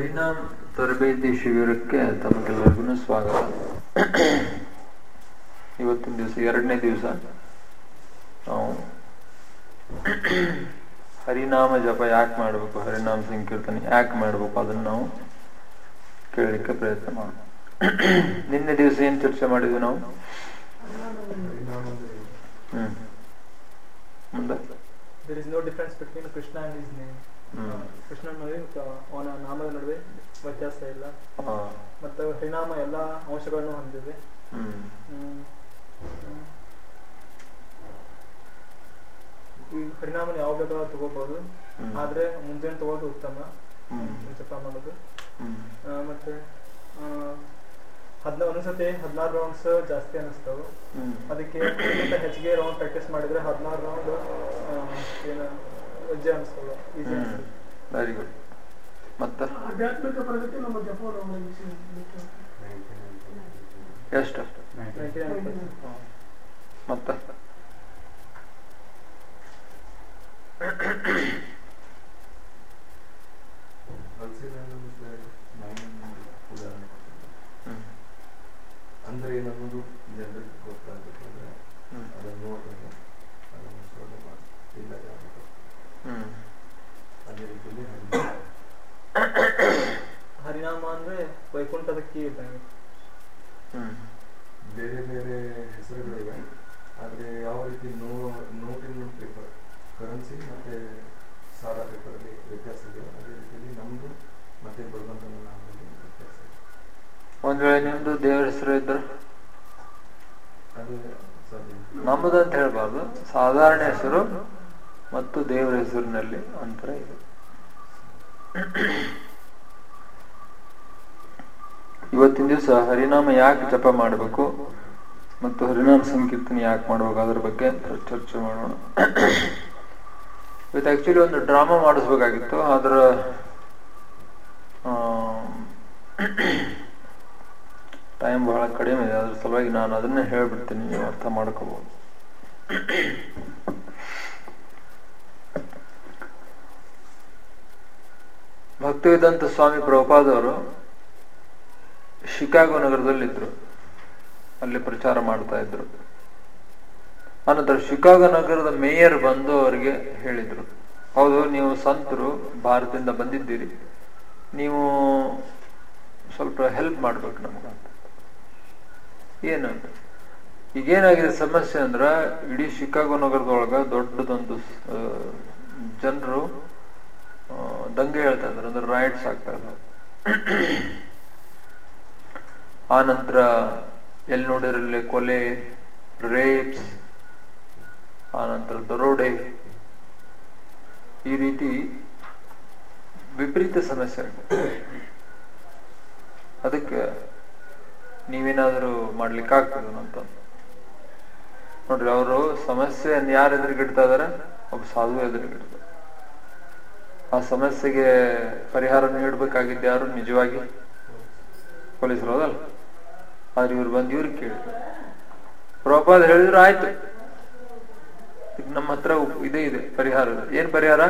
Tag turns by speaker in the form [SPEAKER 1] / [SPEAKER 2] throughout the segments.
[SPEAKER 1] ಹರಿನಾಮ್ ತರಬೇತಿ ಶಿಬಿರಕ್ಕೆ ತಮಗೆಲ್ಲರಿಗೂ ಸ್ವಾಗತ ಇವತ್ತಿನ ದಿವಸ ಎರಡನೇ ದಿವಸ ನಾವು ಹರಿನಾಮ ಜಪ ಯಾಕೆ ಮಾಡಬೇಕು ಹರಿನಾಮ ಸಂಕೀರ್ತನೆ ಯಾಕೆ ಮಾಡಬೇಕು ಅದನ್ನು ನಾವು ಕೇಳಲಿಕ್ಕೆ ಪ್ರಯತ್ನ ಮಾಡೋಣ ನಿನ್ನೆ ದಿವಸ ಏನ್ ಚರ್ಚೆ ಮಾಡಿದ್ವಿ ನಾವು ಹ್ಮ್ ಮುಂದೆ
[SPEAKER 2] there is no difference between Krishna and his name.
[SPEAKER 1] ಹ್ಮ್
[SPEAKER 2] ಕೃಷ್ಣ ನಡುವೆ ಮತ್ತು ಅವನ ನಾಮದ ನಡುವೆ ವ್ಯತ್ಯಾಸ ಇಲ್ಲ
[SPEAKER 1] ಹಾ.
[SPEAKER 2] ಮತ್ತು ಹರಿನಾಮ ಎಲ್ಲ ಅಂಶಗಳನ್ನು ಹೊಂದಿದೆ
[SPEAKER 1] ಹ್ಮ್
[SPEAKER 2] ಹ್ಮ್. ಹ್ಮ್. ಈ ಹರಿನಾಮನ ಯಾವ ಬೇಕಾದ್ರೂ ತಗೋಬಹುದು
[SPEAKER 1] ಹ್ಮ್.
[SPEAKER 2] ಆದ್ರೆ ಮುಂಜಾನೆ ತಗೋದು ಉತ್ತಮ
[SPEAKER 1] ಹ್ಮ್.
[SPEAKER 2] ಜಪ ಮಾಡೋದು
[SPEAKER 1] ಹ್ಮ್
[SPEAKER 2] ಆ, ಮತ್ತೆ ಹದಿನ ಒಂದೊಂದ್ಸತಿ ಹದಿನಾರು ರೌಂಡ್ಸ್ ಜಾಸ್ತಿ ಅನಿಸ್ತಾವೆ
[SPEAKER 1] ಹ್ಮ್
[SPEAKER 2] ಅದಕ್ಕೆ ಅದಕ್ಕಿಂತ ಹೆಚ್ಚಿಗೆ ರೌಂಡ್ ಪ್ರಾಕ್ಟೀಸ್ ಮಾಡಿದ್ರೆ ಹದಿನಾರು ರೌಂಡ್ ಏನು ವಜ್ಜೆ ಅನಿಸ್ತದೆ ಈಸಿ
[SPEAKER 1] ಹ್ಮ್
[SPEAKER 2] ಅನಿಸ್ತದೆ
[SPEAKER 1] ವೆರಿ ಗುಡ್ ಮತ್ತ
[SPEAKER 3] ಆಧ್ಯಾತ್ಮಿಕ ಪ್ರಗತಿ ನಮ್ಮ ಜಪವನ್ನು
[SPEAKER 1] ಎಷ್ಟು ಮತ್ತ ಹ್ಮ್
[SPEAKER 4] ಅಂದ್ರೆ ಏನನ್ನೋದು ಜನರಿಗೆ ಗೊತ್ತಾಗಬೇಕಂದ್ರೆ
[SPEAKER 1] ಹ್ಮ್
[SPEAKER 4] ಅದನ್ನು ನೋಡಿದ್ರೆ ಅದನ್ನು ಶ್ರವಣ ಮಾಡಿ ಇಲ್ಲ ಜಾಗೃತ.
[SPEAKER 1] ಹ್ಮ್
[SPEAKER 4] ಅದೇ ರೀತಿಯಲ್ಲಿ
[SPEAKER 2] ಹರಿನಾಮ ಅಂದ್ರೆ ವೈಕುಂಠದ ಕೀ ಇದ್ದಂಗೆ
[SPEAKER 1] ಹ್ಮ್
[SPEAKER 4] ಬೇರೆ ಬೇರೆ ಹೆಸರುಗಳಿವೆ ಆದರೆ ಯಾವ ರೀತಿ ನೋ ನೋಟಿನ ಪೇಪರ್ ಕರೆನ್ಸಿ ಮತ್ತು ಸಾದಾ ಪೇಪರಲ್ಲಿ ವ್ಯತ್ಯಾಸ ಇದೆ ಅದೇ ರೀತಿಯಲ್ಲಿ ನಮ್ಮದು ಮತ್ತೆ ಬರುವಂಥ ನಾಮದಲ್ಲಿ ವ್ಯತ್ಯಾಸ ಇದೆ
[SPEAKER 1] ಒಂದ್ ವೇಳೆ ನಿಮ್ದು ದೇವರ ಹೆಸರು ಇದ್ರೆ
[SPEAKER 4] ಅದು ಸಾಧ್ಯ
[SPEAKER 1] ನಮ್ಮದು ಅಂತ ಹೇಳ್ಬಾರ್ದು ಸಾಧಾರಣ ಹೆಸರು ಮತ್ತು ದೇವರ ಹೆಸರಿನಲ್ಲಿ ಅಂತರ ಇದೆ ಇವತ್ತಿನ ದಿವಸ ಹರಿನಾಮ ಯಾಕೆ ಜಪ ಮಾಡಬೇಕು ಮತ್ತು ಹರಿನಾಮ ಸಂಕೀರ್ತನೆ ಯಾಕೆ ಮಾಡಬೇಕು ಅದ್ರ ಬಗ್ಗೆ ಚರ್ಚೆ ಮಾಡೋಣ ಇವತ್ತು ಆಕ್ಚುಲಿ ಒಂದು ಡ್ರಾಮಾ ಮಾಡಿಸ್ಬೇಕಾಗಿತ್ತು ಆದ್ರ ಟೈಮ್ ಬಹಳ ಕಡಿಮೆ ಇದೆ ಅದ್ರ ಸಲುವಾಗಿ ನಾನು ಅದನ್ನೇ ಹೇಳ್ಬಿಡ್ತೀನಿ ನೀವು ಅರ್ಥ ಮಾಡ್ಕೋಬಹುದು ಭಕ್ತಿವೇದಾಂತ ಸ್ವಾಮಿ ಪ್ರಭುಪಾದವರು ಶಿಕಾಗೋ ನಗರದಲ್ಲಿದ್ರು ಅಲ್ಲಿ ಪ್ರಚಾರ ಮಾಡ್ತಾ ಇದ್ರು ಅನಂತರ ಶಿಕಾಗೋ ನಗರದ ಮೇಯರ್ ಬಂದು ಅವರಿಗೆ ಹೇಳಿದ್ರು ಹೌದು ನೀವು ಸಂತರು ಭಾರತದಿಂದ ಬಂದಿದ್ದೀರಿ ನೀವು ಸ್ವಲ್ಪ ಹೆಲ್ಪ್ ಮಾಡ್ಬೇಕು ನಮ್ಗೆ ಅಂತ ಏನು ಈಗೇನಾಗಿದೆ ಸಮಸ್ಯೆ ಅಂದ್ರ ಇಡೀ ಶಿಕಾಗೋ ನಗರದೊಳಗ ದೊಡ್ಡದೊಂದು ಜನರು ದಂಗೆ ಹೇಳ್ತಾ ಇದ್ರು ಅಂದ್ರೆ ರೈಟ್ಸ್ ಆಗ್ತಾ ಇದ್ರು ಆ ನಂತರ ಎಲ್ಲಿ ನೋಡಿರಲ್ಲಿ ಕೊಲೆ ರೇಪ್ಸ್ ಆ ನಂತರ ದರೋಡೆ ಈ ರೀತಿ ವಿಪರೀತ ಸಮಸ್ಯೆ ಆಗಿದೆ ಅದಕ್ಕೆ ನೀವೇನಾದರೂ ಮಾಡ್ಲಿಕ್ಕೆ ಆಗ್ತದ ಅಂತ ನೋಡ್ರಿ ಅವರು ಸಮಸ್ಯೆಯನ್ನು ಯಾರು ಎದುರುಗಿಡ್ತಾ ಇದಾರೆ ಒಬ್ಬ ಸಾಧು ಎದುರುಗಿಡ್ತಾರೆ ಆ ಸಮಸ್ಯೆಗೆ ಪರಿಹಾರ ನೀಡಬೇಕಾಗಿದ್ದು ಯಾರು ನಿಜವಾಗಿ ಪೊಲೀಸರು ಹೌದಲ್ಲ ಆದ್ರೆ ಇವ್ರು ಬಂದು ಇವ್ರಿಗೆ ಕೇಳಿದ್ರು ಪ್ರಭಾದ ಹೇಳಿದ್ರು ಆಯ್ತು ಈಗ ನಮ್ಮ ಹತ್ರ ಇದೇ ಇದೆ ಪರಿಹಾರ ಏನ್ ಪರಿಹಾರ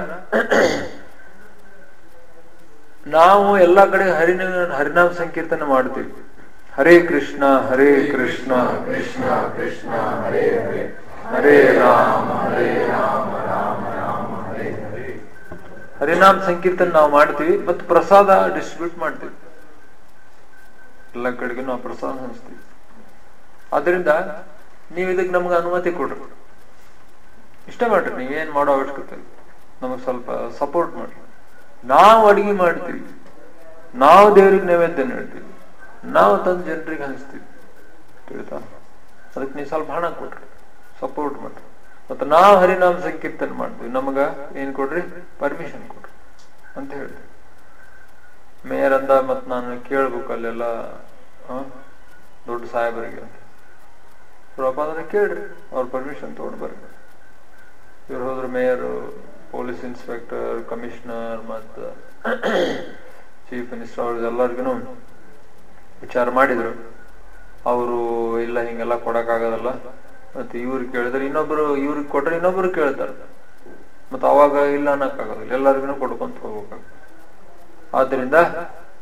[SPEAKER 1] ನಾವು ಎಲ್ಲಾ ಕಡೆ ಹರಿನ ಹರಿನಾಮ ಸಂಕೀರ್ತನೆ ಮಾಡ್ತೀವಿ ಹರೇ ಕೃಷ್ಣ ಹರೇ ಕೃಷ್ಣ
[SPEAKER 4] ಕೃಷ್ಣ ಕೃಷ್ಣ ಹರೇ ಹರೇ
[SPEAKER 1] ಹರೇ ರಾಮ ಹರೇ ರಾಮ ರಾಮ ರಾಮ ಹರೇ ಹರೇ ಹರಿನಾಮ ಸಂಕೀರ್ತನೆ ನಾವು ಮಾಡ್ತೀವಿ ಮತ್ತು ಪ್ರಸಾದ ಡಿಸ್ಟ್ರಿಬ್ಯೂಟ್ ಮಾಡ್ತೀವಿ ಎಲ್ಲ ಕಡೆಗೂ ನಾವು ಪ್ರಸಾದ ಹಂಚ್ತೀವಿ ಅದರಿಂದ ನೀವು ಇದಕ್ಕೆ ನಮ್ಗೆ ಅನುಮತಿ ಕೊಡ್ರಿ ಇಷ್ಟ ಮಾಡ್ರಿ ನೀವೇನ್ ಮಾಡೋ ಅವಶ್ಯಕತೆ ಇಲ್ಲ ನಮಗ್ ಸ್ವಲ್ಪ ಸಪೋರ್ಟ್ ಮಾಡ್ರಿ ನಾವು ಅಡಿಗೆ ಮಾಡ್ತೀವಿ ನಾವು ದೇವ್ರಿಗೆ ನೈವೇದ್ಯ ನೀಡ್ತೀವಿ ನಾವು ತಂದು ಜನರಿಗೆ ಹಂಚ್ತೀವಿ ತಿಳಿತಾ ಅದಕ್ಕೆ ನೀವು ಸ್ವಲ್ಪ ಹಣ ಕೊಡ್ರಿ ಸಪೋರ್ಟ್ ಮಾಡ್ರಿ ಮತ್ತು ನಾವು ಹರಿನಾಮ ಸಂಕೀರ್ತನೆ ಮಾಡ್ತೀವಿ ನಮಗ ಏನ್ ಕೊಡ್ರಿ ಪರ್ಮಿಷನ್ ಕೊಡ್ರಿ ಅಂತ ಹೇಳಿ ಮೇಯರ್ ಅಂದ ಮತ್ ನಾನು ಕೇಳ್ಬೇಕು ಅಲ್ಲೆಲ್ಲ ಆ, ದೊಡ್ಡ ಸಾಹೇಬರಿಗೆ ಅಂತ ಸ್ವಲ್ಪ ಅಂದ್ರೆ ಕೇಳ್ರಿ ಅವ್ರ ಪರ್ಮಿಷನ್ ತಗೊಂಡು ಬರ್ರಿ ಇವ್ರು ಹೋದ್ರು ಮೇಯರು ಪೊಲೀಸ್ ಇನ್ಸ್ಪೆಕ್ಟರ್ ಕಮಿಷನರ್ ಮತ್ತು ಚೀಫ್ ಮಿನಿಸ್ಟರ್ ಅವ್ರದ್ದೆಲ್ಲರಿಗೂ ವಿಚಾರ ಮಾಡಿದ್ರು ಅವರು ಇಲ್ಲ ಹಿಂಗೆಲ್ಲ ಕೊಡಕ್ಕಾಗೋದಲ್ಲ ಮತ್ತೆ ಇವ್ರಿಗೆ ಕೇಳಿದ್ರೆ ಇನ್ನೊಬ್ರು ಇವ್ರಿಗೆ ಕೊಟ್ರೆ ಇನ್ನೊಬ್ರು ಕೇಳ್ತಾರೆ ಮತ್ತೆ ಅವಾಗ ಇಲ್ಲ ಅನ್ನಕ್ಕಾಗೋದಿಲ್ಲ ಎಲ್ಲರಿಗೂ ಕೊಡ್ಕೊಂತ ಹೋಗ್ಬೇಕಾಗ ಆದ್ರಿಂದ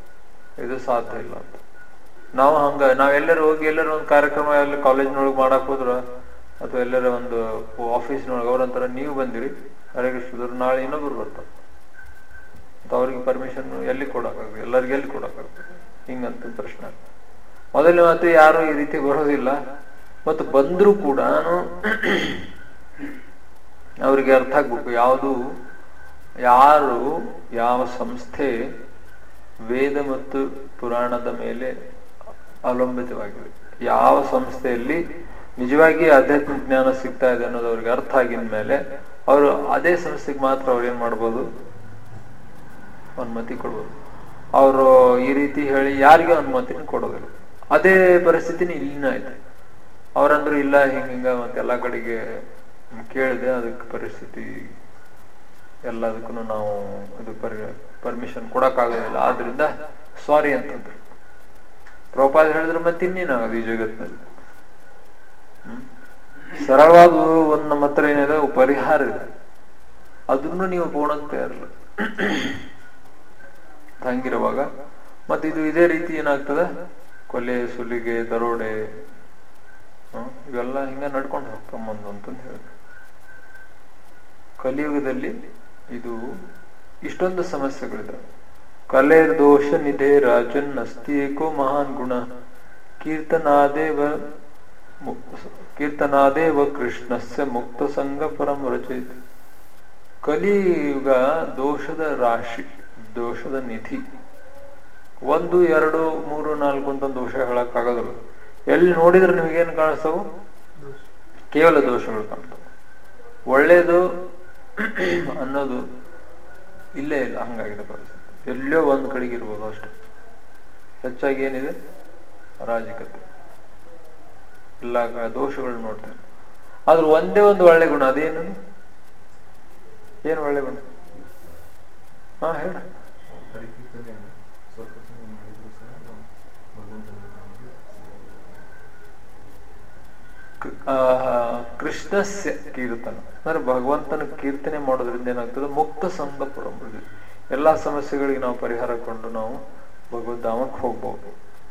[SPEAKER 1] ಇದು ಸಾಧ್ಯ ಇಲ್ಲ ಅಂತ ನಾವು ಹಂಗ ನಾವೆಲ್ಲರೂ ಹೋಗಿ ಎಲ್ಲರೂ ಒಂದು ಕಾರ್ಯಕ್ರಮ ಎಲ್ಲ ಕಾಲೇಜ್ನೊಳಗೆ ಮಾಡಕ್ ಹೋದ್ರ ಅಥವಾ ಎಲ್ಲರ ಒಂದು ಆಫೀಸ್ನೊಳಗೆ ಅವ್ರಂತಾರ ನೀವು ಬಂದಿರಿ ಹರೇ ಕೃಷ್ಣದವ್ರು ನಾಳೆ ಇನ್ನೊಬ್ರು ಬರ್ತಾರೆ ಮತ್ತು ಅವ್ರಿಗೆ ಪರ್ಮಿಷನ್ ಎಲ್ಲಿ ಕೊಡಕ್ಕಾಗ ಎಲ್ಲರಿಗೆ ಎಲ್ಲಿ ಕೊಡಕ್ಕಾಗ ಹಿಂಗಂತ ಪ್ರಶ್ನೆ ಮೊದಲನೇ ಮಾತು ಯಾರು ಈ ರೀತಿ ಬರೋದಿಲ್ಲ ಮತ್ತು ಬಂದ್ರು ಕೂಡ ಅವರಿಗೆ ಅರ್ಥ ಆಗ್ಬೇಕು ಯಾವುದು ಯಾರು ಯಾವ ಸಂಸ್ಥೆ ವೇದ ಮತ್ತು ಪುರಾಣದ ಮೇಲೆ ಅವಲಂಬಿತವಾಗಿದೆ ಯಾವ ಸಂಸ್ಥೆಯಲ್ಲಿ ನಿಜವಾಗಿ ಆಧ್ಯಾತ್ಮಿಕ ಜ್ಞಾನ ಸಿಗ್ತಾ ಇದೆ ಅನ್ನೋದು ಅವ್ರಿಗೆ ಅರ್ಥ ಆಗಿದ ಮೇಲೆ ಅವರು ಅದೇ ಸಂಸ್ಥೆಗೆ ಮಾತ್ರ ಅವ್ರು ಏನ್ ಮಾಡ್ಬೋದು ಅನುಮತಿ ಕೊಡ್ಬೋದು ಅವರು ಈ ರೀತಿ ಹೇಳಿ ಯಾರಿಗೆ ಅನುಮತಿನ ಕೊಡೋದಿಲ್ಲ ಅದೇ ಪರಿಸ್ಥಿತಿನ ಇಲ್ಲಿನ ಐತೆ ಅವ್ರಂದ್ರು ಇಲ್ಲ ಹಿಂಗ ಹಿಂಗ ಮತ್ತೆಲ್ಲಾ ಕಡೆಗೆ ಕೇಳಿದೆ ಅದಕ್ಕೆ ಪರಿಸ್ಥಿತಿ ಎಲ್ಲದಕ್ಕೂ ನಾವು ಇದು ಪರ್ ಪರ್ಮಿಷನ್ ಕೊಡಕ್ಕಾಗೋದಿಲ್ಲ ಆದ್ರಿಂದ ಸಾರಿ ಅಂತಂದ್ರು ಪ್ರಭುಪಾದ ಹೇಳಿದ್ರೆ ಮತ್ತೆ ಇನ್ನೇನಾಗೋದು ಈ ಜಗತ್ತಿನಲ್ಲಿ ಹ್ಮ್ ಸರಳವಾದ ಒಂದು ನಮ್ಮ ಹತ್ರ ಏನಿದೆ ಪರಿಹಾರ ಇದೆ ಅದನ್ನು ನೀವು ಪೂರ್ಣಕ್ಕೆ ತಯಾರಿಲ್ಲ ಹಂಗಿರುವಾಗ ಮತ್ತೆ ಇದು ಇದೇ ರೀತಿ ಏನಾಗ್ತದೆ ಕೊಲೆ ಸುಲಿಗೆ ದರೋಡೆ ಹ್ಮ್, ಇವೆಲ್ಲ ಹಿಂಗ ನಡ್ಕೊಂಡು ಹೋಗ್ಕೊಂಬಂದು ಅಂತಂದು ಹೇಳಿದ್ರು ಕಲಿಯುಗದಲ್ಲಿ ಇದು ಇಷ್ಟೊಂದು ಸಮಸ್ಯೆಗಳಿದೆ ಕಲೆ ದೋಷ ನಿಧೆ ರಾಜನ್ ಅಸ್ತಿ ಏಕೋ ಮಹಾನ್ ಗುಣ ಕೀರ್ತನಾದೇವ ಮು- ಕೀರ್ತನಾದೇವ ಕೃಷ್ಣಸ್ಯ ಮುಕ್ತ ಸಂಘ ಪರಂ ರಚಯಿತ ಕಲಿಯುಗ ದೋಷದ ರಾಶಿ ದೋಷದ ನಿಧಿ ಒಂದು ಎರಡು ಮೂರು ನಾಲ್ಕು ಅಂತ ದೋಷ ಹೇಳಕ್ಕಾಗೋದಿಲ್ಲ ಎಲ್ಲಿ ನೋಡಿದ್ರೆ ನಿಮಗೇನು ಕಾಣಿಸ್ತವು ಕೇವಲ ದೋಷಗಳು ಕಾಣ್ತವೆ ಒಳ್ಳೇದು ಅನ್ನೋದು ಇಲ್ಲೇ ಇಲ್ಲ ಹಂಗಾಗಿದೆ ಪರಿಸ್ಥಿತಿ ಎಲ್ಲೋ ಒಂದ್ ಕಡೆಗೆ ಇರ್ಬೋದು ಅಷ್ಟೆ ಹೆಚ್ಚಾಗಿ ಏನಿದೆ ಅರಾಜಕತೆ ಎಲ್ಲ ಕ- ದೋಷಗಳು ನೋಡ್ತೇವೆ ಆದ್ರೆ ಒಂದೇ ಒಂದು ಒಳ್ಳೆ ಗುಣ ಅದೇನು ಏನು ಒಳ್ಳೆ ಗುಣ ಹಾ ಹೇಳ
[SPEAKER 4] ಹರಿಕೀರ್ತನೆಯನ್ನು ಸ್ವಲ್ಪ ಸಮಯ ಮಾಡಿದ್ರು ಸಹ ನಾವು ಭಗವಂತನ ನಾಮಕ್ಕೆ
[SPEAKER 1] ಕೃಷ್ಣಸ್ಯ ಕೀರ್ತನ ಅಂದ್ರೆ ಭಗವಂತನ ಕೀರ್ತನೆ ಮಾಡೋದ್ರಿಂದ ಏನಾಗ್ತದೆ ಮುಕ್ತ ಸಂಘ ಪರಂಪರೆ ಎಲ್ಲಾ ಸಮಸ್ಯೆಗಳಿಗೆ ನಾವು ಪರಿಹಾರ ಕೊಂಡು ನಾವು ಭಗವದ್ಧಾಮಕ್ಕೆ ಹೋಗ್ಬಹುದು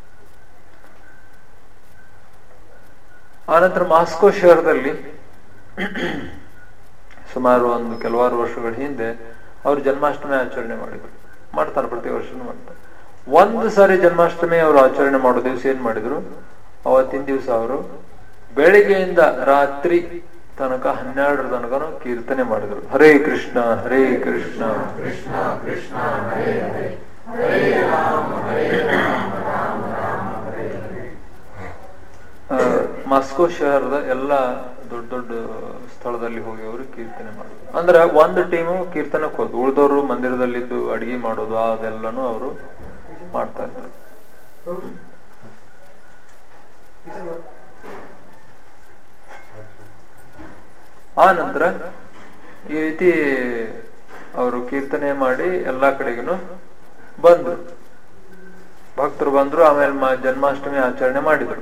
[SPEAKER 1] ಆನಂತರ ಮಾಸ್ಕೋ ಶಹರದಲ್ಲಿ ಸುಮಾರು ಒಂದು ಕೆಲವಾರು ವರ್ಷಗಳ ಹಿಂದೆ ಅವರು ಜನ್ಮಾಷ್ಟಮಿ ಆಚರಣೆ ಮಾಡಿದ್ರು ಮಾಡ್ತಾರೆ ಪ್ರತಿ ವರ್ಷನೂ ಮಾಡ್ತಾರೆ ಒಂದು ಸಾರಿ ಜನ್ಮಾಷ್ಟಮಿ ಅವರು ಆಚರಣೆ ಮಾಡೋ ದಿವಸ ಏನ್ ಮಾಡಿದ್ರು ಅವತ್ತಿನ ದಿವಸ ಅವರು ಬೆಳಿಗ್ಗೆಯಿಂದ ರಾತ್ರಿ ತನಕ ಹನ್ನೆರಡರ ತನಕ ಕೀರ್ತನೆ ಮಾಡಿದ್ರು ಹರೇ ಕೃಷ್ಣ ಹರೇ ಕೃಷ್ಣ ಕೃಷ್ಣ ಕೃಷ್ಣ ಹರೇ ಹರೇ ಆ, ಮಾಸ್ಕೋ ಶಹರದ ಎಲ್ಲ ದೊಡ್ಡ ದೊಡ್ಡ ಸ್ಥಳದಲ್ಲಿ ಹೋಗಿ ಅವರು ಕೀರ್ತನೆ ಮಾಡಿದ್ರು ಅಂದ್ರೆ ಒಂದು ಟೀಮು ಕೀರ್ತನಕ್ಕೆ ಹೋದ್ರು ಉಳಿದವರು ಮಂದಿರದಲ್ಲಿದ್ದು ಅಡಿಗೆ ಮಾಡೋದು ಅದೆಲ್ಲನೂ ಅವರು ಮಾಡ್ತಾ ಇದ್ರು ಆ ನಂತರ ಈ ರೀತಿ ಅವರು ಕೀರ್ತನೆ ಮಾಡಿ ಎಲ್ಲಾ ಕಡೆಗೂ ಬಂದ್ರು ಭಕ್ತರು ಬಂದ್ರು ಆಮೇಲೆ ಮ- ಜನ್ಮಾಷ್ಟಮಿ ಆಚರಣೆ ಮಾಡಿದ್ರು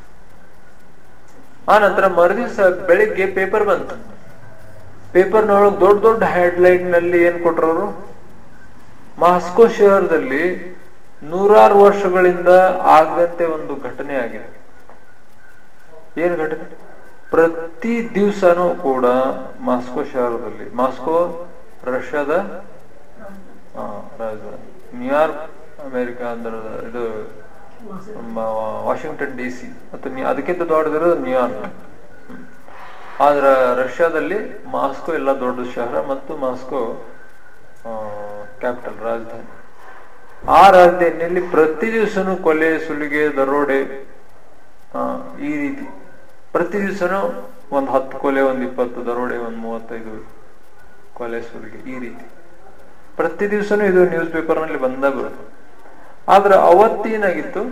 [SPEAKER 1] ಆ ನಂತರ ಮರುದಿವಸ ಬೆಳಿಗ್ಗೆ ಪೇಪರ್ ಬಂತು ಪೇಪರ್ನೊಳಗೆ ದೊಡ್ಡ ದೊಡ್ಡ ಹೆಡ್ಲೈಟ್ ನಲ್ಲಿ ಏನ್ ಕೊಟ್ರವರು ಮಾಸ್ಕೋ ಶಹರದಲ್ಲಿ ನೂರಾರು ವರ್ಷಗಳಿಂದ ಆಗದಂತೆ ಒಂದು ಘಟನೆ ಆಗಿದೆ ಏನ್ ಘಟನೆ ಪ್ರತಿ ದಿವಸನೂ ಕೂಡ ಮಾಸ್ಕೋ ಶಹರದಲ್ಲಿ ಮಾಸ್ಕೋ ರಷ್ಯಾದ ಆ, ರಾಜಧಾನಿ ನ್ಯೂಯಾರ್ಕ್ ಅಮೆರಿಕ ಅಂದ್ರೆ ಇದು ನಮ್ಮ ವಾಷಿಂಗ್ಟನ್ ಡಿ ಸಿ ಮತ್ತು ನ್ಯೂ- ಅದಕ್ಕಿಂತ ದೊಡ್ಡದಿರೋದು ನ್ಯೂಯಾರ್ಕ್ ಹ್ಮ್. ಆದ್ರ ರಷ್ಯಾದಲ್ಲಿ ಮಾಸ್ಕೋ ಎಲ್ಲ ದೊಡ್ಡ ಶಹರ ಮತ್ತು ಮಾಸ್ಕೋ ಕ್ಯಾಪಿಟಲ್ ರಾಜಧಾನಿ ಆ ರಾಜಧಾನಿಯಲ್ಲಿ ಪ್ರತಿ ದಿವಸನೂ ಕೊಲೆ ಸುಲಿಗೆ ದರೋಡೆ ಆ, ಈ ರೀತಿ ಪ್ರತಿ ದಿವಸನೂ ಒಂದ್ ಹತ್ತು ಕೊಲೆ ಒಂದ್ ಇಪ್ಪತ್ತು ದರೋಡೆ ಒಂದ್ ಮೂವತ್ತೈದು ಕೊಲೆ ಸುಲಿಗೆ ಈ ರೀತಿ ಪ್ರತಿ ದಿವಸನೂ ಇದು ನ್ಯೂಸ್ ಪೇಪರ್ ನಲ್ಲಿ ಬಂದ ಬರುತ್ತೆ ಆದ್ರೆ ಅವತ್ತೇನಾಗಿತ್ತು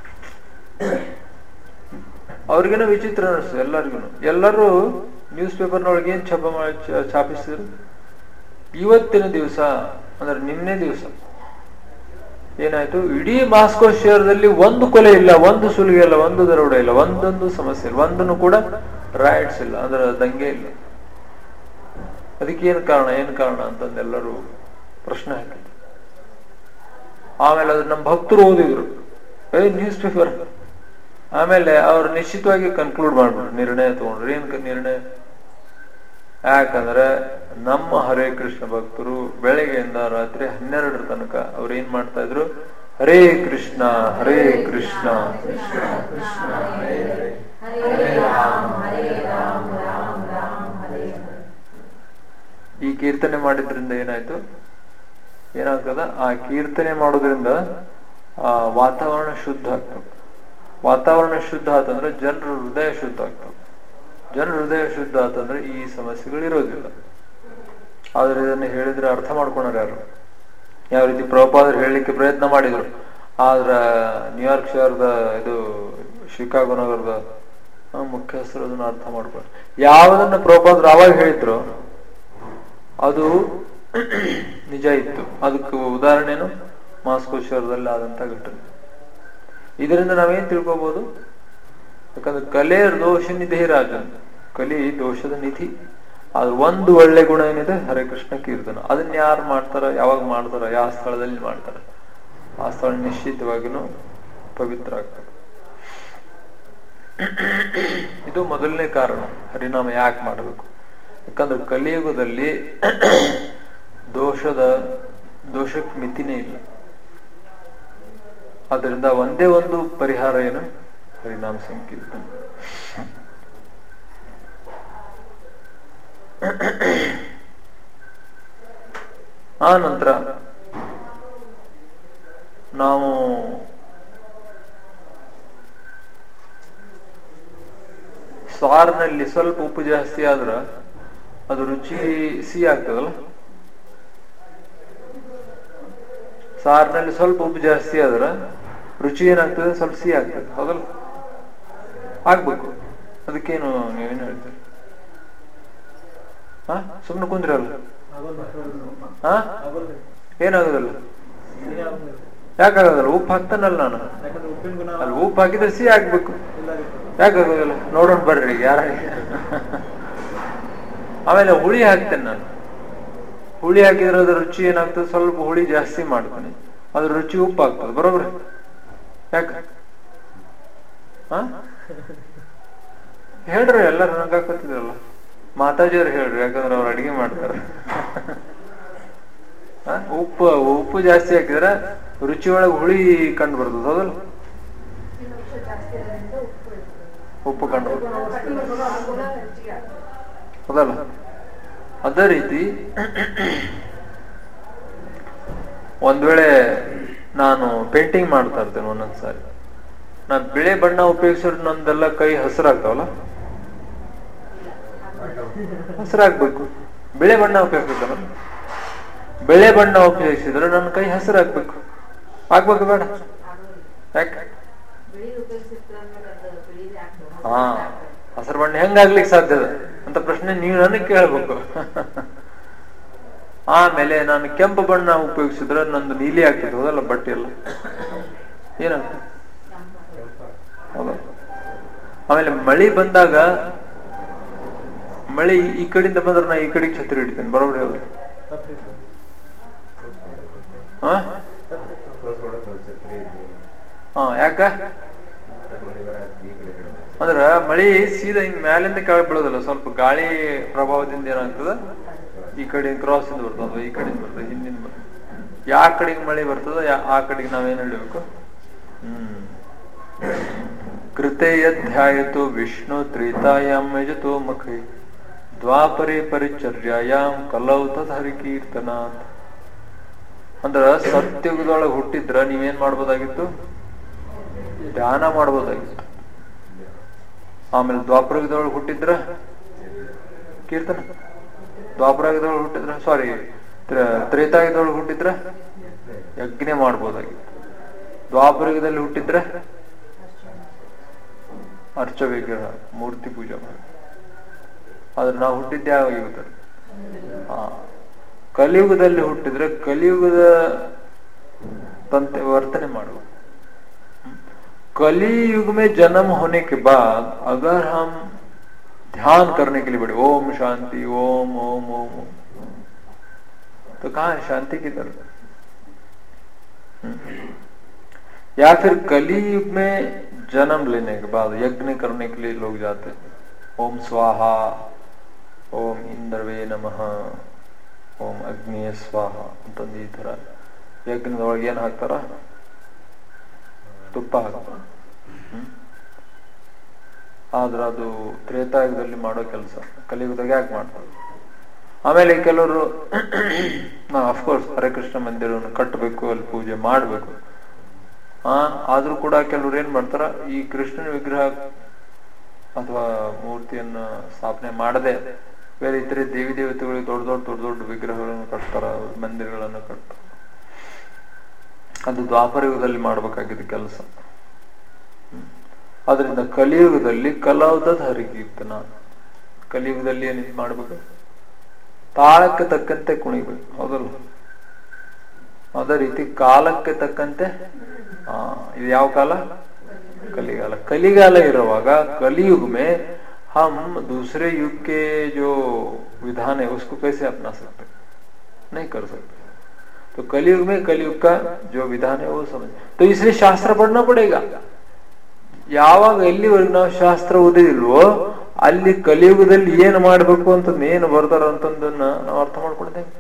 [SPEAKER 1] ಅವ್ರಿಗೇನೋ ವಿಚಿತ್ರ ಅನಿಸ್ತು ಎಲ್ಲರಿಗೂ ಎಲ್ಲರೂ ನ್ಯೂಸ್ ಪೇಪರ್ನೊಳಗೆ ಏನ್ ಛಾಪ ಮಾಡಿ ಛ- ಛಾಪಿಸಿದ್ರು ಇವತ್ತಿನ ದಿವಸ ಅಂದ್ರೆ ನಿನ್ನೆ ದಿವಸ ಏನಾಯ್ತು ಇಡೀ ಮಾಸ್ಕೋ ಶಹರದಲ್ಲಿ ಒಂದು ಕೊಲೆ ಇಲ್ಲ ಒಂದು ಸುಲಿಗೆ ಇಲ್ಲ ಒಂದು ದರೋಡೆ ಇಲ್ಲ ಒಂದೊಂದು ಸಮಸ್ಯೆ ಇಲ್ಲ ಒಂದನ್ನು ಕೂಡ ರೈಟ್ಸ್ ಇಲ್ಲ ಅಂದ್ರೆ ದಂಗೆ ಇಲ್ಲ ಅದಕ್ಕೆ ಏನ್ ಕಾರಣ ಏನ್ ಕಾರಣ ಅಂತಂದೆಲ್ಲರೂ ಪ್ರಶ್ನೆ ಹಾಕಿದ್ರು ಆಮೇಲೆ ಅದು ನಮ್ಮ ಭಕ್ತರು ಓದಿದ್ರು ಏ ನ್ಯೂಸ್ ಪೇಪರ್ ಆಮೇಲೆ ಅವ್ರು ನಿಶ್ಚಿತವಾಗಿ ಕನ್ಕ್ಲೂಡ್ ಮಾಡ್ಬಿಟ್ರು ನಿರ್ಣಯ ತಗೊಂಡ್ರು ಏನ್ ಕ- ನಿರ್ಣಯ ಯಾಕಂದ್ರೆ ನಮ್ಮ ಹರೇ ಕೃಷ್ಣ ಭಕ್ತರು ಬೆಳಗ್ಗೆಯಿಂದ ರಾತ್ರಿ ಹನ್ನೆರಡರ ತನಕ ಅವ್ರು ಏನ್ ಮಾಡ್ತಾ ಇದ್ರು ಹರೇ ಕೃಷ್ಣ ಹರೇ ಕೃಷ್ಣ
[SPEAKER 5] ಕೃಷ್ಣ ಕೃಷ್ಣ ಹರೇ ಹರೇ ಹರೇ ರಾಮ ಹರೇ ರಾಮ ರಾಮ ರಾಮ ಹರೇ ಹರೇ
[SPEAKER 1] ಈ ಕೀರ್ತನೆ ಮಾಡಿದ್ರಿಂದ ಏನಾಯ್ತು ಏನಾಗ್ತದ ಆ ಕೀರ್ತನೆ ಮಾಡೋದ್ರಿಂದ ಆ ವಾತಾವರಣ ಶುದ್ಧ ಆಗ್ತದೆ ವಾತಾವರಣ ಶುದ್ಧ ಆತಂದ್ರೆ ಜನರ ಹೃದಯ ಶುದ್ಧ ಆಗ್ತದೆ ಜನರ ಹೃದಯ ಶುದ್ಧ ಆತಂದ್ರೆ ಈ ಸಮಸ್ಯೆಗಳು ಇರೋದಿಲ್ಲ ಆದ್ರೆ ಇದನ್ನ ಹೇಳಿದ್ರೆ ಅರ್ಥ ಮಾಡ್ಕೊಳಾರ ಯಾರು ಯಾವ ರೀತಿ ಪ್ರಭುಪಾದರು ಹೇಳಲಿಕ್ಕೆ ಪ್ರಯತ್ನ ಮಾಡಿದ್ರು ಆದ್ರ ನ್ಯೂಯಾರ್ಕ್ ಶಹರದ ಇದು ಶಿಕಾಗೋ ನಗರದ ಆ, ಮುಖ್ಯಸ್ಥರು ಅದನ್ನ ಅರ್ಥ ಮಾಡ್ಕೊಂಡು ಯಾವ್ದನ್ನ ಪ್ರಭುಪಾದರು ಅವಾಗ ಹೇಳಿದ್ರು ಅದು ನಿಜ ಇತ್ತು ಅದಕ್ಕೆ ಉದಾಹರಣೆನು ಮಾಸ್ಕೋ ಶಹರದಲ್ಲಿ ಆದಂತ ಘಟನೆ ಇದರಿಂದ ನಾವೇನ್ ತಿಳ್ಕೊಬಹುದು ಯಾಕಂದ್ರೆ ಕಲೆ ದೋಷ ನಿಧಿ ರಾಜನ್ ಕಲಿ ದೋಷದ ನಿಧಿ ಆದ್ರೆ ಒಂದು ಒಳ್ಳೆ ಗುಣ ಏನಿದೆ ಹರೇ ಕೃಷ್ಣ ಕೀರ್ತನ ಅದನ್ನ ಯಾರು ಮಾಡ್ತಾರ ಯಾವಾಗ ಮಾಡ್ತಾರ ಯಾವ ಸ್ಥಳದಲ್ಲಿ ಮಾಡ್ತಾರ ಆ ಸ್ಥಳ ನಿಶ್ಚಿತವಾಗಿನೂ ಪವಿತ್ರ ಆಗ್ತದೆ ಇದು ಮೊದಲನೇ ಕಾರಣ ಹರಿನಾಮ ಯಾಕೆ ಮಾಡಬೇಕು ಯಾಕಂದ್ರೆ ಕಲಿಯುಗದಲ್ಲಿ ದೋಷದ ದೋಷಕ್ಕೆ ಮಿತಿನೇ ಇಲ್ಲ ಅದರಿಂದ ಒಂದೇ ಒಂದು ಪರಿಹಾರ ಏನು ಹರಿನಾಮ ಸಂಕೀರ್ತನೆ ಆ ನಂತರ ನಾವು ಸಾರಿನಲ್ಲಿ ಸ್ವಲ್ಪ ಉಪ್ಪು ಜಾಸ್ತಿ ಆದ್ರ ಅದು ರುಚಿ ಸಿಹಿ ಆಗ್ತದಲ್ಲ ಸಾರಿನಲ್ಲಿ ಸ್ವಲ್ಪ ಉಪ್ಪು ಜಾಸ್ತಿ ಆದ್ರ ರುಚಿ ಏನಾಗ್ತದೆ ಸ್ವಲ್ಪ ಸಿಹಿ ಆಗ್ತದೆ ಹೌದಲ್ಲ ಆಗ್ಬೇಕು ಅದಕ್ಕೇನು ನೀವೇನು ಹೇಳ್ತೀರಿ ಹಾ ಸುಮ್ಮನೆ ಕುಂದ್ರಲ್ಲ ಹಾ ಏನಾಗೋದಿಲ್ಲ ಯಾಕಾಗೋದಿಲ್ಲ ಉಪ್ಪು ಹಾಕ್ತಾನಲ್ಲ ನಾನು
[SPEAKER 2] ಯಾಕಂದ್ರೆ ಉಪ್ಪಿನ ಗುಣ
[SPEAKER 1] ಅಲ್ಲಿ ಉಪ್ಪು ಹಾಕಿದ್ರೆ ಸಿಹಿ ಆಗ್ಬೇಕು
[SPEAKER 2] ಇಲ್ಲ ರೀ.
[SPEAKER 1] ಯಾಕಾಗೋದಿಲ್ಲ ನೋಡೋಣ ಬರ್ರಿ ಯಾರ ಆಮೇಲೆ ಹುಳಿ ಹಾಕ್ತೇನೆ ನಾನು ಹುಳಿ ಹಾಕಿದ್ರೆ ಅದ್ರ ರುಚಿ ಏನಾಗ್ತದೆ ಸ್ವಲ್ಪ ಹುಳಿ ಜಾಸ್ತಿ ಮಾಡ್ತಾನೆ ಅದ್ರ ರುಚಿ ಉಪ್ಪು ಆಗ್ತದೆ ಬರೋಬ್ರಿ ಯಾಕ ಹಾ ಹೇಳ್ರಿ ಎಲ್ಲರೂ ನಂಗಾಕತ್ತಿದ್ರಲ್ಲ ಮಾತಾಜಿಯವ್ರು ಹೇಳ್ರಿ ಯಾಕಂದ್ರೆ ಅವ್ರು ಅಡಿಗೆ ಮಾಡ್ತಾರ ಹಾ? ಉಪ್ಪು ಉಪ್ಪು ಜಾಸ್ತಿ ಹಾಕಿದ್ರೆ ರುಚಿ ಒಳಗೆ ಹುಳಿ ಕಂಡು ಬರ್ತದೆ ಹೌದಲ್ಲ
[SPEAKER 5] ಅಂಶ ಜಾಸ್ತಿ ಇರೋದ್ರಿಂದ ಉಪ್ಪು ಇರ್ತದೆ.
[SPEAKER 1] ಉಪ್ಪು ಕಂಡು ಬರ್ತದೆ
[SPEAKER 5] ಅನುಕೂಲ ಅನುಕೂಲ ಹೆಚ್ಚಿಗೆ ಆಗ್ತದೆ.
[SPEAKER 1] ಹೌದಲ್ಲ ಅದೇ ರೀತಿ ಒಂದ್ ವೇಳೆ ನಾನು ಪೇಂಟಿಂಗ್ ಮಾಡ್ತಾ ಇರ್ತೇನೆ ಒಂದೊಂದ್ಸಾರಿ ನಾ ಬಿಳೆ ಬಣ್ಣ ಉಪಯೋಗಿಸಿದ್ರೆ ನಂದೆಲ್ಲ ಕೈ ಹಸಿರಾಗ್ತಾವಲ್ಲ ಹಸಿರಾಗ್ಬೇಕು ಬಿಳೆ ಬಣ್ಣ ಉಪಯೋಗಿಸ್ಬೇಕಲ್ಲ ಬಿಳೆ ಬಣ್ಣ ಉಪಯೋಗಿಸಿದ್ರೆ ನನ್ನ ಕೈ ಹಸಿರಾಗ್ಬೇಕು ಆಗ್ಬೇಕು ಬೇಡ ಯಾಕೆ
[SPEAKER 5] ಬಿಳಿ ಉಪಯೋಗಿಸಿರ್ತೀರ ಅಂದ್ಮೇಲೆ ಅದು ಬಿಳಿದೇ ಆಗ್ತದೆ.
[SPEAKER 1] ಹಾ ಹಸಿರು ಬಣ್ಣ ಹೆಂಗಾಗ್ಲಿಕ್ಕೆ ಸಾಧ್ಯದ ಅಂತ ಪ್ರಶ್ನೆ ನೀವು ನನಗೆ ಕೇಳ್ಬೇಕು ಆಮೇಲೆ ನಾನು ಕೆಂಪು ಬಣ್ಣ ಉಪಯೋಗಿಸಿದ್ರೆ ನಂದು ನೀಲಿ ಆಗ್ತದೆ ಹೌದಲ್ಲ ಬಟ್ಟೆ ಎಲ್ಲ ಏನಾಗ್ತದೆ ಹೌದಾ ಆಮೇಲೆ ಮಳಿ ಬಂದಾಗ ಮಳಿ ಈ ಕಡೆಯಿಂದ ಬಂದ್ರೆ ನಾ ಈ ಕಡೆಗೆ ಛತ್ರಿ ಹಿಡಿತೇನೆ ಬರೋಬ್ರಿ ಹೌದು
[SPEAKER 2] ತಪ್ಪಿತ್ತು.
[SPEAKER 1] ಹಾ ಹಾ ಯಾಕ ಅಂದ್ರ ಮಳಿ ಸೀದಾ ಹಿಂಗ್ ಮ್ಯಾಲಿಂದ ಕೆಳಗೆ ಬೀಳೋದಿಲ್ಲ ಸ್ವಲ್ಪ ಗಾಳಿ ಪ್ರಭಾವದಿಂದ ಏನಾಗ್ತದ ಈ ಕಡೆ ಕ್ರಾಸ್ ಇಂದ ಬರ್ತದ ಅಥವಾ ಈ ಕಡೆಯಿಂದ ಬರ್ತದೆ ಹಿಂದಿಂದ ಬರ್ತದೆ ಯಾ ಕಡೆಗೆ ಮಳೆ ಬರ್ತದ ಯಾ ಆ ಕಡೆಗೆ ನಾವೇನ್ ಹೇಳಬೇಕು ಹ್ಮ್ ಕೃತೆ ಯಧ್ಯಾಯತು ವಿಷ್ಣು ತ್ರೇತಾಯಾಮ್ ಯಜತೋ ಮುಖೈ ದ್ವಾಪರೇ ಪರಿಚರ್ಯಾಯಾಮ್ ಕಲೌ ತದ್ ಹರಿಕೀರ್ತನಾಥ್ ಅಂದ್ರ ಸತ್ಯುಗದೊಳಗೆ ಹುಟ್ಟಿದ್ರ ನೀವೇನ್ ಮಾಡ್ಬೋದಾಗಿತ್ತು ಧ್ಯಾನ ಮಾಡ್ಬೋದಾಗಿತ್ತು ಆಮೇಲೆ ದ್ವಾಪರಯುಗದೊಳಗೆ ಹುಟ್ಟಿದ್ರ ಕೀರ್ತನ ದ್ವಾಪರಯುಗದೊಳಗೆ ಹುಟ್ಟಿದ್ರ ಸಾರಿ ತ್ರೇತಾಯುಗದೊಳಗೆ ಹುಟ್ಟಿದ್ರ ಯಜ್ಞ ಮಾಡ್ಬೋದಾಗಿತ್ತು ದ್ವಾಪರಯುಗದಲ್ಲಿ ಹುಟ್ಟಿದ್ರ ಅರ್ಚ ವಿಗ್ರಹ ಮೂರ್ತಿ ಪೂಜೆ ಮಾಡಿ ಆದ್ರೆ ನಾವು ಹುಟ್ಟಿದ್ದೆ ಯಾವ ಯುಗದಲ್ಲಿ ಹಾ ಕಲಿಯುಗದಲ್ಲಿ ಹುಟ್ಟಿದ್ರೆ ಕಲಿಯುಗದ ತಂತೆ ವರ್ತನೆ ಮಾಡುವ कलयुग में जन्म होने के बाद अगर हम ध्यान करने के लिए बढ़े ओम शांति ओम ओम ओम ओम तो कहा है शांति की तरफ या फिर कलयुग में जन्म लेने के बाद यज्ञ करने के लिए लोग जाते हैं ओम स्वाहा ಓಂ ಇಂದ್ರವೇ ನಮಃ ಓಂ ಅಗ್ನಿಯ ಸ್ವಾಹ ಅಂತಂದು ಈ ತರ ಯಜ್ಞದೊಳಗೆ ಏನ್ ಹಾಕ್ತಾರ ತುಪ್ಪ ಹಾಕ್ತಾರ ಹ್ಮ್? ಆದ್ರೆ ಅದು ತ್ರೇತಾಯುಗದಲ್ಲಿ ಮಾಡೋ ಕೆಲಸ ಕಲಿಯುಗದಾಗ ಯಾಕೆ ಮಾಡ್ತಾರೆ ಆಮೇಲೆ ಕೆಲವರು ಅಫ್ಕೋರ್ಸ್ ಹರೇ ಕೃಷ್ಣ ಮಂದಿರವನ್ನು ಕಟ್ಟಬೇಕು ಅಲ್ಲಿ ಪೂಜೆ ಮಾಡಬೇಕು ಆ ಆದ್ರೂ ಕೂಡ ಕೆಲವ್ರು ಏನ್ ಮಾಡ್ತಾರ ಈ ಕೃಷ್ಣನ ವಿಗ್ರಹ ಅಥವಾ ಮೂರ್ತಿಯನ್ನ ಸ್ಥಾಪನೆ ಮಾಡದೆ ಬೇರೆ ಇತರೆ ದೇವಿ ದೇವತೆಗಳಿಗೆ ದೊಡ್ಡ ದೊಡ್ಡ ದೊಡ್ಡ ದೊಡ್ಡ ವಿಗ್ರಹಗಳನ್ನು ಕಟ್ತಾರ ಮಂದಿರಗಳನ್ನು ಕಟ್ತಾರ ಅದು ದ್ವಾಪರ ಯುಗದಲ್ಲಿ ಮಾಡ್ಬೇಕಾಗಿದ್ದ ಕೆಲಸ ಅದರಿಂದ ಕಲಿಯುಗದಲ್ಲಿ ಕಲಾವದ ಹರಿಕೀರ್ತನ ಕಲಿಯುಗದಲ್ಲಿ ಏನ್ ಇದ್ ಮಾಡ್ಬೇಕು ತಾಳಕ್ಕೆ ತಕ್ಕಂತೆ ಕುಣಿಬೇಕು ಹೌದಲ್ಲ ಅದೇ ರೀತಿ ಕಾಲಕ್ಕೆ ತಕ್ಕಂತೆ ಆ ಇದು ಯಾವ ಕಾಲ कलिगाल कलिगाल इरुವಾಗ कलयुग में हम दूसरे युग के जो विधान है उसको कैसे अपना सकते नहीं कर सकते तो कलयुग में कलयुग का जो विधान है वो समझ तो इसलिए ಶಾಸ್ತ್ರ ಪढ़ना पड़ेगा ಯಾವಾಗ ಎಲ್ಲಿವರೆಗೆ ನಾವು ಶಾಸ್ತ್ರ ಓದಿಲ್ವೋ ಅಲ್ಲಿ ಕಲಿಯುಗದಲ್ಲಿ ಏನು ಮಾಡ್ಬೇಕು ಅಂತ ಏನು ಬರ್ತಾರ ಅಂತಂದನ್ನ ನಾವು ಅರ್ಥ ಮಾಡ್ಕೊಳ್ತೇವೆ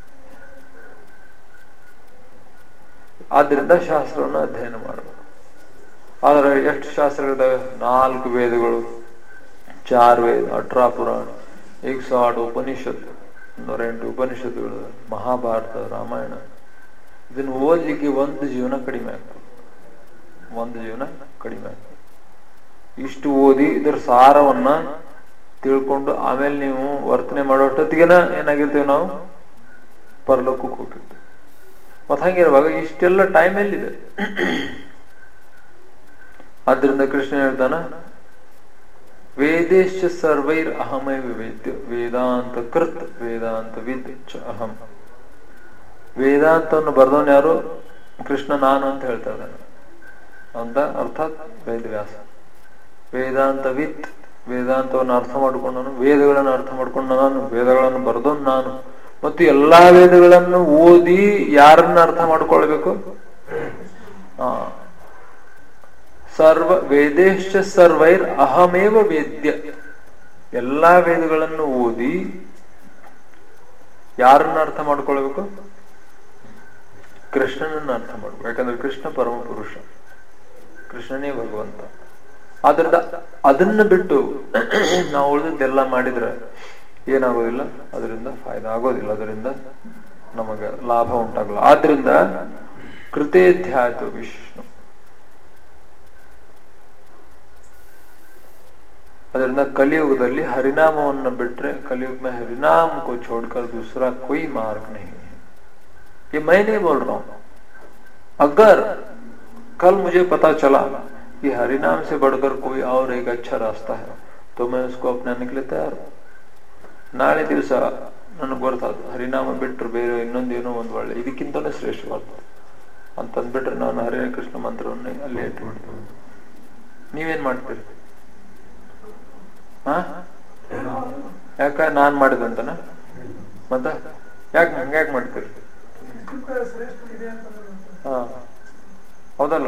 [SPEAKER 1] ಆದ್ರಿಂದ ಶಾಸ್ತ್ರವನ್ನು ಅಧ್ಯಯನ ಮಾಡಬೇಕು ಆದ್ರೆ ಎಷ್ಟು ಶಾಸ್ತ್ರಗಳಿದಾವೆ ನಾಲ್ಕು ವೇದಗಳು ಚಾರ್ ವೇದ ಅಠರಾ ಪುರಾಣ ಈಗ ಸಾಟ್ ಉಪನಿಷತ್ ನೂರ ಎಂಟು ಉಪನಿಷತ್ತುಗಳು ಮಹಾಭಾರತ ರಾಮಾಯಣ ಇದನ್ನು ಓದ್ಲಿಕ್ಕೆ ಒಂದು ಜೀವನ ಕಡಿಮೆ ಆಗ್ತದೆ ಒಂದು ಜೀವನ ಕಡಿಮೆ ಆಗ್ತದೆ ಇಷ್ಟು ಓದಿ ಇದರ ಸಾರವನ್ನ ತಿಳ್ಕೊಂಡು ಆಮೇಲೆ ನೀವು ವರ್ತನೆ ಮಾಡೋಷ್ಟೊತ್ತಿಗೆನ ಏನಾಗಿರ್ತೀವಿ ನಾವು ಪರಲೋಕಕ್ಕೆ ಹೋಗಿರ್ತೀವಿ ಮತ್ ಹಂಗಿರುವಾಗ ಇಷ್ಟೆಲ್ಲ ಟೈಮ್ ಎಲ್ಲಿದೆ ಆದ್ರಿಂದ ಕೃಷ್ಣ ಹೇಳ್ತಾನ ವೇದೇಶ ಸರ್ವೈರ್ ಅಹಮೈ ವೇದ್ಯ ವೇದಾಂತ ಕೃತ್ ವೇದಾಂತ ವಿದ್ ಚ ಅಹಂ ವೇದಾಂತವನ್ನು ಬರ್ದವನ್ ಯಾರು ಕೃಷ್ಣ ನಾನು ಅಂತ ಹೇಳ್ತಾ ಇದ್ದಾನೆ ಅಂತ ಅರ್ಥಾತ್ ವೇದವ್ಯಾಸ ವೇದಾಂತ ವಿತ್ ವೇದಾಂತವನ್ನು ಅರ್ಥ ಮಾಡ್ಕೊಂಡನು ವೇದಗಳನ್ನು ಅರ್ಥ ಮಾಡ್ಕೊಂಡು ನಾನು ವೇದಗಳನ್ನು ಬರ್ದವನ್ ನಾನು ಮತ್ತು ಎಲ್ಲಾ ವೇದಗಳನ್ನು ಓದಿ ಯಾರನ್ನ ಅರ್ಥ ಮಾಡ್ಕೊಳ್ಬೇಕು ಆ ಸರ್ವ ವೇದೇಶ್ಚ ಸರ್ವೈರ್ ಅಹಮೇವ ವೇದ್ಯ ಎಲ್ಲಾ ವೇದಗಳನ್ನು ಓದಿ ಯಾರನ್ನ ಅರ್ಥ ಮಾಡ್ಕೊಳ್ಬೇಕು ಕೃಷ್ಣನನ್ನ ಅರ್ಥ ಮಾಡ್ಬೇಕು ಯಾಕಂದ್ರೆ ಕೃಷ್ಣ ಪರಮ ಪುರುಷ ಕೃಷ್ಣನೇ ಭಗವಂತ ಆದ್ರಿಂದ ಅದನ್ನ ಬಿಟ್ಟು ನಾವು ಉಳಿದದ್ದೆಲ್ಲ ಮಾಡಿದ್ರೆ ಏನಾಗೋದಿಲ್ಲ ಅದರಿಂದ ಫಾಯ್ದಾ ಆಗೋದಿಲ್ಲ ಅದರಿಂದ ನಮಗ ಲಾಭ ಉಂಟಾಗಲ್ಲ ಆದ್ರಿಂದ ಕೃತೇ ಧ್ಯಾತು ವಿಷ್ಣು ಅದರಿಂದ ಕಲಿಯುಗದಲ್ಲಿ हरिनामವನ್ನು बिट्रे कलयुग में हरिनाम को छोड़कर दूसरा कोई मार्ग नहीं है ये मैं नहीं बोल रहा हूं अगर कल मुझे पता चला कि हरिनाम से बढ़कर कोई और एक अच्छा रास्ता है तो मैं उसको अपनाने के लिए तैयार हूं ನಾಳೆ ದಿವಸ ನನಗೆ ಗೊತ್ತಾದ ಹರಿನಾಮ ಬಿಟ್ಟರು ಬೇರೆ ಇನ್ನೊಂದೇನೋ ಒಂದು ಒಳ್ಳೆ ಇದಕ್ಕಿಂತಲೇ ಶ್ರೇಷ್ಠವಾಗ್ತದೆ ಅಂತಂದ್ಬಿಟ್ರೆ ನಾನು ಹರೇ ಕೃಷ್ಣ ಮಂತ್ರವನ್ನು ಅಲ್ಲಿ ಇಟ್ಬಿಡ್ತೇನೆ ನೀವೇನ್ ಮಾಡ್ತೀರಿ ಹಾ ಯಾಕ ನಾನ್ ಮಾಡಿದಂತನ ಮತ್ತ ಯಾಕೆ ಹಂಗ್ಯಾಕ್ ಮಾಡ್ತೀರಿ
[SPEAKER 3] ಇದಕ್ಕಿಂತ ಶ್ರೇಷ್ಠ ಇದೆ ಅಂತ ನನಗೆ
[SPEAKER 1] ಹಾ ಹೌದಲ್ಲ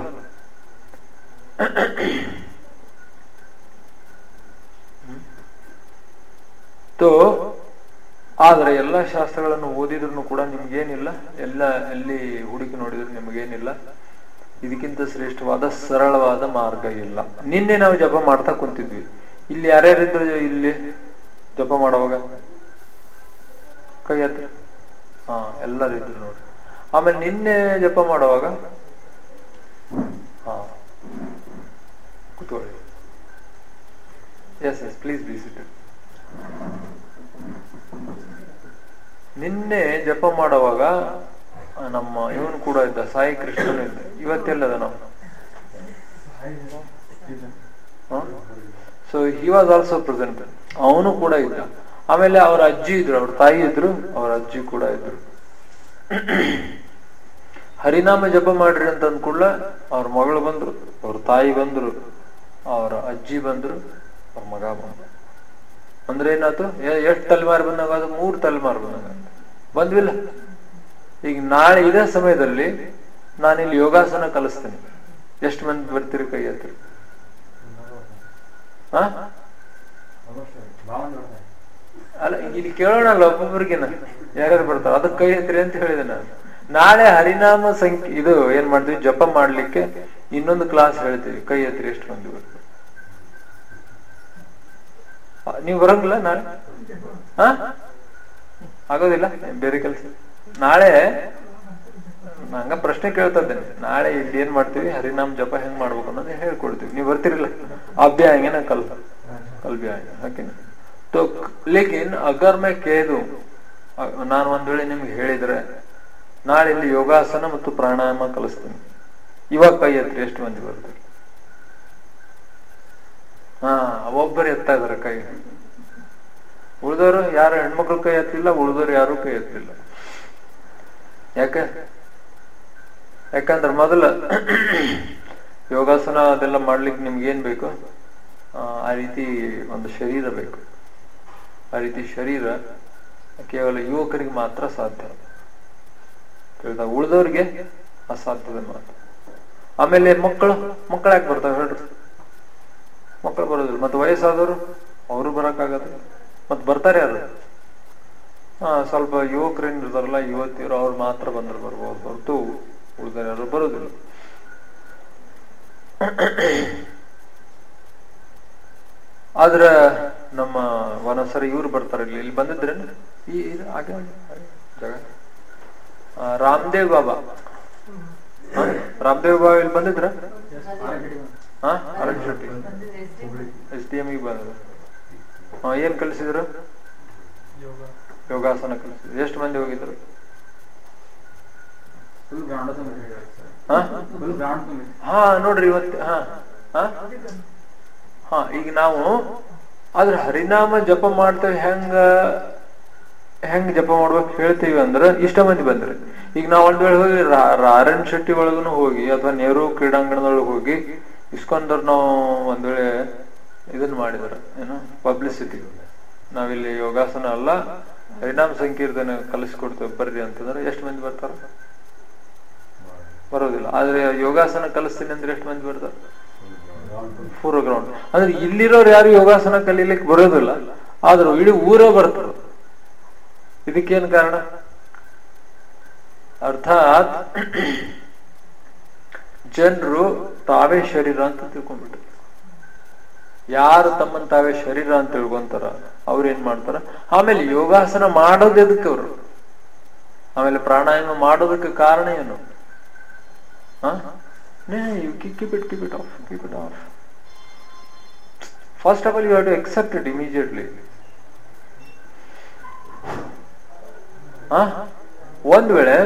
[SPEAKER 1] ತೋ ಆದ್ರೆ ಎಲ್ಲಾ ಶಾಸ್ತ್ರಗಳನ್ನು ಓದಿದ್ರು ಕೂಡ ನಿಮ್ಗೇನಿಲ್ಲ ಎಲ್ಲ ಎಲ್ಲಿ ಹುಡುಕಿ ನೋಡಿದ್ರು ನಿಮ್ಗೇನಿಲ್ಲ ಇದಕ್ಕಿಂತ ಶ್ರೇಷ್ಠವಾದ ಸರಳವಾದ ಮಾರ್ಗ ಇಲ್ಲ ನಿನ್ನೆ ನಾವು ಜಪ ಮಾಡ್ತಾ ಕುಂತಿದ್ವಿ ಇಲ್ಲಿ ಯಾರ್ಯಾರಿದ್ರು ಇಲ್ಲಿ ಜಪ ಮಾಡುವಾಗ ಕೈ ಹತ್ರ ಹಾ ಎಲ್ಲರಿದ್ರು ನೋಡಿ ಆಮೇಲೆ ನಿನ್ನೆ ಜಪ ಮಾಡುವಾಗ ಹಾ ಕೂತ್ಕೊಳ್ಳಿ yes yes please be seated ನಿನ್ನೆ ಜಪ ಮಾಡುವಾಗ ಆ, ನಮ್ಮ ಇವನು ಕೂಡ ಇದ್ದ ಸಾಯಿ ಕೃಷ್ಣನು ಇದ್ದ ಇವತ್ತೆಲ್ಲದ ನಾವು so he was also present ಅವನು ಕೂಡ ಇದ್ದ ಆಮೇಲೆ ಅವರ ಅಜ್ಜಿ ಇದ್ರು ಅವ್ರ ತಾಯಿ ಇದ್ರು ಅವರ ಅಜ್ಜಿ ಕೂಡ ಇದ್ರು ಹರಿನಾಮ ಜಪ ಮಾಡ್ರಿ ಅಂತ ಅಂದ್ಕೂಡ್ಲ ಅವ್ರ ಮಗಳು ಬಂದ್ರು ಅವ್ರ ತಾಯಿ ಬಂದ್ರು ಅವರ ಅಜ್ಜಿ ಬಂದ್ರು ಅವ್ರ ಮಗ ಬಂದ್ರು ಅಂದ್ರೆ ಏನಾಯ್ತು ಎ- ಎಷ್ಟ್ ತಲೆಮಾರು ಬಂದಾಗ ಅದು ಮೂರ್ ತಲೆಮಾರು ಬಂದಾಗ ಬಂದ್ವಿಲ್ಲ ಈಗ ನಾಳೆ ಇದೇ ಸಮಯದಲ್ಲಿ ನಾನಿಲ್ಲಿ ಯೋಗಾಸನ ಕಲಿಸ್ತೀನಿ ಎಷ್ಟು ಮಂದಿ ಬರ್ತೀರಿ ಕೈ ಹತ್ತಿರ ಹಾ ಅಲ್ಲ ಇಲ್ಲಿ ಕೇಳೋಣಲ್ಲ ಒಬ್ಬೊಬ್ಬರಿಗಿನ ಯಾರ್ಯಾರು ಬರ್ತಾರ ಅದಕ್ಕೆ ಕೈ ಎತ್ತಿರಿ ಅಂತ ಹೇಳಿದೆ ನಾನು ನಾಳೆ ಹರಿನಾಮ ಸಂಖ್ಯೆ ಇದು ಏನ್ ಮಾಡ್ತೀವಿ ಜಪ ಮಾಡ್ಲಿಕ್ಕೆ ಇನ್ನೊಂದು ಕ್ಲಾಸ್ ಹೇಳ್ತೀವಿ ಕೈ ಎತ್ತಿರಿ ಎಷ್ಟು ಮಂದಿ ಬರ್ತಾರೆ ಆ, ನೀವು ಬರಂಗಿಲ್ಲ ನಾಳೆ ಹಾ ಆಗೋದಿಲ್ಲ ಬೇರೆ ಕೆಲಸ ನಾಳೆ ನಂಗ ಪ್ರಶ್ನೆ ಕೇಳ್ತಾ ಇದ್ದೇನೆ ನಾಳೆ ಇಲ್ಲಿ ಏನ್ ಮಾಡ್ತೀವಿ ಹರಿನಾಮ್ ಜಪ ಹೆಂಗ್ ಮಾಡ್ಬೇಕು ಅನ್ನೋದು ಹೇಳ್ಕೊಡ್ತೀವಿ ನೀವು ಬರ್ತಿರಲ್ಲ ಅಭ್ಯಾಯ ना कल कल भी आएगा है कि नहीं तो लेकिन अगर मैं कह दूं ಅ- ನಾನು ಒಂದ್ ವೇಳೆ ನಿಮ್ಗೆ ಹೇಳಿದ್ರೆ ನಾಳೆ ಇಲ್ಲಿ ಯೋಗಾಸನ ಮತ್ತು ಪ್ರಾಣಾಯಾಮ ಕಲಿಸ್ತೀನಿ ಇವಾಗ ಕೈ ಎತ್ರಿ ಎಷ್ಟು ಮಂದಿ ಬರ್ತಾರೆ ಹಾ ಒಬ್ಬರು ಎತ್ತಾ ಇದಾರೆ ಕೈ ಉಳಿದವರು ಯಾರು ಹೆಣ್ಮಕ್ಳು ಕೈ ಎತ್ತಲಿಲ್ಲ ಉಳಿದವರು ಯಾರು ಕೈ ಎತ್ತಲಿಲ್ಲ ಯಾಕೆ ಯಾಕಂದ್ರೆ ಮೊದಲ ಯೋಗಾಸನ ಅದೆಲ್ಲ ಮಾಡ್ಲಿಕ್ಕೆ ನಿಮ್ಗೆ ಏನ್ ಬೇಕು ಆ, ಆ ರೀತಿ ಒಂದು ಶರೀರ ಬೇಕು ಆ ರೀತಿ ಶರೀರ ಕೇವಲ ಯುವಕರಿಗೆ ಮಾತ್ರ ಸಾಧ್ಯ ತಿಳಿದ ಉಳಿದವ್ರಿಗೆ ಅಸಾಧ್ಯದ ಮಾತು ಆಮೇಲೆ ಮಕ್ಕಳು ಮಕ್ಕಳು ಯಾಕೆ ಬರ್ತಾವೆ ಹೇಳ್ರಿ ಮಕ್ಕಳು ಬರೋದಿಲ್ಲ ಮತ್ತೆ ವಯಸ್ಸಾದವರು ಅವರು ಬರಕ್ಕಾಗತ್ತೆ ಮತ್ತೆ ಬರ್ತಾರೆ ಯಾರು ಹಾ ಸ್ವಲ್ಪ ಯುವಕರೇನ್ ಇರ್ತಾರಲ್ಲ ಯುವತಿಯರು ಅವ್ರು ಮಾತ್ರ ಬಂದ್ರೆ ಬರ್ಬೋದು ಹೊರತು ಉಳಿದರೆ ಯಾರು ಬರೋದಿಲ್ಲ ಆದ್ರ ನಮ್ಮ ವನಸರ ಇವ್ರು ಬರ್ತಾರೆ ಇಲ್ಲಿ ಇಲ್ಲಿ ಬಂದಿದ್ರೆ ಈ ಇದು ಹಾಗೆ ಹಾಗೆ ಜಾಗ ಆ, ರಾಮದೇವ್ ಬಾಬಾ ಹಾ? ರಾಮದೇವ್ ಬಾಬಾ ಇಲ್ಲಿ ಬಂದಿದ್ರ ಹಾ Arun Shetty S D M ಬಂದ್ರು ಹಾ ಏನ್ ಕಲಿಸಿದ್ರು
[SPEAKER 2] ಯೋಗ
[SPEAKER 1] ಯೋಗಾಸನ ಕಲಿಸಿದ್ರು ಎಷ್ಟು ಮಂದಿ ಹೋಗಿದ್ರು ಹಾ ಹಾ ನೋಡ್ರಿ ಇವತ್ತು ಹಾ ಹಾ ಹಾ ಈಗ ನಾವು ಆದ್ರ ಹರಿನಾಮ ಜಪ ಮಾಡ್ತೇವೆ ಹೆಂಗ ಹೆಂಗ್ ಜಪ ಮಾಡ್ಬೇಕು ಹೇಳ್ತೀವಿ ಅಂದ್ರೆ ಇಷ್ಟ ಮಂದಿ ಬಂದ್ರಿ ಈಗ ನಾವ್ ಒಂದ್ ವೇಳೆ ಹೋಗಿ ರಾ- ರಾರನ್ ಶೆಟ್ಟಿ ಒಳಗನು ಹೋಗಿ ಅಥವಾ ನೆಹರು ಕ್ರೀಡಾಂಗಣದೊಳಗೆ ಹೋಗಿ ಇಸ್ಕೊಂಡವ್ರು ನಾವು ಒಂದ್ ವೇಳೆ ಇದನ್ನ ಮಾಡಿದ್ರ ಏನು ಪಬ್ಲಿಸಿಟಿ ನಾವಿಲ್ಲಿ ಯೋಗಾಸನ ಅಲ್ಲ ಹರಿನಾಮ ಸಂಕೀರ್ತನೆ ಕಲಿಸ್ಕೊಡ್ತೇವೆ ಬರ್ರಿ ಅಂತಂದ್ರೆ ಎಷ್ಟು ಮಂದಿ ಬರ್ತಾರ ಬರೋದಿಲ್ಲ ಆದ್ರೆ ಯೋಗಾಸನ ಕಲಿಸ್ತೀನಿ ಅಂದ್ರೆ ಎಷ್ಟು ಮಂದಿ ಬರ್ತಾರ ಪೂರ್ವ ಗ್ರೌಂಡ್ ಅಂದ್ರೆ ಇಲ್ಲಿರೋರು ಯಾರು ಯೋಗಾಸನ ಕಲೀಲಿಕ್ಕೆ ಬರೋದಿಲ್ಲ ಆದ್ರೂ ಇಡೀ ಊರೇ ಬರ್ತಾರೆ ಇದಕ್ಕೇನ್ ಕಾರಣ ಅರ್ಥಾತ್ ಜನರು ತಾವೇ ಶರೀರ ಅಂತ ತಿಳ್ಕೊಂಡ್ಬಿಟ್ರು ಯಾರು ತಮ್ಮನ್ ತಾವೇ ಶರೀರ ಅಂತ ತಿಳ್ಕೊಂತಾರ ಅವ್ರು ಏನ್ ಮಾಡ್ತಾರ ಆಮೇಲೆ ಯೋಗಾಸನ ಮಾಡೋದು ಎದಕ್ಕೆ ಅವರು ಆಮೇಲೆ ಪ್ರಾಣಾಯಾಮ ಮಾಡೋದಕ್ಕೆ ಕಾರಣ ಏನು ಹ you keep it keep it off keep it off first of all you have to accept it immediately ಒಂದ್ ವೇಳೆ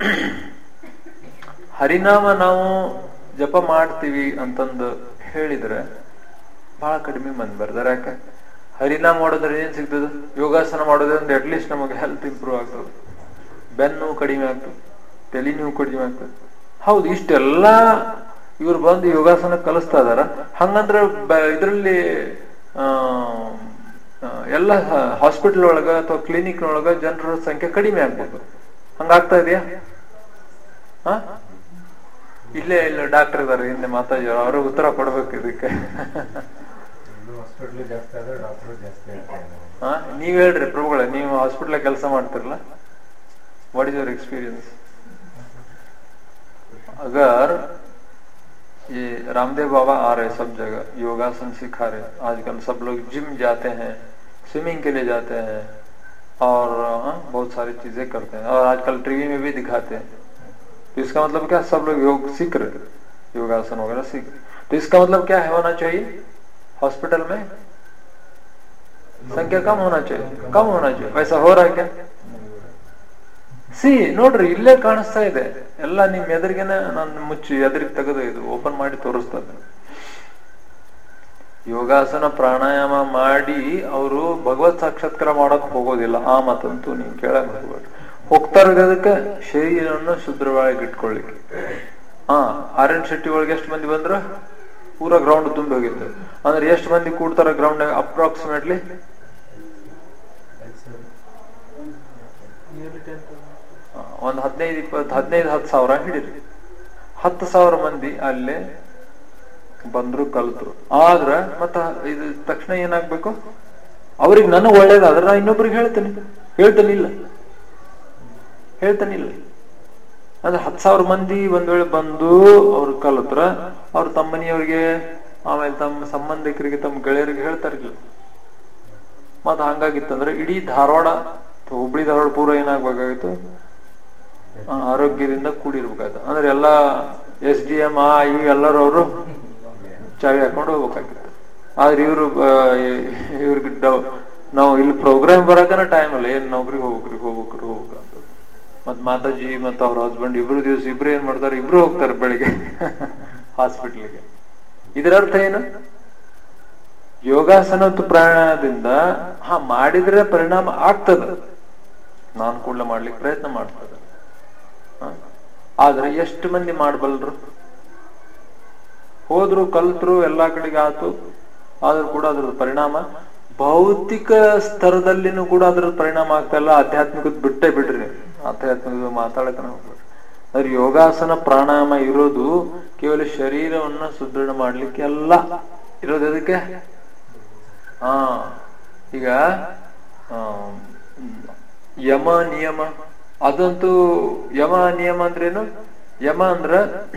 [SPEAKER 1] ಹರಿನಾಮ ನಾವು ಜಪ ಮಾಡ್ತೀವಿ ಅಂತಂದು ಹೇಳಿದ್ರೆ ಬಹಳ ಕಡಿಮೆ ಮಂದಿ ಬರ್ತಾರೆ ಯಾಕೆ ಹರಿನಾಮ ಮಾಡೋದ್ರೆ ಏನ್ ಸಿಗ್ತದೆ ಯೋಗಾಸನ ಮಾಡೋದ್ರಿಂದ ಅಟ್ಲೀಸ್ಟ್ ನಮಗೆ ಹೆಲ್ತ್ ಇಂಪ್ರೂವ್ ಆಗ್ತದೆ ಬೆನ್ನು ಕಡಿಮೆ ಆಗ್ತದೆ ತಲೆ ನೋವು ಕಡಿಮೆ ಆಗ್ತದೆ ಹೌದು ಇಷ್ಟೆಲ್ಲ ಇವ್ರು ಬಂದು ಯೋಗಾಸನ ಕಲಿಸ್ತಾ ಇದಾರ ಹಂಗಂದ್ರೆ ಇದರಲ್ಲಿ ಎಲ್ಲ ಹಾಸ್ಪಿಟಲ್ ಒಳಗ ಅಥವಾ ಕ್ಲಿನಿಕ್ ಒಳಗ ಜನರ ಸಂಖ್ಯೆ ಕಡಿಮೆ ಆಗ್ಬೇಕು ಹಂಗಾಗ್ತಾ ಇದೆಯಾ ಹ ಇಲ್ಲೇ ಇಲ್ಲ ಡಾಕ್ಟರ್ ಇದಾರೆ ಹಿಂದೆ ಮಾತಾಡಿದ್ರು ಅವ್ರಿಗೆ ಉತ್ತರ ಕೊಡ್ಬೇಕು ಇದಕ್ಕೆ
[SPEAKER 4] ಹಾಸ್ಪಿಟ್ಲ್ ಜಾಸ್ತಿ ಆದ್ರೆ ಡಾಕ್ಟರ್ ಜಾಸ್ತಿ ಆಗ್ತಾರೆ
[SPEAKER 1] ಹ ನೀವ್ ಹೇಳ್ರಿ ಪ್ರಭುಗಳೇ ನೀವು ಹಾಸ್ಪಿಟ್ಲ್ ಕೆಲಸ ಮಾಡ್ತಿರಲ್ಲ ವಾಟ್ ಇಸ್ योर एक्सपीरियंस अगर ये रामदेव बाबा आ रहे सब जगह योगासन सिखा रहे आजकल सब लोग जिम जाते हैं स्विमिंग के लिए जाते हैं और हाँ, बहुत सारी चीजें करते हैं और आजकल टीवी में भी दिखाते हैं तो इसका मतलब क्या सब लोग योग सीख रहे हैं, योगासन वगैरह सीख रहे हैं। तो इसका मतलब क्या है होना चाहिए हॉस्पिटल में संख्या कम होना चाहिए कम होना चाहिए वैसा हो रहा है क्या ಸಿ ನೋಡ್ರಿ ಇಲ್ಲೇ ಕಾಣಿಸ್ತಾ ಇದೆ ಎಲ್ಲ ನಿಮ್ ಎದುರಿಗೆನೆ ನಾನು ಮುಚ್ಚಿ ಎದುರಿಗೆ ತೆಗೆದು ಇದು ಓಪನ್ ಮಾಡಿ ತೋರಿಸ್ತಾ ಇದ್ದೇನೆ ಯೋಗಾಸನ ಪ್ರಾಣಾಯಾಮ ಮಾಡಿ ಅವರು ಭಗವತ್ ಸಾಕ್ಷಾತ್ಕಾರ ಮಾಡಕ್ ಹೋಗೋದಿಲ್ಲ ಆ ಮಾತಂತೂ ನೀವು ಕೇಳಕ್ ಹೋಗ್ಬೇಡ್ರಿ ಹೋಗ್ತಾ ಇರೋದಕ್ಕೆ ಶರೀರವನ್ನು ಶುದ್ಧವಾಗಿ ಇಟ್ಕೊಳ್ಳಿಕ್ಕೆ ಹಾ ಆರ್ ಎನ್ ಶೆಟ್ಟಿ ಒಳಗೆ ಎಷ್ಟು ಮಂದಿ ಬಂದ್ರು ಪೂರಾ ಗ್ರೌಂಡ್ ತುಂಬಿ ಹೋಗಿತ್ತು ಅಂದ್ರೆ ಎಷ್ಟು ಮಂದಿ ಕೂಡ್ತಾರ ಗ್ರೌಂಡ್ ಅಪ್ರಾಕ್ಸಿಮೇಟ್ಲಿ
[SPEAKER 2] ನಿಯರ್ಲಿ ಟೆನ್
[SPEAKER 1] ಒಂದ್ ಹದಿನೈದು ಇಪ್ಪತ್ತು ಹದಿನೈದು ಹತ್ತು ಸಾವಿರ ಹಿಡೀರಿ ಹತ್ತು ಸಾವಿರ ಮಂದಿ ಅಲ್ಲೇ ಬಂದ್ರು ಕಲ್ತರು ಆದ್ರ ಮತ್ತ ಇದು ತಕ್ಷಣ ಏನಾಗ್ಬೇಕು ಅವ್ರಿಗೆ ನನಗ್ ಒಳ್ಳೇದಾದ್ರೆ ನಾ ಇನ್ನೊಬ್ರಿಗೆ ಹೇಳ್ತೇನೆ ಹೇಳ್ತೇನೆ ಇಲ್ಲ ಹೇಳ್ತೇನೆ ಇಲ್ಲ ಅಂದ್ರೆ ಹತ್ತು ಸಾವಿರ ಮಂದಿ ಒಂದ್ ವೇಳೆ ಬಂದು ಅವ್ರು ಕಲಿತ್ರ ಅವ್ರ ತಮ್ಮ ಮನೆಯವ್ರಿಗೆ ಆಮೇಲೆ ತಮ್ಮ ಸಂಬಂಧಿಕರಿಗೆ ತಮ್ಮ ಗೆಳೆಯರಿಗೆ ಹೇಳ್ತಾರಿಲ್ಲ ಮತ್ ಹಂಗಾಗಿತ್ತಂದ್ರೆ ಇಡೀ ಧಾರವಾಡ ಅಥವಾ ಹುಬ್ಳಿ ಧಾರವಾಡ ಪೂರ ಏನಾಗ್ಬೇಕಾಗಿತ್ತು ಆ, ಆರೋಗ್ಯದಿಂದ ಕೂಡಿರ್ಬೇಕಾಯ್ತು ಅಂದ್ರೆ ಎಲ್ಲಾ ಎಸ್ ಡಿ ಎಂ ಆ ಇವು ಎಲ್ಲರೂ ಅವರು ಚಾವಿ ಹಾಕೊಂಡು ಹೋಗ್ಬೇಕಾಗಿತ್ತು ಆದ್ರೆ ಇವರು ಇವ್ರಿಗೆ ಡವ್- ನಾವು ಇಲ್ಲಿ ಪ್ರೋಗ್ರಾಮ್ ಬರಕನ ಟೈಮ್ ಅಲ್ಲ ಏನ್ ನೌಕರಿಗೆ ಹೋಗ್ಬೇಕ್ರಿ ಹೋಗ್ಬೇಕ್ರಿ ಹೋಗ್ಬೇಕಂತ ಮತ್ ಮಾತಾಜಿ ಮತ್ತ ಅವ್ರ ಹಸ್ಬೆಂಡ್ ಇಬ್ರು ದಿವಸ ಇಬ್ರು ಏನ್ ಮಾಡ್ತಾರೆ ಇಬ್ರು ಹೋಗ್ತಾರೆ ಬೆಳಿಗ್ಗೆ ಹಾಸ್ಪಿಟ್ಲಿಗೆ ಇದರ ಅರ್ಥ ಏನು ಯೋಗಾಸನ ಮತ್ತು ಪ್ರಾಣಾಯಾಮದಿಂದ ಹಾ ಮಾಡಿದ್ರೆ ಪರಿಣಾಮ ಆಗ್ತದ ನಾನು ಕೂಡಲೇ ಮಾಡ್ಲಿಕ್ಕೆ ಪ್ರಯತ್ನ ಮಾಡ್ತದ ಹ? ಆದ್ರೆ ಎಷ್ಟು ಮಂದಿ ಮಾಡಬಲ್ರು ಹೋದ್ರು ಕಲ್ತ್ರು ಎಲ್ಲಾ ಕಡೆಗೆ ಆತು ಆದ್ರೂ ಕೂಡ ಅದ್ರ ಪರಿಣಾಮ ಭೌತಿಕ ಸ್ತರದಲ್ಲಿನೂ ಕೂಡ ಅದ್ರ ಪರಿಣಾಮ ಆಗ್ತಾ ಇಲ್ಲ ಆಧ್ಯಾತ್ಮಿಕದ ಬಿಟ್ಟೇ ಬಿಡ್ರಿ ನೀವು. ಆಧ್ಯಾತ್ಮಿಕ ಮಾತಾಡಕ್ಕೆ ಹೋಗ್ಬೇಡ್ರಿ ಅದ್ರ ಯೋಗಾಸನ ಪ್ರಾಣಾಯಾಮ ಇರೋದು ಕೇವಲ ಶರೀರವನ್ನ ಸುದೃಢ ಮಾಡ್ಲಿಕ್ಕೆ ಅಲ್ಲ ಇರೋದು ಅದಕ್ಕೆ ಹಾ ಈಗ ಆ, ಯಮ ನಿಯಮ ಅದಂತೂ ಯಮ ನಿಯಮ ಅಂದ್ರೇನು ಯಮ ಅಂದ್ರ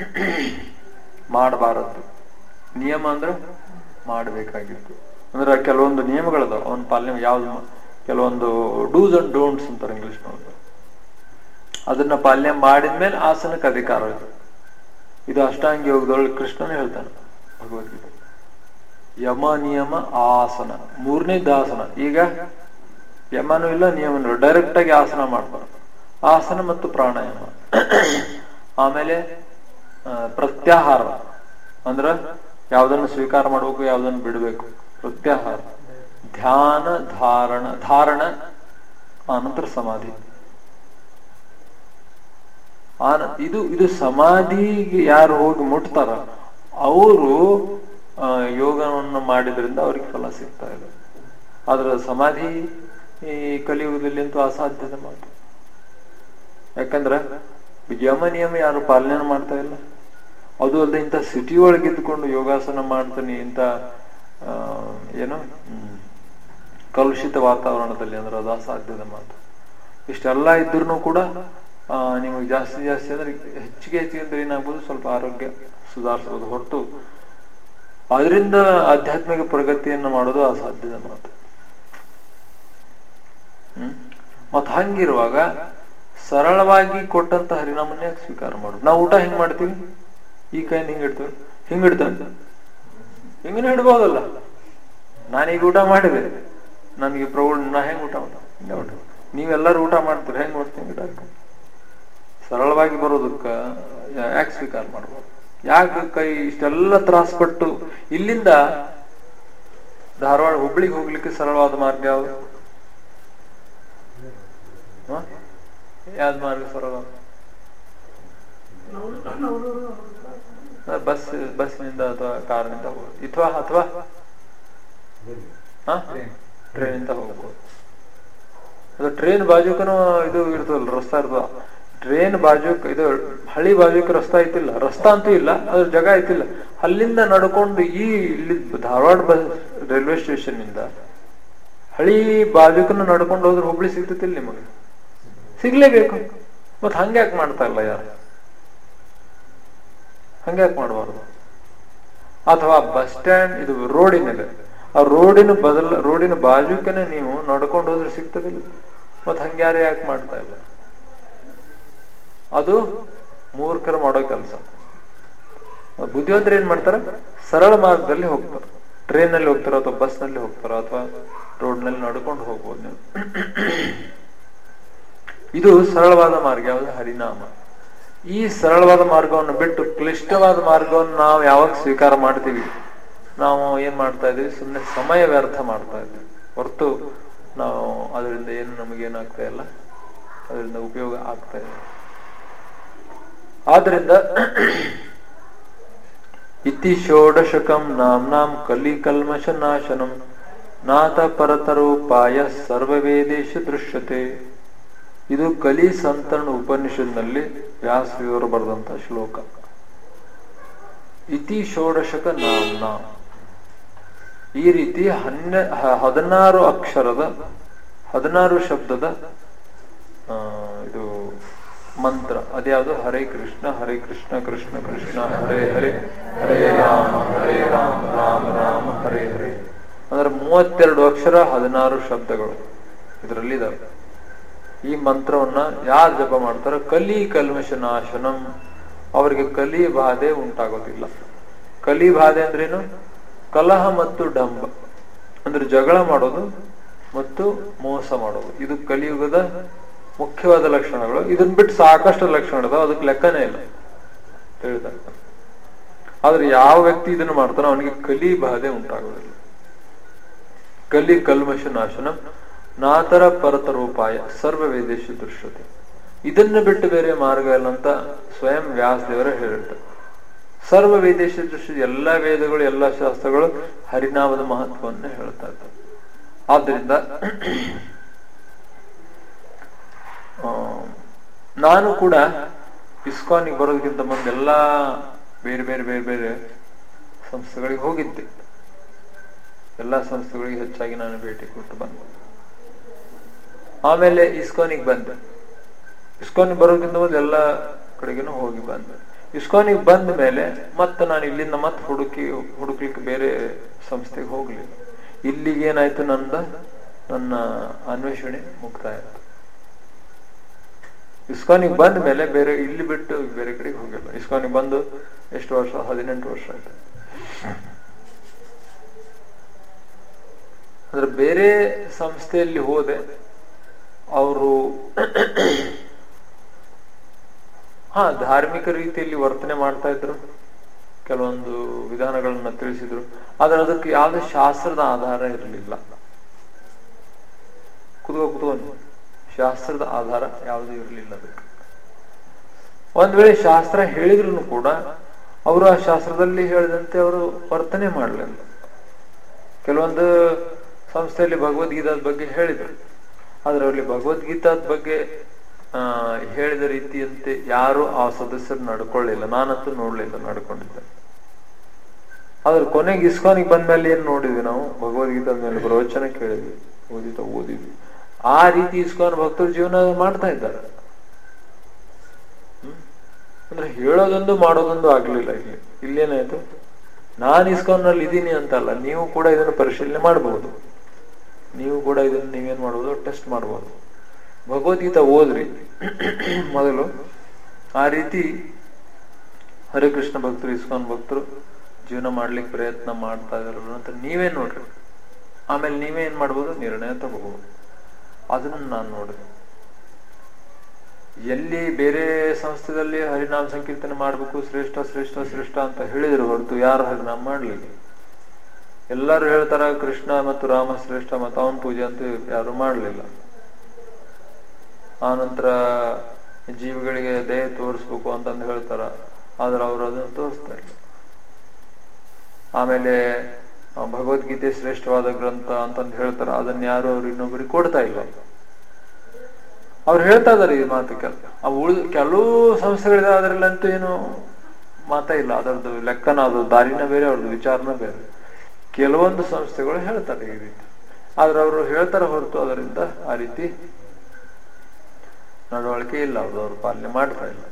[SPEAKER 1] ಮಾಡಬಾರದು ನಿಯಮ ಅಂದ್ರ ಮಾಡಬೇಕಾಗಿತ್ತು ಅಂದ್ರೆ ಕೆಲವೊಂದು ನಿಯಮಗಳದಾವ ಅವನ್ ಪಾಲನೆ ಯಾವ್ದು ಕೆಲವೊಂದು ಡೂಸ್ ಅಂಡ್ ಡೋಂಟ್ಸ್ ಅಂತಾರೆ ಇಂಗ್ಲಿಷ್ ಅದನ್ನ ಪಾಲನೆ ಮಾಡಿದ್ಮೇಲೆ ಆಸನಕ್ಕೆ ಅಧಿಕಾರ ಇದೆ ಇದು ಅಷ್ಟಾಂಗಿ ಯೋಗದೊಳಗೆ ಕೃಷ್ಣನೇ ಹೇಳ್ತಾನೆ ಭಗವದ್ಗೀತೆ ಯಮ ನಿಯಮ ಆಸನ ಮೂರನೇದು ಆಸನ ಈಗ ಯಮನೂ ಇಲ್ಲ ನಿಯಮನೂ ಇಲ್ಲ ಡೈರೆಕ್ಟ್ ಆಗಿ ಆಸನ ಮಾಡ್ತಾರೆ ಆಸನ ಮತ್ತು ಪ್ರಾಣಾಯಾಮ ಆಮೇಲೆ ಆ, ಪ್ರತ್ಯಾಹಾರ ಅಂದ್ರ ಯಾವ್ದನ್ನು ಸ್ವೀಕಾರ ಮಾಡ್ಬೇಕು ಯಾವ್ದನ್ನು ಬಿಡಬೇಕು ಪ್ರತ್ಯಾಹಾರ ಧ್ಯಾನ ಧಾರಣ ಧಾರಣ ಆನಂತರ ಸಮಾಧಿ ಆನ ಇದು ಇದು ಸಮಾಧಿಗೆ ಯಾರು ಹೋಗಿ ಮುಟ್ತಾರ ಅವರು ಯೋಗವನ್ನು ಮಾಡಿದ್ರಿಂದ ಅವ್ರಿಗೆ ಫಲ ಸಿಗ್ತಾ ಇದೆ ಆದ್ರೆ ಸಮಾಧಿ ಈ ಕಲಿಯುಗದಲ್ಲಿ ಅಂತೂ ಅಸಾಧ್ಯದ ಮಾತು ಯಾಕಂದ್ರ ಯಮ ನಿಯಮ ಯಾರು ಪಾಲನೆ ಮಾಡ್ತಾ ಇಲ್ಲ ಅದು ಅಲ್ಲದೆ ಇಂಥ ಸಿಟಿ ಒಳಗೆ ಇದ್ಕೊಂಡು ಯೋಗಾಸನ ಮಾಡ್ತಾನೆ ಇಂಥ ಆ, ಏನು ಹ್ಮ್, ಕಲುಷಿತ ವಾತಾವರಣದಲ್ಲಿ ಅಂದ್ರೆ ಅದು ಅಸಾಧ್ಯದ ಮಾತು ಇಷ್ಟೆಲ್ಲ ಇದ್ರೂ ಕೂಡ ಆ, ನಿಮಗೆ ಜಾಸ್ತಿ ಜಾಸ್ತಿ ಅಂದ್ರೆ ಹೆಚ್ಚಿಗೆ ಹೆಚ್ಚಿಗೆ ಅಂದ್ರೆ ಏನಾಗ್ಬೋದು ಸ್ವಲ್ಪ ಆರೋಗ್ಯ ಸುಧಾರಿಸಬಹುದು ಹೊರತು ಅದರಿಂದ ಆಧ್ಯಾತ್ಮಿಕ ಪ್ರಗತಿಯನ್ನು ಮಾಡೋದು ಅಸಾಧ್ಯದ ಮಾತು ಹ್ಮ್ ಮತ್ ಹಂಗಿರುವಾಗ ಸರಳವಾಗಿ ಕೊಟ್ಟಂತ ಹರಿನಾಮನ್ನೇ ಸ್ವೀಕಾರ ಮಾಡು ನಾವು ಊಟ ಹೆಂಗ್ ಮಾಡ್ತೀವಿ ಈ ಕೈಯಿಂದ ಹಿಂಗ್ ಇಡ್ತೀವಿ ಹಿಂಗ್ ಇಡ್ತೇವೆ ಹಿಂಗನೇ ಇಡ್ಬೋದಲ್ಲ ನಾನೀಗ ಊಟ ಮಾಡಿದೆ ನನಗೆ ಪ್ರೌಢ ನಾ ಹೆಂಗ್ ಊಟ ಮಾಡ ಹಿಂಗೆ ಊಟ ನೀವೆಲ್ಲರೂ ಊಟ ಮಾಡ್ತೀರಿ ಹೆಂಗ್ ಮಾಡ್ತೀನಿ ಗಿಡ ಸರಳವಾಗಿ ಬರೋದಕ್ಕ ಯಾಕೆ ಸ್ವೀಕಾರ ಮಾಡ್ಬೋದು ಯಾಕೆ ಕೈ ಇಷ್ಟೆಲ್ಲ ತ್ರಾಸಪಟ್ಟು ಇಲ್ಲಿಂದ ಧಾರವಾಡ ಹುಬ್ಳಿಗೆ ಹೋಗ್ಲಿಕ್ಕೆ ಸರಳವಾದ ಮಾರ್ಗ ಯಾವುದು ಹ? ಯಾವ್ದು ಮಾರ್ಗ ಸರಳವಾದ ಬಸ್ ಬಸ್ನಿಂದ ಅಥವಾ ಕಾರ್ನಿಂದ ಹೋಗ್ಬೋದು ಅಥವಾ ಅಥವಾ ಟ್ರೈನಿಂದ ಹೋಗ್ಬೋದು ಅದು ಟ್ರೈನ್ ಬಾಜುಕನು ಇದು ಇರ್ತದಲ್ಲ ರಸ್ತಾ ಇರ್ತದ ಟ್ರೈನ್ ಬಾಜುಕ್ ಇದು ಹಳಿ ಬಾಜುಕ್ ರಸ್ತಾ ಐತಿಲ್ಲ ರಸ್ತಾ ಅಂತೂ ಇಲ್ಲ ಅದ್ರ ಜಾಗ ಐತಿಲ್ಲ ಅಲ್ಲಿಂದ ನಡ್ಕೊಂಡು ಈ ಇಲ್ಲಿ ಧಾರವಾಡ ಬಸ್ ರೈಲ್ವೆ ಸ್ಟೇಷನ್ ಇಂದ ಹಳಿ ಬಾಜುಕನ್ನು ನಡ್ಕೊಂಡು ಹೋದ್ರೆ ಹುಬ್ಳಿ ಸಿಗ್ತತಿಲ್ಲ ನಿಮಗೆ ಸಿಗ್ಲೇಬೇಕು ಮತ್ ಹಂಗ್ಯಾಕ್ ಮಾಡ್ತಾ ಇಲ್ಲ ಯಾರು ಹಂಗ್ಯಾಕ್ ಮಾಡಬಾರ್ದು ಅಥವಾ ಬಸ್ ಸ್ಟ್ಯಾಂಡ್ ಇದು ರೋಡಿನಿದೆ ಆ ರೋಡಿನ ಬದಲ ರೋಡಿನ ಬಾಜುಕನೆ ನೀವು ನಡ್ಕೊಂಡು ಹೋದ್ರೆ ಸಿಗ್ತದಿಲ್ಲ ಮತ್ ಹಂಗ್ಯಾರು ಯಾಕೆ ಮಾಡ್ತಾ ಇಲ್ಲ ಅದು ಮೂರ್ಖರು ಮಾಡೋ ಕೆಲಸ ಬುದ್ಧಿವಂತರು ಏನ್ ಮಾಡ್ತಾರೆ ಸರಳ ಮಾರ್ಗದಲ್ಲಿ ಹೋಗ್ತಾರೆ ಟ್ರೈನ್ ನಲ್ಲಿ ಹೋಗ್ತಾರ ಅಥವಾ ಬಸ್ ನಲ್ಲಿ ಹೋಗ್ತಾರ ಅಥವಾ ರೋಡ್ ನಲ್ಲಿ ನಡ್ಕೊಂಡು ಹೋಗ್ಬೋದು ನೀವು ಇದು ಸರಳವಾದ ಮಾರ್ಗ ಯಾವುದು ಹರಿನಾಮ ಈ ಸರಳವಾದ ಮಾರ್ಗವನ್ನು ಬಿಟ್ಟು ಕ್ಲಿಷ್ಟವಾದ ಮಾರ್ಗವನ್ನು ನಾವು ಯಾವಾಗ ಸ್ವೀಕಾರ ಮಾಡ್ತೀವಿ ನಾವು ಏನ್ ಮಾಡ್ತಾ ಇದೀವಿ ಸುಮ್ಮನೆ ಸಮಯ ವ್ಯರ್ಥ ಮಾಡ್ತಾ ಇದ್ವಿ ಹೊರತು ನಾವು ಅದರಿಂದ ಏನು ನಮಗೇನಾಗ್ತಾ ಇಲ್ಲ ಅದರಿಂದ ಉಪಯೋಗ ಆಗ್ತಾ ಇಲ್ಲ ಆದ್ರಿಂದ ಇತಿ ಷೋಡಶಕಂ ನಾಮ್ನಾಂ ಕಲಿ ಕಲ್ಮಶ ನಾಶನಂ ನಾಥ ಪರತರೋಪಾಯ ಸರ್ವವೇದೇಶ ದೃಶ್ಯತೆ ಇದು ಕಲಿ ಸಂತರಣ ಉಪನಿಷತ್ನಲ್ಲಿ ವ್ಯಾಸದೇವರು ಬರೆದಂತ ಶ್ಲೋಕ ಇತಿ ಷೋಡಶಕ ನಾಮ್ನ ಈ ರೀತಿ ಹನ್ನೆ ಹ- ಹದಿನಾರು ಅಕ್ಷರದ ಹದಿನಾರು ಶಬ್ದದ ಆ, ಇದು ಮಂತ್ರ ಅದ್ಯಾವುದು ಹರೇ ಕೃಷ್ಣ ಹರೇ ಕೃಷ್ಣ ಕೃಷ್ಣ ಕೃಷ್ಣ ಹರೇ ಹರೇ ಹರೇ ರಾಮ ಹರೇ ರಾಮ ರಾಮ ರಾಮ ಹರೇ ಹರೇ ಅಂದ್ರೆ ಮೂವತ್ತೆರಡು ಅಕ್ಷರ ಹದಿನಾರು ಶಬ್ದಗಳು ಇದರಲ್ಲಿ ಇದಾವೆ ಈ ಮಂತ್ರವನ್ನ ಯಾರು ಜಪ ಮಾಡ್ತಾರೋ ಕಲಿ ಕಲ್ಮಶ ನಾಶನಂ ಅವರಿಗೆ ಕಲಿ ಬಾಧೆ ಉಂಟಾಗೋದಿಲ್ಲ ಕಲಿ ಬಾಧೆ ಅಂದ್ರೇನು ಕಲಹ ಮತ್ತು ಡಂಬ ಅಂದ್ರೆ ಜಗಳ ಮಾಡೋದು ಮತ್ತು ಮೋಸ ಮಾಡೋದು ಇದು ಕಲಿಯುಗದ ಮುಖ್ಯವಾದ ಲಕ್ಷಣಗಳು ಇದನ್ನ ಬಿಟ್ಟು ಸಾಕಷ್ಟು ಲಕ್ಷಣಗಳು ಅದಕ್ಕೆ ಲೆಕ್ಕನೇ ಇಲ್ಲ ತಿಳಿದ ಆದ್ರೆ ಯಾವ ವ್ಯಕ್ತಿ ಇದನ್ನು ಮಾಡ್ತಾನೋ ಅವನಿಗೆ ಕಲಿ ಬಾಧೆ ಉಂಟಾಗೋದಿಲ್ಲ ಕಲಿ ಕಲ್ಮಶ ನಾಶನ ನಾತರ ಪರತರೋಪಾಯ ಸರ್ವ ವೇದೇಶ ದೃಶ್ಯತೆ ಇದನ್ನ ಬಿಟ್ಟು ಬೇರೆ ಮಾರ್ಗ ಇಲ್ಲ ಅಂತ ಸ್ವಯಂ ವ್ಯಾಸದೇವರ ಹೇಳಿರ್ತಾರೆ ಸರ್ವ ವೇದೇಶ ದೃಶ್ಯ ಎಲ್ಲಾ ವೇದಗಳು ಎಲ್ಲಾ ಶಾಸ್ತ್ರಗಳು ಹರಿನಾಮದ ಮಹತ್ವವನ್ನು ಹೇಳ್ತಾ ಇದ್ದಾರೆ ಆದ್ದರಿಂದ ಆ, ನಾನು ಕೂಡ ಇಸ್ಕಾನಿಗೆ ಬರೋದಕ್ಕಿಂತ ಮುಂದೆಲ್ಲಾ ಬೇರೆ ಬೇರೆ ಬೇರೆ ಬೇರೆ ಸಂಸ್ಥೆಗಳಿಗೆ ಹೋಗಿದ್ದೆ ಎಲ್ಲಾ ಸಂಸ್ಥೆಗಳಿಗೆ ಹೆಚ್ಚಾಗಿ ನಾನು ಭೇಟಿ ಕೊಟ್ಟು ಬಂದೆ ಆಮೇಲೆ ಇಸ್ಕಾನಿಗೆ ಬಂದೆ ಇಸ್ಕಾನಿಗೆ ಬರೋದಕ್ಕಿಂತ ಮೊದಲು ಎಲ್ಲ ಕಡೆಗೂ ಹೋಗಿ ಬಂದೆ ಇಸ್ಕಾನಿಗೆ ಬಂದ ಮೇಲೆ ಮತ್ತೆ ನಾನು ಇಲ್ಲಿಂದ ಮತ್ತೆ ಹುಡುಕಿ ಹುಡುಕ್ಲಿಕ್ಕೆ ಬೇರೆ ಸಂಸ್ಥೆಗೆ ಹೋಗ್ಲಿಲ್ಲ ಇಲ್ಲಿಗೆ ಏನಾಯ್ತು ನಂದ ನನ್ನ ಅನ್ವೇಷಣೆ ಮುಕ್ತಾಯ ಆಯ್ತು ಇಸ್ಕಾನಿಗೆ ಬಂದ ಮೇಲೆ ಬೇರೆ ಇಲ್ಲಿ ಬಿಟ್ಟು ಬೇರೆ ಕಡೆಗೆ ಹೋಗಿಲ್ಲ ಇಸ್ಕಾನಿಗೆ ಬಂದು ಎಷ್ಟು ವರ್ಷ ಹದಿನೆಂಟು ವರ್ಷ ಆಯ್ತು ಅಂದ್ರೆ ಬೇರೆ ಸಂಸ್ಥೆಯಲ್ಲಿ ಹೋದೆ ಅವರು ಹಾ ಧಾರ್ಮಿಕ ರೀತಿಯಲ್ಲಿ ವರ್ತನೆ ಮಾಡ್ತಾ ಇದ್ರು ಕೆಲವೊಂದು ವಿಧಾನಗಳನ್ನ ತಿಳಿಸಿದ್ರು ಆದ್ರೆ ಅದಕ್ಕೆ ಯಾವುದೇ ಶಾಸ್ತ್ರದ ಆಧಾರ ಇರಲಿಲ್ಲ ಕುತ್ಕೋ ಕುತ್ಕೊಂಡು ಶಾಸ್ತ್ರದ ಆಧಾರ ಯಾವುದೂ ಇರಲಿಲ್ಲ ಅದಕ್ಕೆ ಒಂದ್ ವೇಳೆ ಶಾಸ್ತ್ರ ಹೇಳಿದ್ರು ಕೂಡ ಅವರು ಆ ಶಾಸ್ತ್ರದಲ್ಲಿ ಹೇಳಿದಂತೆ ಅವರು ವರ್ತನೆ ಮಾಡಲಿಲ್ಲ ಕೆಲವೊಂದು ಸಂಸ್ಥೆಯಲ್ಲಿ ಭಗವದ್ಗೀತಾದ ಬಗ್ಗೆ ಹೇಳಿದ್ರು ಆದ್ರೆ ಅವರಲ್ಲಿ ಭಗವದ್ಗೀತಾದ ಬಗ್ಗೆ ಆ ಹೇಳಿದ ರೀತಿಯಂತೆ ಯಾರು ಆ ಸದಸ್ಯರು ನಡ್ಕೊಳ್ಳಿಲ್ಲ ನಾನಂತೂ ನೋಡ್ಲಿಲ್ಲ ನಡ್ಕೊಂಡಿದ್ದೆ ಆದ್ರೆ ಕೊನೆಗೆ ಇಸ್ಕಾನಿಗೆ ಬಂದ್ಮೇಲೆ ಏನ್ ನೋಡಿದ್ವಿ ನಾವು ಭಗವದ್ಗೀತಾದ ಮೇಲೆ ಪ್ರವಚನ ಕೇಳಿದ್ವಿ ಓದಿತ ಓದಿದ್ವಿ ಆ ರೀತಿ ಇಸ್ಕಾನ್ ಭಕ್ತರು ಜೀವನ ಮಾಡ್ತಾ ಇದ್ದಾರೆ ಹ್ಮ್? ಅಂದ್ರೆ ಹೇಳೋದೊಂದು ಮಾಡೋದೊಂದು ಆಗ್ಲಿಲ್ಲ ಇಲ್ಲಿ ಇಲ್ಲೇನಾಯ್ತು ನಾನು ಇಸ್ಕಾನ್ ನಲ್ಲಿ ಇದ್ದೀನಿ ಅಂತಲ್ಲ ನೀವು ಕೂಡ ಇದನ್ನು ಪರಿಶೀಲನೆ ಮಾಡಬಹುದು ನೀವು ಕೂಡ ಇದನ್ನು ನೀವೇನ್ ಮಾಡಬಹುದು ಟೆಸ್ಟ್ ಮಾಡಬಹುದು ಭಗವದ್ಗೀತಾ ಓದ್ರಿ ಮೊದಲು ಆ ರೀತಿ ಹರೇ ಕೃಷ್ಣ ಭಕ್ತರು ಇಸ್ಕಾನ್ ಭಕ್ತರು ಜೀವನ ಮಾಡ್ಲಿಕ್ಕೆ ಪ್ರಯತ್ನ ಮಾಡ್ತಾ ಇದಾರಲ್ಲ ಅಂತ ನೀವೇ ನೋಡ್ರಿ ಆಮೇಲೆ ನೀವೇ ಏನ್ ಮಾಡ್ಬೋದು ನಿರ್ಣಯ ತಗೋಬಹುದು ಅದನ್ನ ನಾನು ನೋಡಿದೆ ಎಲ್ಲಿ ಬೇರೆ ಸಂಸ್ಥೆದಲ್ಲಿ ಹರಿನಾಮ ಸಂಕೀರ್ತನೆ ಮಾಡ್ಬೇಕು ಶ್ರೇಷ್ಠ ಶ್ರೇಷ್ಠ ಶ್ರೇಷ್ಠ ಅಂತ ಹೇಳಿದ್ರು ಹೊರತು ಯಾರು ಹರಿನಾಮ ಮಾಡ್ಲಿಲ್ಲ ಎಲ್ಲರೂ ಹೇಳ್ತಾರ ಕೃಷ್ಣ ಮತ್ತು ರಾಮ ಶ್ರೇಷ್ಠ ಮತ್ತು ಅವನ ಪೂಜೆ ಅಂತ ಯಾರು ಮಾಡ್ಲಿಲ್ಲ ಆನಂತರ ಜೀವಿಗಳಿಗೆ ದಯೆ ತೋರಿಸ್ಬೇಕು ಅಂತಂದು ಹೇಳ್ತಾರ ಆದ್ರೆ ಅವರು ಅದನ್ನು ತೋರಿಸ್ತಾ ಇಲ್ಲ ಆಮೇಲೆ ಆ, ಭಗವದ್ಗೀತೆ ಶ್ರೇಷ್ಠವಾದ ಗ್ರಂಥ ಅಂತಂದು ಹೇಳ್ತಾರ ಅದನ್ನ ಯಾರು ಅವ್ರು ಇನ್ನೊಬ್ಬರಿಗೆ ಕೊಡ್ತಾ ಇಲ್ಲ ಅವ್ರು ಹೇಳ್ತಾ ಇದಾರೆ ಈ ಮಾತು ಕೆಲ ಆ ಉಳಿದ ಕೆಲವು ಸಂಸ್ಥೆಗಳಿದೆ ಅದರಲ್ಲಂತೂ ಏನು ಮಾತಾ ಇಲ್ಲ ಅದರದ್ದು ಲೆಕ್ಕನ ಅದು ದಾರಿನ ಬೇರೆ ಅವ್ರದ್ದು ವಿಚಾರನ ಬೇರೆ ಕೆಲವೊಂದು ಸಂಸ್ಥೆಗಳು ಹೇಳ್ತಾರೆ ಈ ರೀತಿ ಆದ್ರೆ ಅವರು ಹೇಳ್ತಾರೆ ಹೊರತು ಅದರಿಂದ ಆ ರೀತಿ ನಡವಳಿಕೆ ಇಲ್ಲ ಅವ್ರು ಅವ್ರು ಪಾಲನೆ ಮಾಡ್ತಾ ಇಲ್ಲ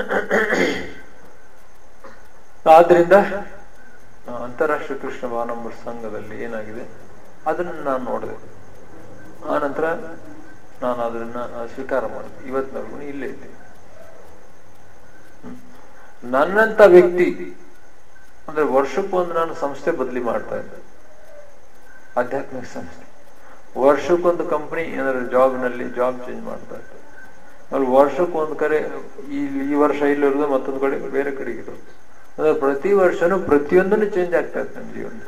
[SPEAKER 1] ಆದ್ರಿಂದ ಆ, ಅಂತಾರಾಷ್ಟ್ರೀಯ ಕೃಷ್ಣ ಭಾನಂಬರ ಸಂಘದಲ್ಲಿ ಏನಾಗಿದೆ ಅದನ್ನ ನಾನು ನೋಡಿದೆ ಆ ನಂತರ ನಾನು ಅದನ್ನ ಸ್ವೀಕಾರ ಮಾಡಿದೆ ಇವತ್ತಿನವರೆಗೂ ಇಲ್ಲೇ ಇದ್ದೀನಿ ಹ್ಮ್. ನನ್ನಂತ ವ್ಯಕ್ತಿ ಅಂದ್ರೆ ವರ್ಷಕ್ಕೊಂದು ನಾನು ಸಂಸ್ಥೆ ಬದಲಿ ಮಾಡ್ತಾ ಇದ್ದೆ ಆಧ್ಯಾತ್ಮಿಕ ಸಂಸ್ಥೆ ವರ್ಷಕ್ಕೊಂದು ಕಂಪನಿ ಏನಾದ್ರು ಜಾಬ್ ನಲ್ಲಿ ಜಾಬ್ ಚೇಂಜ್ ಮಾಡ್ತಾ ಇದ್ದೆ ಅಲ್ಲಿ ವರ್ಷಕ್ಕೊಂದು ಕಡೆ ಈ ಈ ವರ್ಷ ಇಲ್ಲಿರೋದು ಮತ್ತೊಂದು ಕಡೆ ಬೇರೆ ಕಡೆಗೆ ಇರೋದು ಅಂದ್ರೆ ಪ್ರತಿ ವರ್ಷನೂ ಪ್ರತಿಯೊಂದನ್ನು ಚೇಂಜ್ ಆಗ್ತಾ ಇತ್ತು ನನ್ನ ಜೀವನ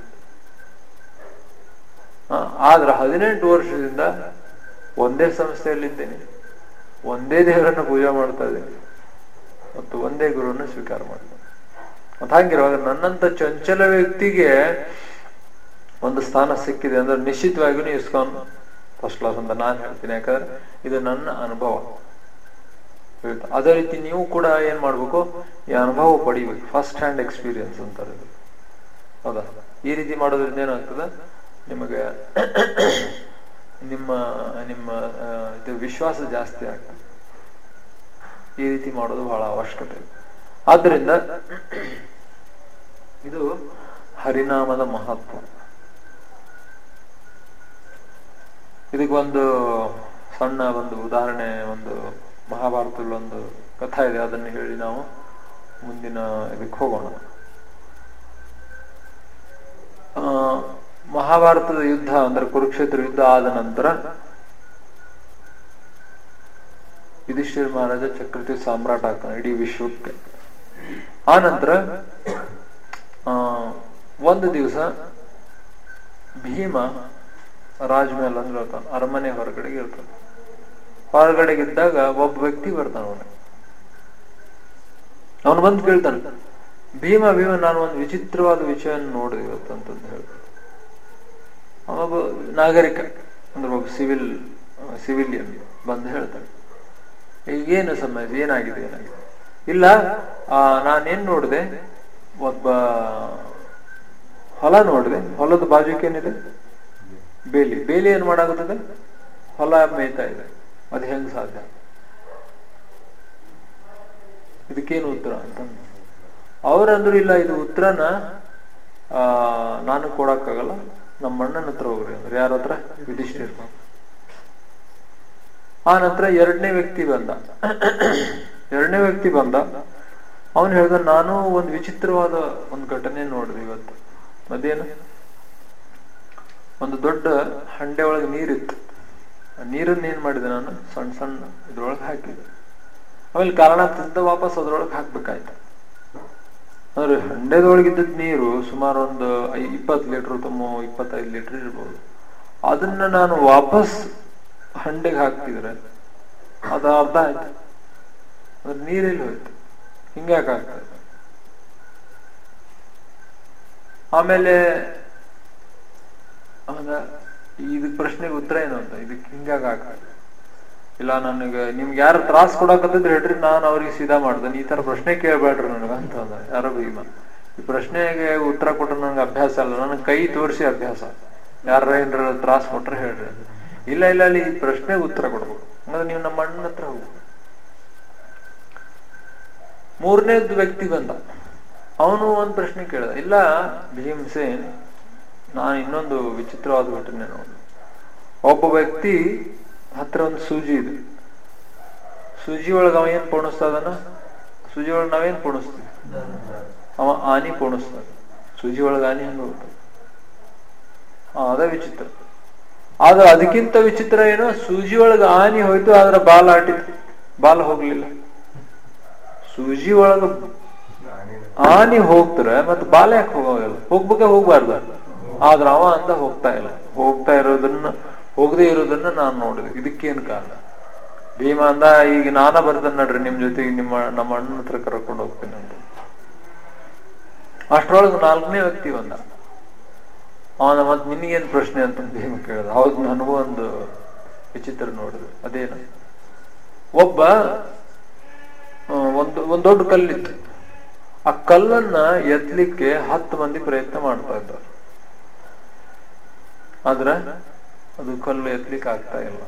[SPEAKER 1] ಆ, ಆದ್ರೆ ಹದಿನೆಂಟು ವರ್ಷದಿಂದ ಒಂದೇ ಸಂಸ್ಥೆಯಲ್ಲಿದ್ದೇನೆ ಒಂದೇ ದೇವರನ್ನ ಪೂಜೆ ಮಾಡ್ತಾ ಇದ್ದೇನೆ ಮತ್ತು ಒಂದೇ ಗುರುವನ್ನ ಸ್ವೀಕಾರ ಮಾಡ್ತೇನೆ ಮತ್ತೆ ಹಂಗಿರುವಾಗ ನನ್ನಂತ ಚಂಚಲ ವ್ಯಕ್ತಿಗೆ ಒಂದು ಸ್ಥಾನ ಸಿಕ್ಕಿದೆ ಅಂದ್ರೆ ನಿಶ್ಚಿತವಾಗಿಯೂ ಇಸ್ಕಾನ್ ಫಸ್ಟ್ ಕ್ಲಾಸ್ ಅಂತ ನಾನು ಹೇಳ್ತೀನಿ ಯಾಕಂದ್ರೆ ಇದು ನನ್ನ ಅನುಭವ ಹೇಳ್ತಾ ಅದೇ ರೀತಿ ನೀವು ಕೂಡ ಏನ್ ಮಾಡ್ಬೇಕು ಈ ಅನುಭವ ಪಡಿಬೇಕು ಫಸ್ಟ್ ಹ್ಯಾಂಡ್ ಎಕ್ಸ್ಪೀರಿಯನ್ಸ್ ಅಂತಾರೆ ಇದು. ಹೌದಾ ಈ ರೀತಿ ಮಾಡೋದ್ರಿಂದ ಏನಾಗ್ತದೆ ನಿಮಗೆ ನಿಮ್ಮ ನಿಮ್ಮ ಆ, ಇದು ವಿಶ್ವಾಸ ಜಾಸ್ತಿ ಆಗ್ತದೆ ಈ ರೀತಿ ಮಾಡೋದು ಬಹಳ ಅವಶ್ಯಕತೆ ಇದೆ ಆದ್ದರಿಂದ ಇದು ಹರಿನಾಮದ ಮಹತ್ವ ಇದಕ್ಕೊಂದು ಸಣ್ಣ ಒಂದು ಉದಾಹರಣೆ ಒಂದು ಮಹಾಭಾರತದಲ್ಲಿ ಒಂದು ಕಥಾ ಇದೆ ಅದನ್ನು ಹೇಳಿ ನಾವು ಮುಂದಿನ ಇದಕ್ಕೆ ಹೋಗೋಣ ಆ, ಮಹಾಭಾರತದ ಯುದ್ಧ ಅಂದ್ರೆ ಕುರುಕ್ಷೇತ್ರ ಯುದ್ಧ ಆದ ನಂತರ ಯುಧಿಷ್ಠಿರ ಮಹಾರಾಜ ಚಕ್ರವರ್ತಿ ಸಾಮ್ರಾಟ ಆಗ್ತಾನೆ ಇಡೀ ವಿಶ್ವಕ್ಕೆ ಆ ನಂತರ ಆ, ಒಂದು ದಿವಸ ಭೀಮ ರಾಜ್ಮಹಲ್ ಅಂದ್ರೆ ಇರ್ತಾನೆ ಅರಮನೆ ಹೊರಗಡೆಗೆ ಇರ್ತಾನೆ ಹೊರಗಡೆಗಿದ್ದಾಗ ಒಬ್ಬ ವ್ಯಕ್ತಿ ಬರ್ತಾನೆ ಅವನು ಅವನು ಬಂದು ಕೇಳ್ತಾನೆ ಭೀಮ ಭೀಮ ನಾನು ಒಂದು ವಿಚಿತ್ರವಾದ ವಿಷಯವನ್ನು ನೋಡಿದೆ ಇವತ್ತು ಅಂತಂದು ಹೇಳ್ತಾನೆ ಅವನೊಬ್ಬ ನಾಗರಿಕ ಅಂದ್ರೆ ಒಬ್ಬ ಸಿವಿಲ್ ಸಿವಿಲಿಯನ್ ಬಂದು ಹೇಳ್ತಾನೆ ಈಗೇನು ಸಮಸ್ಯೆ ಏನಾಗಿದೆ ಏನಾಗಿದೆ ಇಲ್ಲ ಆ ನಾನೇನ್ ನೋಡಿದೆ ಒಬ್ಬ ಹೊಲ ನೋಡಿದೆ ಹೊಲದ ಬಾಜುಕೇನಿದೆ ಬೇಲಿ ಬೇಲಿ ಏನ್ ಮಾಡಾಗುತ್ತದೆ ಹೊಲ ಮೇಯ್ತಾ ಇದೆ ಅದು ಹೆಂಗ್ ಸಾಧ್ಯ ಇದಕ್ಕೇನು ಉತ್ತರ ಅಂತ ಅವ್ರಂದ್ರು ಇಲ್ಲ ಇದು ಉತ್ತರನ ಆ ನಾನು ಕೊಡಕ್ಕಾಗಲ್ಲ ನಮ್ಮ ಅಣ್ಣನ ಹತ್ರ ಹೋಗ್ರಿ ಅಂದ್ರೆ ಯಾರ ಹತ್ರ ಯುಧಿಷ್ಠಿರ್ ಆ ನಂತರ ಎರಡನೇ ವ್ಯಕ್ತಿ ಬಂದ ಎರಡನೇ ವ್ಯಕ್ತಿ ಬಂದ ಅವನು ಹೇಳ್ದ ನಾನು ಒಂದು ವಿಚಿತ್ರವಾದ ಒಂದು ಘಟನೆ ನೋಡಿದೆ ಇವತ್ತು ಅದೇನು ಒಂದು ದೊಡ್ಡ ಹಂಡೆ ಒಳಗೆ ನೀರಿತ್ತು ಆ ನೀರನ್ನ ಏನ್ ಮಾಡಿದೆ ನಾನು ಸಣ್ಣ ಸಣ್ಣ ಇದ್ರೊಳಗೆ ಹಾಕಿದೆ ಆಮೇಲೆ ಕಾರಣದಿಂದ ವಾಪಸ್ ಅದ್ರೊಳಗೆ ಹಾಕ್ಬೇಕಾಯ್ತು ಅಂದ್ರೆ ಹಂಡೆದೊಳಗಿದ್ದ ನೀರು ಸುಮಾರು ಒಂದು ಇಪ್ಪತ್ತು ಲೀಟರ್ ತುಂಬ ಇಪ್ಪತ್ತೈದು ಲೀಟರ್ ಇರ್ಬೋದು ಅದನ್ನ ನಾನು ವಾಪಸ್ ಹಂಡೆಗೆ ಹಾಕ್ತಿದ್ರೆ ಅದು ಅರ್ಧ ಆಯ್ತು ಅದ್ರ ನೀರೆಲ್ಲಿ ಹೋಯ್ತು ಹಿಂಗ್ಯಾಕೆ ಆಗ್ತದೆ ಆಮೇಲೆ ಆಗ ಇದಕ್ ಪ್ರಶ್ನೆಗೆ ಉತ್ತರ ಏನು ಅಂತ ಇದಕ್ಕೆ ಹಿಂಗಾಗ ಆಗ್ತದೆ ಇಲ್ಲ ನನಗೆ ನಿಮ್ಗೆ ಯಾರು ತ್ರಾಸ್ ಕೊಡಕತ್ತಿದ್ರೆ ಹೇಳ್ರಿ ನಾನು ಅವ್ರಿಗೆ ಸೀದಾ ಮಾಡ್ದೇನೆ ಈ ತರ ಪ್ರಶ್ನೆ ಕೇಳ್ಬೇಡ್ರಿ ನನಗ ಅಂತ ಅಂದ ಯಾರೋ ಭೀಮ ಈ ಪ್ರಶ್ನೆಗೆ ಉತ್ತರ ಕೊಟ್ರೆ ನನಗೆ ಅಭ್ಯಾಸ ಅಲ್ಲ ನನಗೆ ಕೈ ತೋರಿಸಿ ಅಭ್ಯಾಸ ಯಾರ ಏನ್ರ ತ್ರಾಸ್ ಕೊಟ್ರೆ ಹೇಳ್ರಿ ಅಂತ. ಇಲ್ಲ ಇಲ್ಲ ಅಲ್ಲಿ ಈ ಪ್ರಶ್ನೆಗೆ ಉತ್ತರ ಕೊಡ್ಬೇಕು ಹಂಗಂದ್ರೆ ನೀವು ನಮ್ಮ ಅಣ್ಣನ ಹತ್ರ ಹೋಗ್ಬೇಕು ಮೂರನೇದ್ ವ್ಯಕ್ತಿ ಬಂದ ಅವನು ಒಂದ್ ಪ್ರಶ್ನೆ ಕೇಳಿದ ಇಲ್ಲ ಭೀಮಸೇನ್ ನಾನು ಇನ್ನೊಂದು ವಿಚಿತ್ರವಾದ ಘಟನೆ ನೋಡಿ ಒಬ್ಬ ವ್ಯಕ್ತಿ ಹತ್ರ ಒಂದು ಸೂಜಿ ಇದೆ ಸೂಜಿ ಒಳಗ ಅವ ಏನ್ ಪೋಣಿಸ್ತಾ ಇದಾನ ಸೂಜಿ ಒಳಗ ನಾವೇನ್ ಪೋಣಿಸ್ತೀವಿ ಅವ ಆನಿ ಪೋಣಿಸ್ತಾನ ಸೂಜಿ ಒಳಗ ಆನಿ ಹಂಗ ಹೋಗ್ತದೆ ಆ, ಅದ ವಿಚಿತ್ರ ಆದ್ರೆ ಅದಕ್ಕಿಂತ ವಿಚಿತ್ರ ಏನೋ ಸೂಜಿ ಒಳಗ ಆನಿ ಹೋಯ್ತು ಆದ್ರ ಬಾಲ ಆಟಿತ್ತು ಬಾಲ ಹೋಗ್ಲಿಲ್ಲ ಸೂಜಿ ಒಳಗ ಆನಿ ಹೋಗ್ತಾರೆ ಮತ್ತೆ ಬಾಲ ಯಾಕೆ ಹೋಗೋಲ್ಲ ಹೋಗ್ಬೇಕೆ ಹೋಗ್ಬಾರ್ದ ಆದ್ರ ಅವ ಅಂತ ಹೋಗ್ತಾ ಇಲ್ಲ ಹೋಗ್ತಾ ಇರೋದನ್ನ ಹೋಗದೆ ಇರೋದನ್ನ ನಾನು ನೋಡಿದೆ ಇದಕ್ಕೇನ್ ಕಾರಣ ಭೀಮ ಅಂದ ಈಗ ನಾನ ಬರ್ತಾನೆ ನಡ್ರಿ ನಿಮ್ ಜೊತೆಗೆ ನಿಮ್ಮ ನಮ್ಮ ಅಣ್ಣನ ಹತ್ರ ಕರ್ಕೊಂಡು ಹೋಗ್ತೇನೆ ಅಂತ ಅಷ್ಟ್ರೊಳಗೆ ನಾಲ್ಕನೇ ವ್ಯಕ್ತಿ ಬಂದ ಅವನ ಮತ್ ನಿನಗೇನ್ ಪ್ರಶ್ನೆ ಅಂತ ಭೀಮ ಕೇಳಿದ ಹೌದು ನನಗೂ ಒಂದು ವಿಚಿತ್ರ ನೋಡಿದೆ ಅದೇನು ಒಬ್ಬ ಆ, ಒಂದು ಒಂದ್ ದೊಡ್ಡ ಕಲ್ಲಿತ್ತು ಆ ಕಲ್ಲನ್ನ ಎತ್ತಲಿಕ್ಕೆ ಹತ್ತು ಮಂದಿ ಪ್ರಯತ್ನ ಮಾಡ್ತಾ ಇದ್ದಾರೆ ಆದ್ರೆ ಅದು ಕಲ್ಲು ಎತ್ತಲಿಕ್ಕೆ ಆಗ್ತಾ ಇಲ್ಲ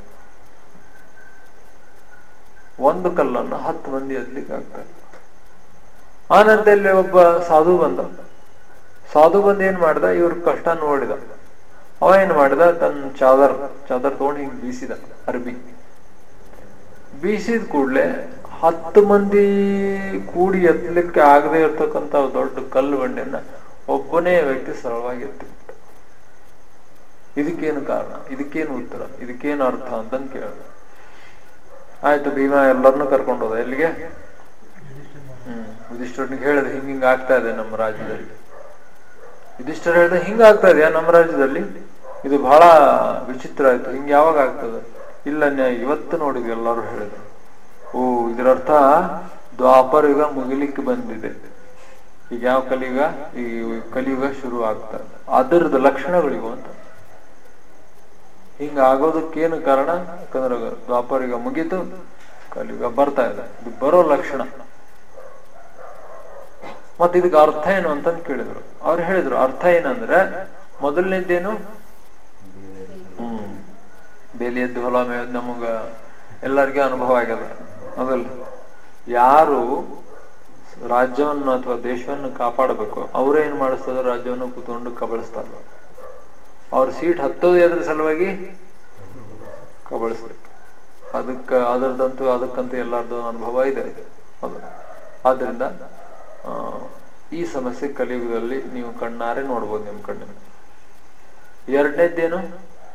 [SPEAKER 1] ಒಂದು ಕಲ್ಲನ್ನ ಹತ್ತು ಮಂದಿ ಎತ್ತಲಿಕ್ಕೆ ಆಗ್ತಾ ಇಲ್ಲ ಆನಂತರ ಇಲ್ಲಿ ಒಬ್ಬ ಸಾಧು ಬಂದ ಸಾಧು ಬಂದ್ ಏನ್ ಮಾಡ್ದ ಇವ್ರ ಕಷ್ಟ ನೋಡಿದ ಅವ ಏನ್ ಮಾಡಿದ ತನ್ನ ಚಾದರ್ ಚಾದರ್ ತಗೊಂಡು ಹಿಂಗ್ ಬೀಸಿದ ಅರ್ಬಿ ಬೀಸಿದ ಕೂಡ್ಲೆ ಹತ್ತು ಮಂದಿ ಕೂಡಿ ಎತ್ತಲಿಕ್ಕೆ ಆಗದೆ ಇರ್ತಕ್ಕಂತ ದೊಡ್ಡ ಕಲ್ಲು ಬಂಡೆಯನ್ನ ಒಬ್ಬನೇ ವ್ಯಕ್ತಿ ಸರಳವಾಗಿ ಎತ್ತಿಬಿಟ್ಟ ಇದಕ್ಕೇನು ಕಾರಣ ಇದಕ್ಕೇನು ಉತ್ತರ ಇದಕ್ಕೇನು ಅರ್ಥ ಅಂತಂದ್ ಕೇಳಿದ ಆಯ್ತು ಭೀಮ ಎಲ್ಲರನ್ನೂ ಕರ್ಕೊಂಡು ಹೋದ ಎಲ್ಲಿಗೆ ಹ್ಮ್ ಯುಧಿಷ್ಠರ್ನಿಗೆ ಹೇಳಿದೆ ಹಿಂಗ ಹಿಂಗ ಆಗ್ತಾ ಇದೆ ನಮ್ಮ ರಾಜ್ಯದಲ್ಲಿ ಯುಧಿಷ್ಠರ್ ಹೇಳಿದ ಹಿಂಗ ಆಗ್ತಾ ಇದೆಯಾ ನಮ್ಮ ರಾಜ್ಯದಲ್ಲಿ ಇದು ಬಹಳ ವಿಚಿತ್ರ ಆಯ್ತು ಹಿಂಗ ಯಾವಾಗ ಆಗ್ತದೆ ಇಲ್ಲ ನ್ಯಾ- ಇವತ್ತು ನೋಡಿದ್ವಿ ಎಲ್ಲರೂ ಹೇಳಿದ್ರು ಓ ಇದರರ್ಥ ದ್ವಾಪರ ಯುಗ ಮುಗಿಲಿಕ್ಕೆ ಬಂದಿದೆ ಈಗ ಯಾವ ಕಲಿಯುಗ ಈ ಕಲಿಯುಗ ಶುರು ಆಗ್ತಾ ಇದೆ ಅದರದ ಲಕ್ಷಣಗಳಿವು ಅಂತ ಹಿಂಗ ಆಗೋದಕ್ಕೇನು ಕಾರಣ ಯಾಕಂದ್ರೆ ದ್ವಾಪರ ಯುಗ ಮುಗೀತು ಕಲಿಯುಗ ಬರ್ತಾ ಇದೆ ಇದು ಬರೋ ಲಕ್ಷಣ ಮತ್ತೆ ಇದಕ್ಕೆ ಅರ್ಥ ಏನು ಅಂತ ಕೇಳಿದ್ರು ಅವ್ರು ಹೇಳಿದ್ರು ಅರ್ಥ ಏನಂದ್ರೆ ಮೊದಲನೇದೇನು ಹ್ಮ್ ಬೇಲಿಯದ್ದು ಹೊಲ ಮೇಯದ್ ನಮಗ ಎಲ್ಲರಿಗೂ ಅನುಭವ ಆಗ್ಯದ ಹೌದಲ್ಲ ಯಾರು ರಾಜ್ಯವನ್ನು ಅಥವಾ ದೇಶವನ್ನು ಕಾಪಾಡಬೇಕು ಅವರೇ ಏನ್ ಮಾಡಿಸ್ತದ ರಾಜ್ಯವನ್ನು ಕೂತ್ಕೊಂಡು ಕಬಳಿಸ್ತಾರ ಅವ್ರ ಸೀಟ್ ಹತ್ತೋದು ಎದ್ರ ಸಲುವಾಗಿ ಕಬಳಿಸ್ಬೇಕು ಅದಕ್ಕ ಅದರದಂತೂ ಅದಕ್ಕಂತೂ ಎಲ್ಲರದ್ದು ಅನುಭವ ಇದೆ ಹೌದು ಆದ್ರಿಂದ ಆ, ಈ ಸಮಸ್ಯೆ ಕಲಿಯುಗದಲ್ಲಿ ನೀವು ಕಣ್ಣಾರೆ ನೋಡ್ಬೋದು ನಿಮ್ ಕಣ್ಣಿನ ಎರಡನೇದ್ದೇನು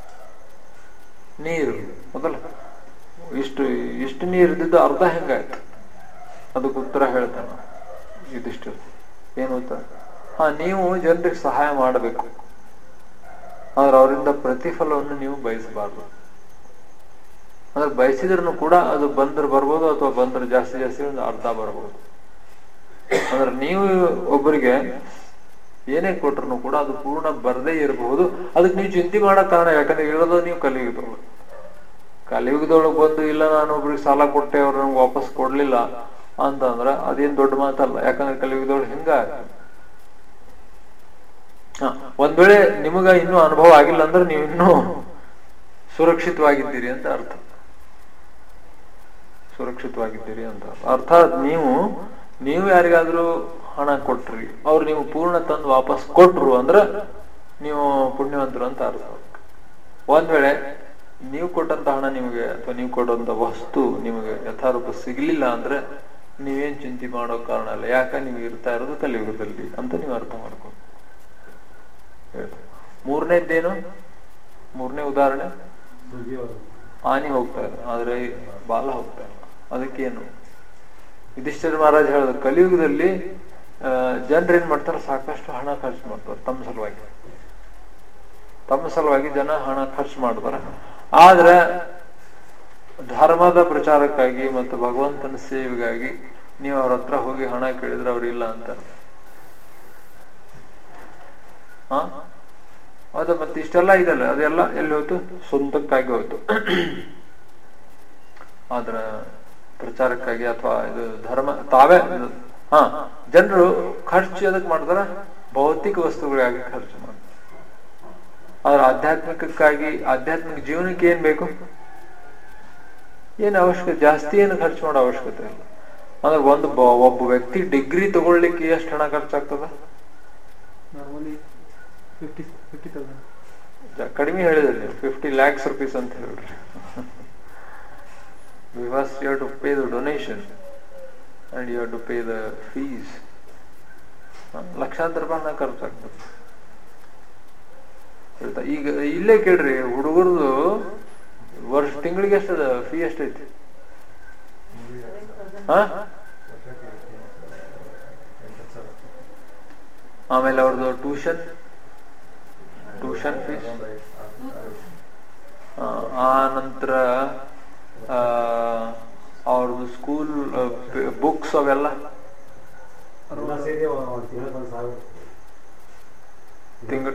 [SPEAKER 1] ನೀರು ಮೊದಲ ಇಷ್ಟು ಇಷ್ಟು ನೀರು ಇದ್ದಿದ್ದು ಅರ್ಧ ಹೆಂಗಾಯ್ತು ಅದಕ್ಕೆ ಉತ್ತರ ಹೇಳ್ತಾನ ಇದಿಷ್ಟು ಏನು ಉತ್ತರ ಹಾ ನೀವು ಜನರಿಗೆ ಸಹಾಯ ಮಾಡಬೇಕು ಆದ್ರೆ ಅವರಿಂದ ಪ್ರತಿಫಲವನ್ನು ನೀವು ಬಯಸಬಾರ್ದು ಅಂದ್ರೆ ಬಯಸಿದ್ರು ಕೂಡ ಅದು ಬಂದ್ರೆ ಬರ್ಬೋದು ಅಥವಾ ಬಂದ್ರೆ ಜಾಸ್ತಿ ಜಾಸ್ತಿ ಒಂದು ಅರ್ಧ ಬರ್ಬೋದು ಅಂದ್ರೆ ನೀವು ಒಬ್ಬರಿಗೆ ಏನೇ ಕೊಟ್ರು ಕೂಡ ಅದು ಪೂರ್ಣ ಬರದೇ ಇರಬಹುದು ಅದಕ್ಕೆ ನೀವು ಚಿಂತೆ ಮಾಡಕ್ ಕಾರಣ ಯಾಕಂದ್ರೆ ಇರೋದು ನೀವು ಕಲಿಯುಗದೊಳಗೆ ಕಲಿಯುಗದೊಳಗೆ ಬಂದು ಇಲ್ಲ ನಾನು ಒಬ್ರಿಗೆ ಸಾಲ ಕೊಟ್ಟೆ ಅವ್ರು ನಮ್ಗೆ ವಾಪಸ್ ಕೊಡ್ಲಿಲ್ಲ ಅಂತಂದ್ರ ಅದೇನ್ ದೊಡ್ಡ ಮಾತಲ್ಲ ಯಾಕಂದ್ರೆ ಕಲಿಯುಗದೊಳಗೆ ಹಿಂಗ ಹ, ಒಂದ್ ವೇಳೆ ನಿಮಗ ಇನ್ನೂ ಅನುಭವ ಆಗಿಲ್ಲ ಅಂದ್ರೆ ನೀವು ಇನ್ನೂ ಸುರಕ್ಷಿತವಾಗಿದ್ದೀರಿ ಅಂತ ಅರ್ಥ ಸುರಕ್ಷಿತವಾಗಿದ್ದೀರಿ ಅಂತ ಅರ್ಥ. ಅರ್ಥಾತ್ ನೀವು ನೀವು ಯಾರಿಗಾದ್ರೂ ಹಣ ಕೊಟ್ರಿ ಅವ್ರು ನೀವು ಪೂರ್ಣ ತಂದು ವಾಪಸ್ ಕೊಟ್ರು ಅಂದ್ರೆ ನೀವು ಪುಣ್ಯವಂತರು ಅಂತ ಅರ್ಥ ಒಂದ್ ವೇಳೆ ನೀವು ಕೊಟ್ಟಂತ ಹಣ ನಿಮಗೆ ಅಥವಾ ನೀವು ಕೊಟ್ಟಂತ ವಸ್ತು ನಿಮಗೆ ಯಥಾರೂಪ ಸಿಗ್ಲಿಲ್ಲ ಅಂದ್ರೆ ನೀವೇನ್ ಚಿಂತೆ ಮಾಡೋ ಕಾರಣ ಇಲ್ಲ ಯಾಕ ನೀವು ಇರ್ತಾ ಇರೋದು ಕಲಿಯುಗದಲ್ಲಿ ಅಂತ ನೀವು ಅರ್ಥ ಮಾಡ್ಕೊಂಡು ಮೂರನೇದ್ದೇನು ಮೂರನೇ ಉದಾಹರಣೆ ಆನೆ ಹೋಗ್ತಾ ಇದೆ ಆದ್ರೆ ಬಾಲ ಹೋಗ್ತಾ ಇಲ್ಲ ಅದಕ್ಕೇನು ಯುಧಿಷ್ಠಿರ ಮಹಾರಾಜ್ ಹೇಳಿದ್ರು ಕಲಿಯುಗದಲ್ಲಿ ಜನರು ಏನ್ ಮಾಡ್ತಾರೆ ಸಾಕಷ್ಟು ಹಣ ಖರ್ಚು ಮಾಡ್ತಾರೆ ತಮ್ಮ ಸಲುವಾಗಿ ತಮ್ಮ ಸಲುವಾಗಿ ಜನ ಹಣ ಖರ್ಚು ಮಾಡ್ತಾರೆ ಆದ್ರೆ ಧರ್ಮದ ಪ್ರಚಾರಕ್ಕಾಗಿ ಮತ್ತು ಭಗವಂತನ ಸೇವೆಗಾಗಿ ನೀವು ಅವ್ರ ಹತ್ರ ಹೋಗಿ ಹಣ ಕೇಳಿದ್ರೆ ಅವ್ರು ಇಲ್ಲ ಅಂತ ಹಾ ಅದು ಮತ್ತೆ ಇಷ್ಟೆಲ್ಲ ಇದಲ್ಲ ಅದೆಲ್ಲ ಎಲ್ಲಿ ಹೋಯ್ತು ಸ್ವಂತಕ್ಕಾಗಿ ಹೋಯ್ತು ಆದ್ರ ಪ್ರಚಾರಕ್ಕಾಗಿ ಅಥವಾ ಇದು ಧರ್ಮ ತಾವೇ ಇದು- ಹಾ ಜನರು ಖರ್ಚು ಎದಕ್ ಮಾಡ್ತಾರ ಭೌತಿಕ ವಸ್ತುಗಳಿಗಾಗಿ ಖರ್ಚು ಮಾಡ್ತಾರೆ ಆದ್ರೆ ಆಧ್ಯಾತ್ಮಿಕಕ್ಕಾಗಿ ಆಧ್ಯಾತ್ಮಿಕ ಜೀವನಕ್ಕೆ ಏನ್ ಬೇಕು ಏನು ಅವಶ್ಯಕತೆ ಜಾಸ್ತಿ ಏನು ಖರ್ಚು ಮಾಡೋ ಅವಶ್ಯಕತೆ ಇಲ್ಲ ಅಂದ್ರೆ ಒಂದು ಬ- ಒಬ್ಬ ವ್ಯಕ್ತಿ ಡಿಗ್ರಿ ತಗೊಳ್ಳಿಕ್ಕೆ ಎಷ್ಟು ಹಣ ಖರ್ಚಾಗ್ತದ
[SPEAKER 2] ನಾರ್ಮಲಿ ಫಿಫ್ಟಿ ಫಿಫ್ಟಿ ತೌಸಂಡ್
[SPEAKER 1] ಜ- ಕಡಿಮೆ ಹೇಳಿದ್ರಿ ನೀವು ಫಿಫ್ಟಿ ಲ್ಯಾಕ್ಸ್ ರುಪೀಸ್ ಅಂತ ಹೇಳ್ರಿ we first you to pay the donation and you to pay the fees ಲಕ್ಷಾಂತರ ರೂಪಾಯಿ ಹಣ ಖರ್ಚಾಗ್ತದೆ ಹೇಳ್ತಾ ಈಗ ಇಲ್ಲೇ ಕೇಳ್ರಿ ಹುಡುಗರದು ವರ್ಷ ತಿಂಗಳಿಗೆ ಎಷ್ಟದ ಫೀ ಎಷ್ಟೈತಿ ಹಾ ಆಮೇಲೆ ಅವ್ರದ್ದು ಟ್ಯೂಷನ್ ಟ್ಯೂಷನ್ ಫೀಸ್ ಆ ನಂತರ ಅವ್ರದ್ದು ಸ್ಕೂಲ್ ಬುಕ್ಸ್ ಅವೆಲ್ಲ ತಿಂಗಳ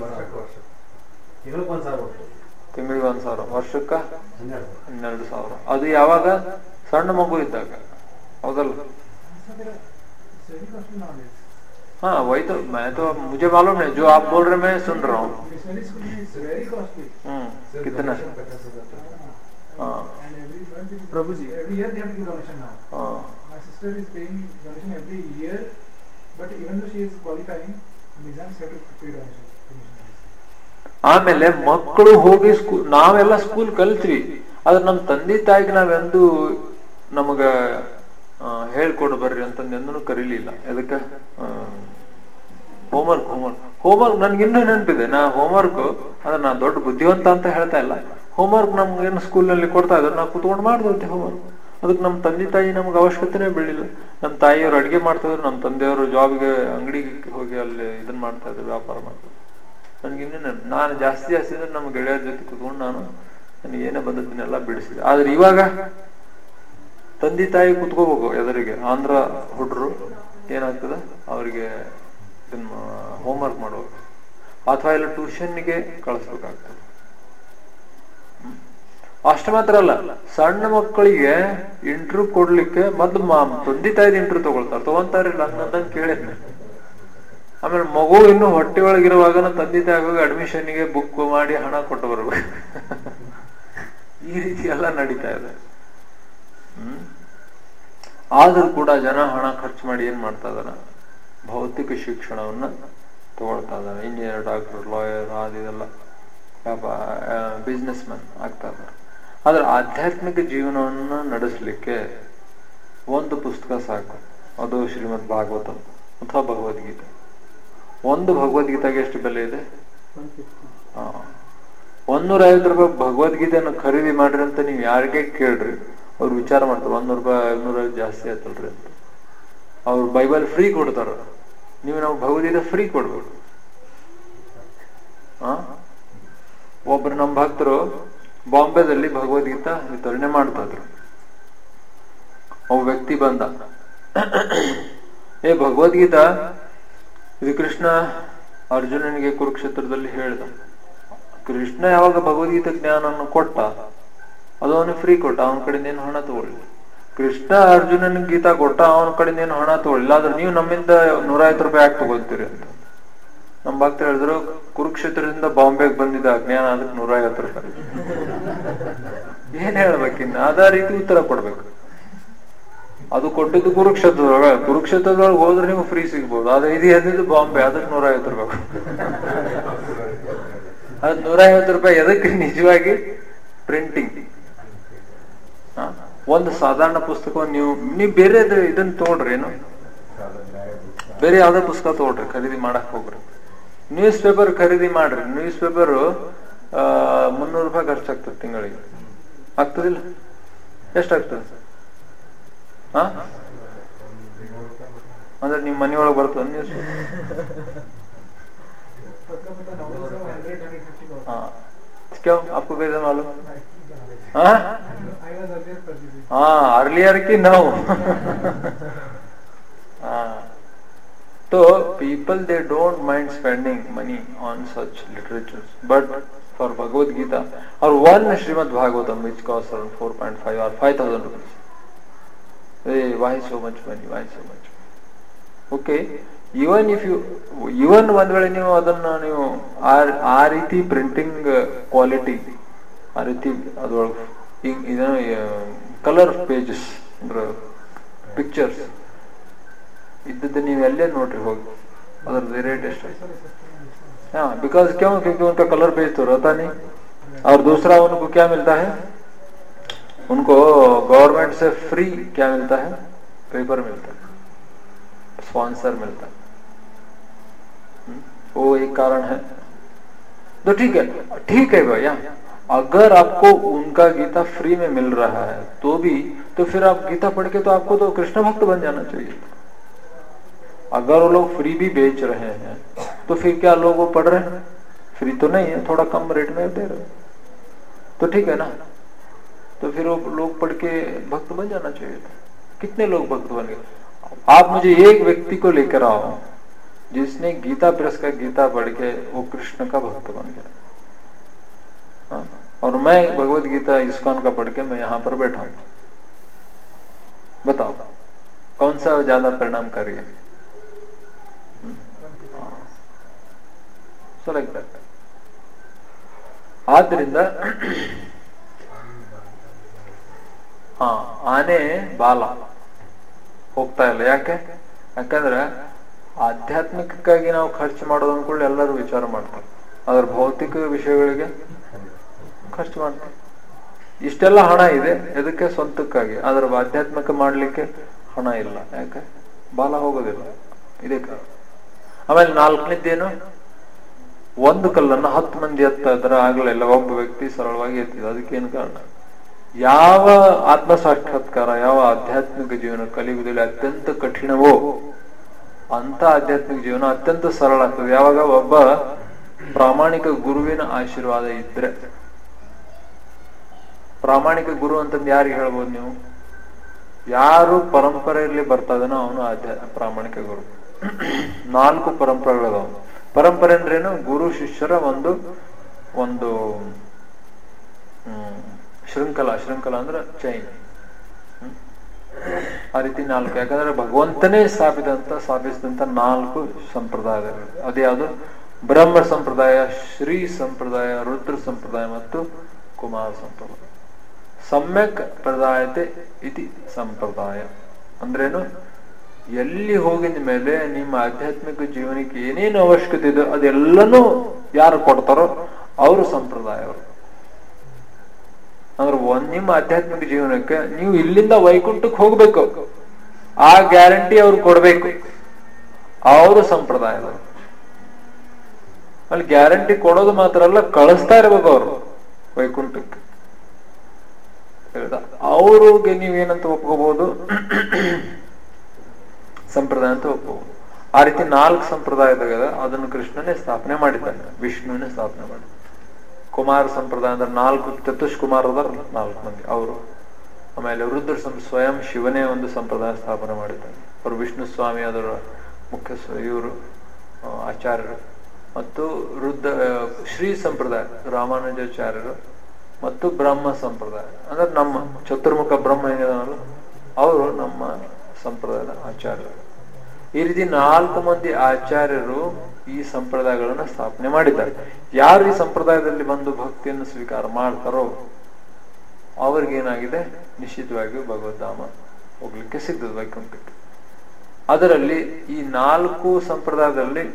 [SPEAKER 1] ತಿಂಗಳಿಗೆ ಒಂದ್ ಸಾವಿರ ವರ್ಷಕ್ಕ ಹನ್ನೆರಡು ಸಾವಿರ ಅದು ಯಾವಾಗ ಸಣ್ಣ ಮಗು ಇದ್ದಾಗ ಹೌದಲ್ಲ
[SPEAKER 3] Very costly nowadays.
[SPEAKER 1] हाँ वही तो मैं तो मुझे मालूम है जो आप बोल रहे मैं सुन रहा हूँ
[SPEAKER 3] Missionary school is very costly.
[SPEAKER 1] हम्म, कितना हाँ
[SPEAKER 3] And every month it is-
[SPEAKER 2] Prabhuji.
[SPEAKER 3] Every year they have to give donation now.
[SPEAKER 1] हाँ
[SPEAKER 3] My sister is paying donation every year, but even though she is qualifying, exams have to pay donation. to missionaries.
[SPEAKER 1] ಆಮೇಲೆ ಮಕ್ಕಳು ಹೋಗಿ school ನಾವೆಲ್ಲ school ಕಲ್ತ್ವಿ ಆದ್ರೆ ನಮ್ ತಂದೆ ತಾಯಿಗೆ ನಾವೆಂದು ನಮಗ ಆ, ಹೇಳ್ಕೊಡು ಬರ್ರಿ ಅಂತಂದು ಎಂದೂ ಕರೀಲಿಲ್ಲ ಅದಕ್ಕೆ ಹೋಮ್ವರ್ಕ್ ಹೋಮ್ವರ್ಕ್ ಹೋಮ್ವರ್ಕ್ ನನ್ಗೆ ಇನ್ನೂ ನೆನಪಿದೆ ನಾ ಹೋಮ್ವರ್ಕ್ ಅಂದ್ರೆ ನಾ ದೊಡ್ಡ ಬುದ್ಧಿವಂತ ಅಂತ ಹೇಳ್ತಾ ಇಲ್ಲ ಹೋಮ್ವರ್ಕ್ ನಮ್ಗೇನು ಸ್ಕೂಲ್ನಲ್ಲಿ ಕೊಡ್ತಾ ಇದ್ರು ನಾವು ಕುತ್ಕೊಂಡು ಮಾಡ್ದೈತಿ ಹೋಮ್ವರ್ಕ್ ಅದಕ್ಕೆ ನಮ್ಮ ತಂದೆ ತಾಯಿ ನಮ್ಗೆ ಅವಶ್ಯಕತೆನೇ ಬೀಳಿಲ್ಲ ನಮ್ಮ ತಾಯಿಯವರು ಅಡಿಗೆ ಮಾಡ್ತಿದ್ರು ನಮ್ಮ ತಂದೆಯವರು ಜಾಬ್ಗೆ ಅಂಗಡಿಗೆ ಹೋಗಿ ಅಲ್ಲಿ ಇದನ್ನ ಮಾಡ್ತಾ ಇದ್ರು ವ್ಯಾಪಾರ ಮಾಡ್ತಾರೆ ನನ್ಗೆ ಇನ್ನೂ ನೆನ್ಪು. ನಾನು ಜಾಸ್ತಿ ಜಾಸ್ತಿ ಅಂದ್ರೆ ನಮ್ಮ ಗೆಳೆಯರ ಜೊತೆ ಕುತ್ಕೊಂಡು ನಾನು ನನಗೆ ಏನೇ ಬಂದದ್ದನ್ನೆಲ್ಲ ಬಿಡಿಸಿದೆ ಆದ್ರೆ ಇವಾಗ ತಂದೆ ತಾಯಿ ಕುತ್ಕೋಬೇಕು ಎದುರಿಗೆ ಆಂಧ್ರ ಹುಡ್ರು ಏನಾಗ್ತದ ಅವರಿಗೆ ಇದನ್ನ ಹೋಮ್ವರ್ಕ್ ಮಾಡ್ಬೇಕು ಅಥವಾ ಇಲ್ಲ ಟ್ಯೂಷನ್ಗೆ ಕಳಿಸ್ಬೇಕಾಗ್ತದೆ ಹ್ಮ್. ಅಷ್ಟು ಮಾತ್ರ ಅಲ್ಲ ಸಣ್ಣ ಮಕ್ಕಳಿಗೆ ಇಂಟ್ರ್ಯೂ ಕೊಡ್ಲಿಕ್ಕೆ ಮೊದ್ಲು ಮಾ- ತಂದೆ ತಾಯಿದ ಇಂಟ್ರ್ಯೂ ತಗೊಳ್ತಾರ ತಗೊಂತಾರಿಲ್ಲ ಹಂಗಂದಂಗ್ ಕೇಳಿದ್ನೆ ಆಮೇಲೆ ಮಗು ಇನ್ನು ಹೊಟ್ಟೆ ಒಳಗಿರುವಾಗ ತಂದೆ ತಾಯಿಗೆ ಅಡ್ಮಿಷನ್ಗೆ ಬುಕ್ ಮಾಡಿ ಹಣ ಕೊಟ್ಟು ಬರ್ಬೇಕು ಈ ರೀತಿ ಎಲ್ಲ ನಡೀತಾ ಇದೆ ಹ್ಮ್ ಆದ್ರೂ ಕೂಡ ಜನ ಹಣ ಖರ್ಚು ಮಾಡಿ ಏನ್ ಮಾಡ್ತಾ ಇದಾರ ಭೌತಿಕ ಶಿಕ್ಷಣವನ್ನ ತಗೊಳ್ತಾ ಇದಾರೆ ಇಂಜಿನಿಯರ್ ಡಾಕ್ಟರ್ ಲಾಯರ್ ಅದೆಲ್ಲ ಬಿಸ್ನೆಸ್ ಮ್ಯಾನ್ ಆಗ್ತಾ ಇದಾರೆ ಆದ್ರೆ ಆಧ್ಯಾತ್ಮಿಕ ಜೀವನವನ್ನ ನಡೆಸಲಿಕ್ಕೆ ಒಂದು ಪುಸ್ತಕ ಸಾಕು ಅದು ಶ್ರೀಮದ್ ಭಾಗವತಂ ಅಥವಾ ಭಗವದ್ಗೀತೆ ಒಂದು ಭಗವದ್ಗೀತೆಗೆ ಎಷ್ಟು ಬೆಲೆ ಇದೆ
[SPEAKER 2] ಒನ್ ಫಿಫ್ಟಿ
[SPEAKER 1] ಹಾ. ಒಂದೂರ ಐವತ್ತು ರೂಪಾಯಿ ಭಗವದ್ಗೀತೆಯನ್ನು ಖರೀದಿ ಮಾಡ್ರಿ ಅಂತ ನೀವು ಯಾರಿಗೆ ಕೇಳ್ರಿ ಅವ್ರು ವಿಚಾರ ಮಾಡ್ತಾರೆ ಒಂದೂರು ರೂಪಾಯಿ ಐನೂರ ಜಾಸ್ತಿ ಆಯ್ತಲ್ರಿ ಅಂತ ಅವ್ರು ಬೈಬಲ್ ಫ್ರೀ ಕೊಡ್ತಾರ ನೀವು ನಾವು ಭಗವದ್ಗೀತೆ ಫ್ರೀ ಕೊಡ್ಬೇಕು ಆ ಒಬ್ರು ನಮ್ಮ ಭಕ್ತರು ಬಾಂಬೆದಲ್ಲಿ ಭಗವದ್ಗೀತಾ ವಿತರಣೆ ಮಾಡ್ತಾ ಇದ್ರು ಒಬ್ಬ ವ್ಯಕ್ತಿ ಬಂದ ಏ ಭಗವದ್ಗೀತಾ ಇದು ಕೃಷ್ಣ ಅರ್ಜುನನಿಗೆ ಕುರುಕ್ಷೇತ್ರದಲ್ಲಿ ಹೇಳ್ದ ಕೃಷ್ಣ ಯಾವಾಗ ಭಗವದ್ಗೀತೆ ಜ್ಞಾನವನ್ನು ಕೊಟ್ಟ ಅದು ಅವನಿಗೆ ಫ್ರೀ ಕೊಟ್ಟ ಅವನ ಕಡೆಯಿಂದ ಏನು ಹಣ ತಗೊಳ್ಳಿ ಕೃಷ್ಣ ಅರ್ಜುನನಿಗೆ ಗೀತಾ ಕೊಟ್ಟ ಅವನ ಕಡೆಯಿಂದ ಏನು ಹಣ ತಗೊಳ್ಳಿಲ್ಲ ಆದ್ರೆ ನೀವು ನಮ್ಮಿಂದ ನೂರ ಐವತ್ತು ರೂಪಾಯಿ ಯಾಕೆ ತಗೋತೀರಿ ಅಂತ ನಮ್ಮ ಭಕ್ತ ಹೇಳಿದ್ರು ಕುರುಕ್ಷೇತ್ರದಿಂದ ಬಾಂಬೆಗೆ ಬಂದಿದ್ದ ಜ್ಞಾನ ಅದಕ್ಕೆ ನೂರ ಐವತ್ತು ರೂಪಾಯಿ ಏನ್ ಹೇಳ್ಬೇಕಿನ್ನ ಅದೇ ರೀತಿ ಉತ್ತರ ಕೊಡ್ಬೇಕು ಅದು ಕೊಟ್ಟಿದ್ದು ಕುರುಕ್ಷೇತ್ರದೊಳಗ ಕುರುಕ್ಷೇತ್ರದೊಳಗೆ ಹೋದ್ರೆ ನೀವು ಫ್ರೀ ಸಿಗ್ಬೋದು ಆದ್ರೆ ಇದು ಎದ್ದಿದ್ದು ಬಾಂಬೆ ಅದಕ್ಕೆ ನೂರ ಐವತ್ತು ರೂಪಾಯಿ ಅದ್ ನೂರ ಐವತ್ತು ರೂಪಾಯಿ ಎದಕ್ಕೆ ನಿಜವಾಗಿ ಪ್ರಿಂಟಿಂಗ್ ಒಂದು ಸಾಧಾರಣ ಪುಸ್ತಕವನ್ನು ನೀವು ನೀವು ಬೇರೆ ಇದನ್ನ ತಗೊಳ್ರಿ ಏನು ಬೇರೆ ಯಾವ್ದೇ ಪುಸ್ತಕ ತಗೊಳ್ರಿ ಖರೀದಿ ಮಾಡಕ್ ಹೋಗ್ರಿ ನ್ಯೂಸ್ ಪೇಪರ್ ಖರೀದಿ ಮಾಡ್ರಿ ನ್ಯೂಸ್ ಪೇಪರ್ ಮುನ್ನೂರು ರೂಪಾಯಿ ಖರ್ಚಾಗ್ತದೆ ತಿಂಗಳಿಗೆ ಆಗ್ತದಿಲ್ಲ ಎಷ್ಟಾಗ್ತದೆ ಹಾ ಅಂದ್ರೆ ನಿಮ್ ಮನೆಯೊಳಗೆ ಬರ್ತದ ನ್ಯೂಸ್
[SPEAKER 3] पत्र पत्र नॉवेल्स है हंड्रेड हंड्रेड फिफ्टी का
[SPEAKER 1] हाँ क्यों आपको कैसे मालूम हाँ
[SPEAKER 3] आई वाज अर्लियर परचेजिंग
[SPEAKER 1] हाँ अर्लियर की नाउ हाँ तो people they don't mind spending money on such literatures but for Bhagavad Gita or one Srimad Bhagavatam which costs around 4.5 or 5000 rupees hey why so much money why so much okay even if you even ಒಂದ್ ವೇಳೆ ನೀವು ಅದನ್ನ ನೀವು ಆ ಆ ರೀತಿ printing quality ಆ ರೀತಿ ಅದ್ರೊಳಗೆ ಇದನ್ನು ಕಲರ್ ಪೇಜಸ್ ಅಂದ್ರೆ ಪಿಕ್ಚರ್ಸ್ ಇದ್ದದ್ದು ನೀವು ಎಲ್ಲೇ ನೋಡ್ರಿ ಹೋಗಿ ಅದ್ರದ್ದು ರೇಟ್ ಎಷ್ಟು हाँ बिकॉज क्यों क्योंकि उनका कलर पेज तो रहता नहीं और दूसरा उनको क्या मिलता है उनको गवर्नमेंट से फ्री क्या मिलता है पेपर मिलता है स्पॉन्सर मिलता है हम्म, वो एक कारण है तो ठीक है ठीक है भैया अगर आपको उनका गीता फ्री में मिल रहा है तो भी तो फिर आप गीता पढ़ के तो आपको तो कृष्ण भक्त बन जाना चाहिए अगर वो लोग फ्री भी बेच रहे हैं तो फिर क्या लोग वो पढ़ रहे हैं फ्री तो नहीं है थोड़ा कम रेट में दे रहे हैं तो ठीक है ना तो फिर वो लोग पढ़ के भक्त बन जाना चाहिए था कितने लोग भक्त बन गए आप मुझे एक व्यक्ति को लेकर आओ जिसने गीता प्रेस का गीता पढ़ के वो कृष्ण का भक्त बन गया हाँ? और मैं भगवत गीता इस्कॉन का पढ़ के मैं यहाँ पर बैठा हूं बताओ कौन सा ज्यादा परिणामकारी है ಸೊ ಲೈಕ್ ದಟ್ ಆದ್ರಿಂದ ಹಾ ಆನೆ ಬಾಲ ಹೋಗ್ತಾ ಇಲ್ಲ ಯಾಕೆ ಯಾಕಂದ್ರೆ ಆಧ್ಯಾತ್ಮಿಕಕ್ಕಾಗಿ ನಾವು ಖರ್ಚು ಮಾಡೋದು ಅಂದ್ಕೊಳ್ಳಿ ಎಲ್ಲರೂ ವಿಚಾರ ಮಾಡ್ತಾರೆ ಅದ್ರ ಭೌತಿಕ ವಿಷಯಗಳಿಗೆ ಖರ್ಚು ಮಾಡ್ತಾರೆ ಇಷ್ಟೆಲ್ಲ ಹಣ ಇದೆ ಇದಕ್ಕೆ ಸ್ವಂತಕ್ಕಾಗಿ ಆದ್ರೆ ಆಧ್ಯಾತ್ಮಿಕ ಮಾಡ್ಲಿಕ್ಕೆ ಹಣ ಇಲ್ಲ ಯಾಕೆ ಬಾಲ ಹೋಗೋದಿಲ್ಲ ಇದಕ್ಕೆ ಆಮೇಲೆ ನಾಲ್ಕನೇದ್ದೇನು ಒಂದು ಕಲ್ಲನ್ನು ಹತ್ತು ಮಂದಿ ಎತ್ತ ಇದ್ರೆ ಆಗ್ಲಿಲ್ಲ ಒಬ್ಬ ವ್ಯಕ್ತಿ ಸರಳವಾಗಿ ಎತ್ತಿದ ಅದಕ್ಕೇನು ಕಾರಣ ಯಾವ ಆತ್ಮ ಸಾಕ್ಷಾತ್ಕಾರ ಯಾವ ಆಧ್ಯಾತ್ಮಿಕ ಜೀವನ ಕಲಿಯುವುದಿಲ್ಲ ಅತ್ಯಂತ ಕಠಿಣವೋ ಅಂತ ಆಧ್ಯಾತ್ಮಿಕ ಜೀವನ ಅತ್ಯಂತ ಸರಳ ಆಗ್ತದೆ ಯಾವಾಗ ಒಬ್ಬ ಪ್ರಾಮಾಣಿಕ ಗುರುವಿನ ಆಶೀರ್ವಾದ ಇದ್ರೆ ಪ್ರಾಮಾಣಿಕ ಗುರು ಅಂತಂದು ಯಾರಿಗೆ ಹೇಳ್ಬೋದು ನೀವು ಯಾರು ಪರಂಪರೆಯಲ್ಲಿ ಬರ್ತಾ ಇದನೋ ಅವನು ಆಧ್ಯ ಪ್ರಾಮಾಣಿಕ ಗುರು ನಾಲ್ಕು ಪರಂಪರೆಗಳದಾವ ಪರಂಪರೆ ಅಂದ್ರೇನು ಗುರು ಶಿಷ್ಯರ ಒಂದು ಒಂದು ಹ್ಮ್, ಶೃಂಖಲ ಶೃಂಖಲ ಅಂದ್ರೆ ಚೈನ್ ಆ ರೀತಿ ನಾಲ್ಕು ಯಾಕಂದ್ರೆ ಭಗವಂತನೇ ಸ್ಥಾಪಿದಂತ ಸ್ಥಾಪಿಸಿದಂತ ನಾಲ್ಕು ಸಂಪ್ರದಾಯಗಳು ಅದ್ಯಾವುದು ಬ್ರಹ್ಮ ಸಂಪ್ರದಾಯ ಶ್ರೀ ಸಂಪ್ರದಾಯ ರುದ್ರ ಸಂಪ್ರದಾಯ ಮತ್ತು ಕುಮಾರ ಸಂಪ್ರದಾಯ ಸಮ್ಯಕ್ ಪ್ರದಾಯತೆ ಇತಿ ಸಂಪ್ರದಾಯ ಅಂದ್ರೇನು ಎಲ್ಲಿ ಹೋಗಿದ ಮೇಲೆ ನಿಮ್ಮ ಆಧ್ಯಾತ್ಮಿಕ ಜೀವನಕ್ಕೆ ಏನೇನು ಅವಶ್ಯಕತೆ ಇದೆ ಅದೆಲ್ಲನೂ ಯಾರು ಕೊಡ್ತಾರೋ ಅವರು ಸಂಪ್ರದಾಯ ಅವರು ಅಂದ್ರೆ ಒಂದ್ ನಿಮ್ಮ ಆಧ್ಯಾತ್ಮಿಕ ಜೀವನಕ್ಕೆ ನೀವು ಇಲ್ಲಿಂದ ವೈಕುಂಠಕ್ಕೆ ಹೋಗ್ಬೇಕು ಆ ಗ್ಯಾರಂಟಿ ಅವ್ರು ಕೊಡ್ಬೇಕು ಅವರು ಸಂಪ್ರದಾಯದವರು ಅಲ್ಲಿ ಗ್ಯಾರಂಟಿ ಕೊಡೋದು ಮಾತ್ರ ಅಲ್ಲ ಕಳಿಸ್ತಾ ಇರ್ಬೇಕು ಅವರು ವೈಕುಂಠಕ್ಕೆ ಹೇಳ್ದ ಅವ್ರಿಗೆ ನೀವೇನಂತ ಒಪ್ಕೋಬಹುದು ಸಂಪ್ರದಾಯ ಅಂತ ಒಪ್ಕೋಬಹುದು ಆ ರೀತಿ ನಾಲ್ಕು ಸಂಪ್ರದಾಯದಾಗ ಅದನ್ನು ಕೃಷ್ಣನೇ ಸ್ಥಾಪನೆ ಮಾಡಿದ್ದಾನೆ ವಿಷ್ಣುವಿನೇ ಸ್ಥಾಪನೆ ಮಾಡಿ ಕುಮಾರ ಸಂಪ್ರದಾಯ ಅಂದ್ರೆ ನಾಲ್ಕು ಚತುಷ್ ಕುಮಾರ್ ಅದಾರ ನಾಲ್ಕು ಮಂದಿ ಅವರು ಆಮೇಲೆ ರುದ್ರ ಸಂ ಸ್ವಯಂ ಶಿವನೇ ಒಂದು ಸಂಪ್ರದಾಯ ಸ್ಥಾಪನೆ ಮಾಡಿದ್ದಾನೆ ಅವರು ವಿಷ್ಣು ಸ್ವಾಮಿ ಅದರ ಮುಖ್ಯ ಇವರು ಆಚಾರ್ಯರು ಮತ್ತು ರುದ್ರ ಶ್ರೀ ಸಂಪ್ರದಾಯ ರಾಮಾನುಜಾಚಾರ್ಯರು ಮತ್ತು ಬ್ರಹ್ಮ ಸಂಪ್ರದಾಯ ಅಂದ್ರೆ ನಮ್ಮ ಚತುರ್ಮುಖ ಬ್ರಹ್ಮ ಏನಿದಾನಲ್ಲ ಅವರು ನಮ್ಮ ಸಂಪ್ರದಾಯದ ಆಚಾರ್ಯರು ಈ ರೀತಿ ನಾಲ್ಕು ಮಂದಿ ಆಚಾರ್ಯರು ಈ ಸಂಪ್ರದಾಯಗಳನ್ನ ಸ್ಥಾಪನೆ ಮಾಡಿದ್ದಾರೆ ಯಾರು ಈ ಸಂಪ್ರದಾಯದಲ್ಲಿ ಬಂದು ಭಕ್ತಿಯನ್ನು ಸ್ವೀಕಾರ ಮಾಡ್ತಾರೋ ಅವ್ರಿಗೇನಾಗಿದೆ ನಿಶ್ಚಿತವಾಗಿಯೂ ಭಗವದ್ಧಾಮ ಹೋಗ್ಲಿಕ್ಕೆ ಸಿಗ್ತದೆ ವೈಕುಂಠಕ್ಕೆ ಅದರಲ್ಲಿ ಈ ನಾಲ್ಕು ಸಂಪ್ರದಾಯದಲ್ಲಿ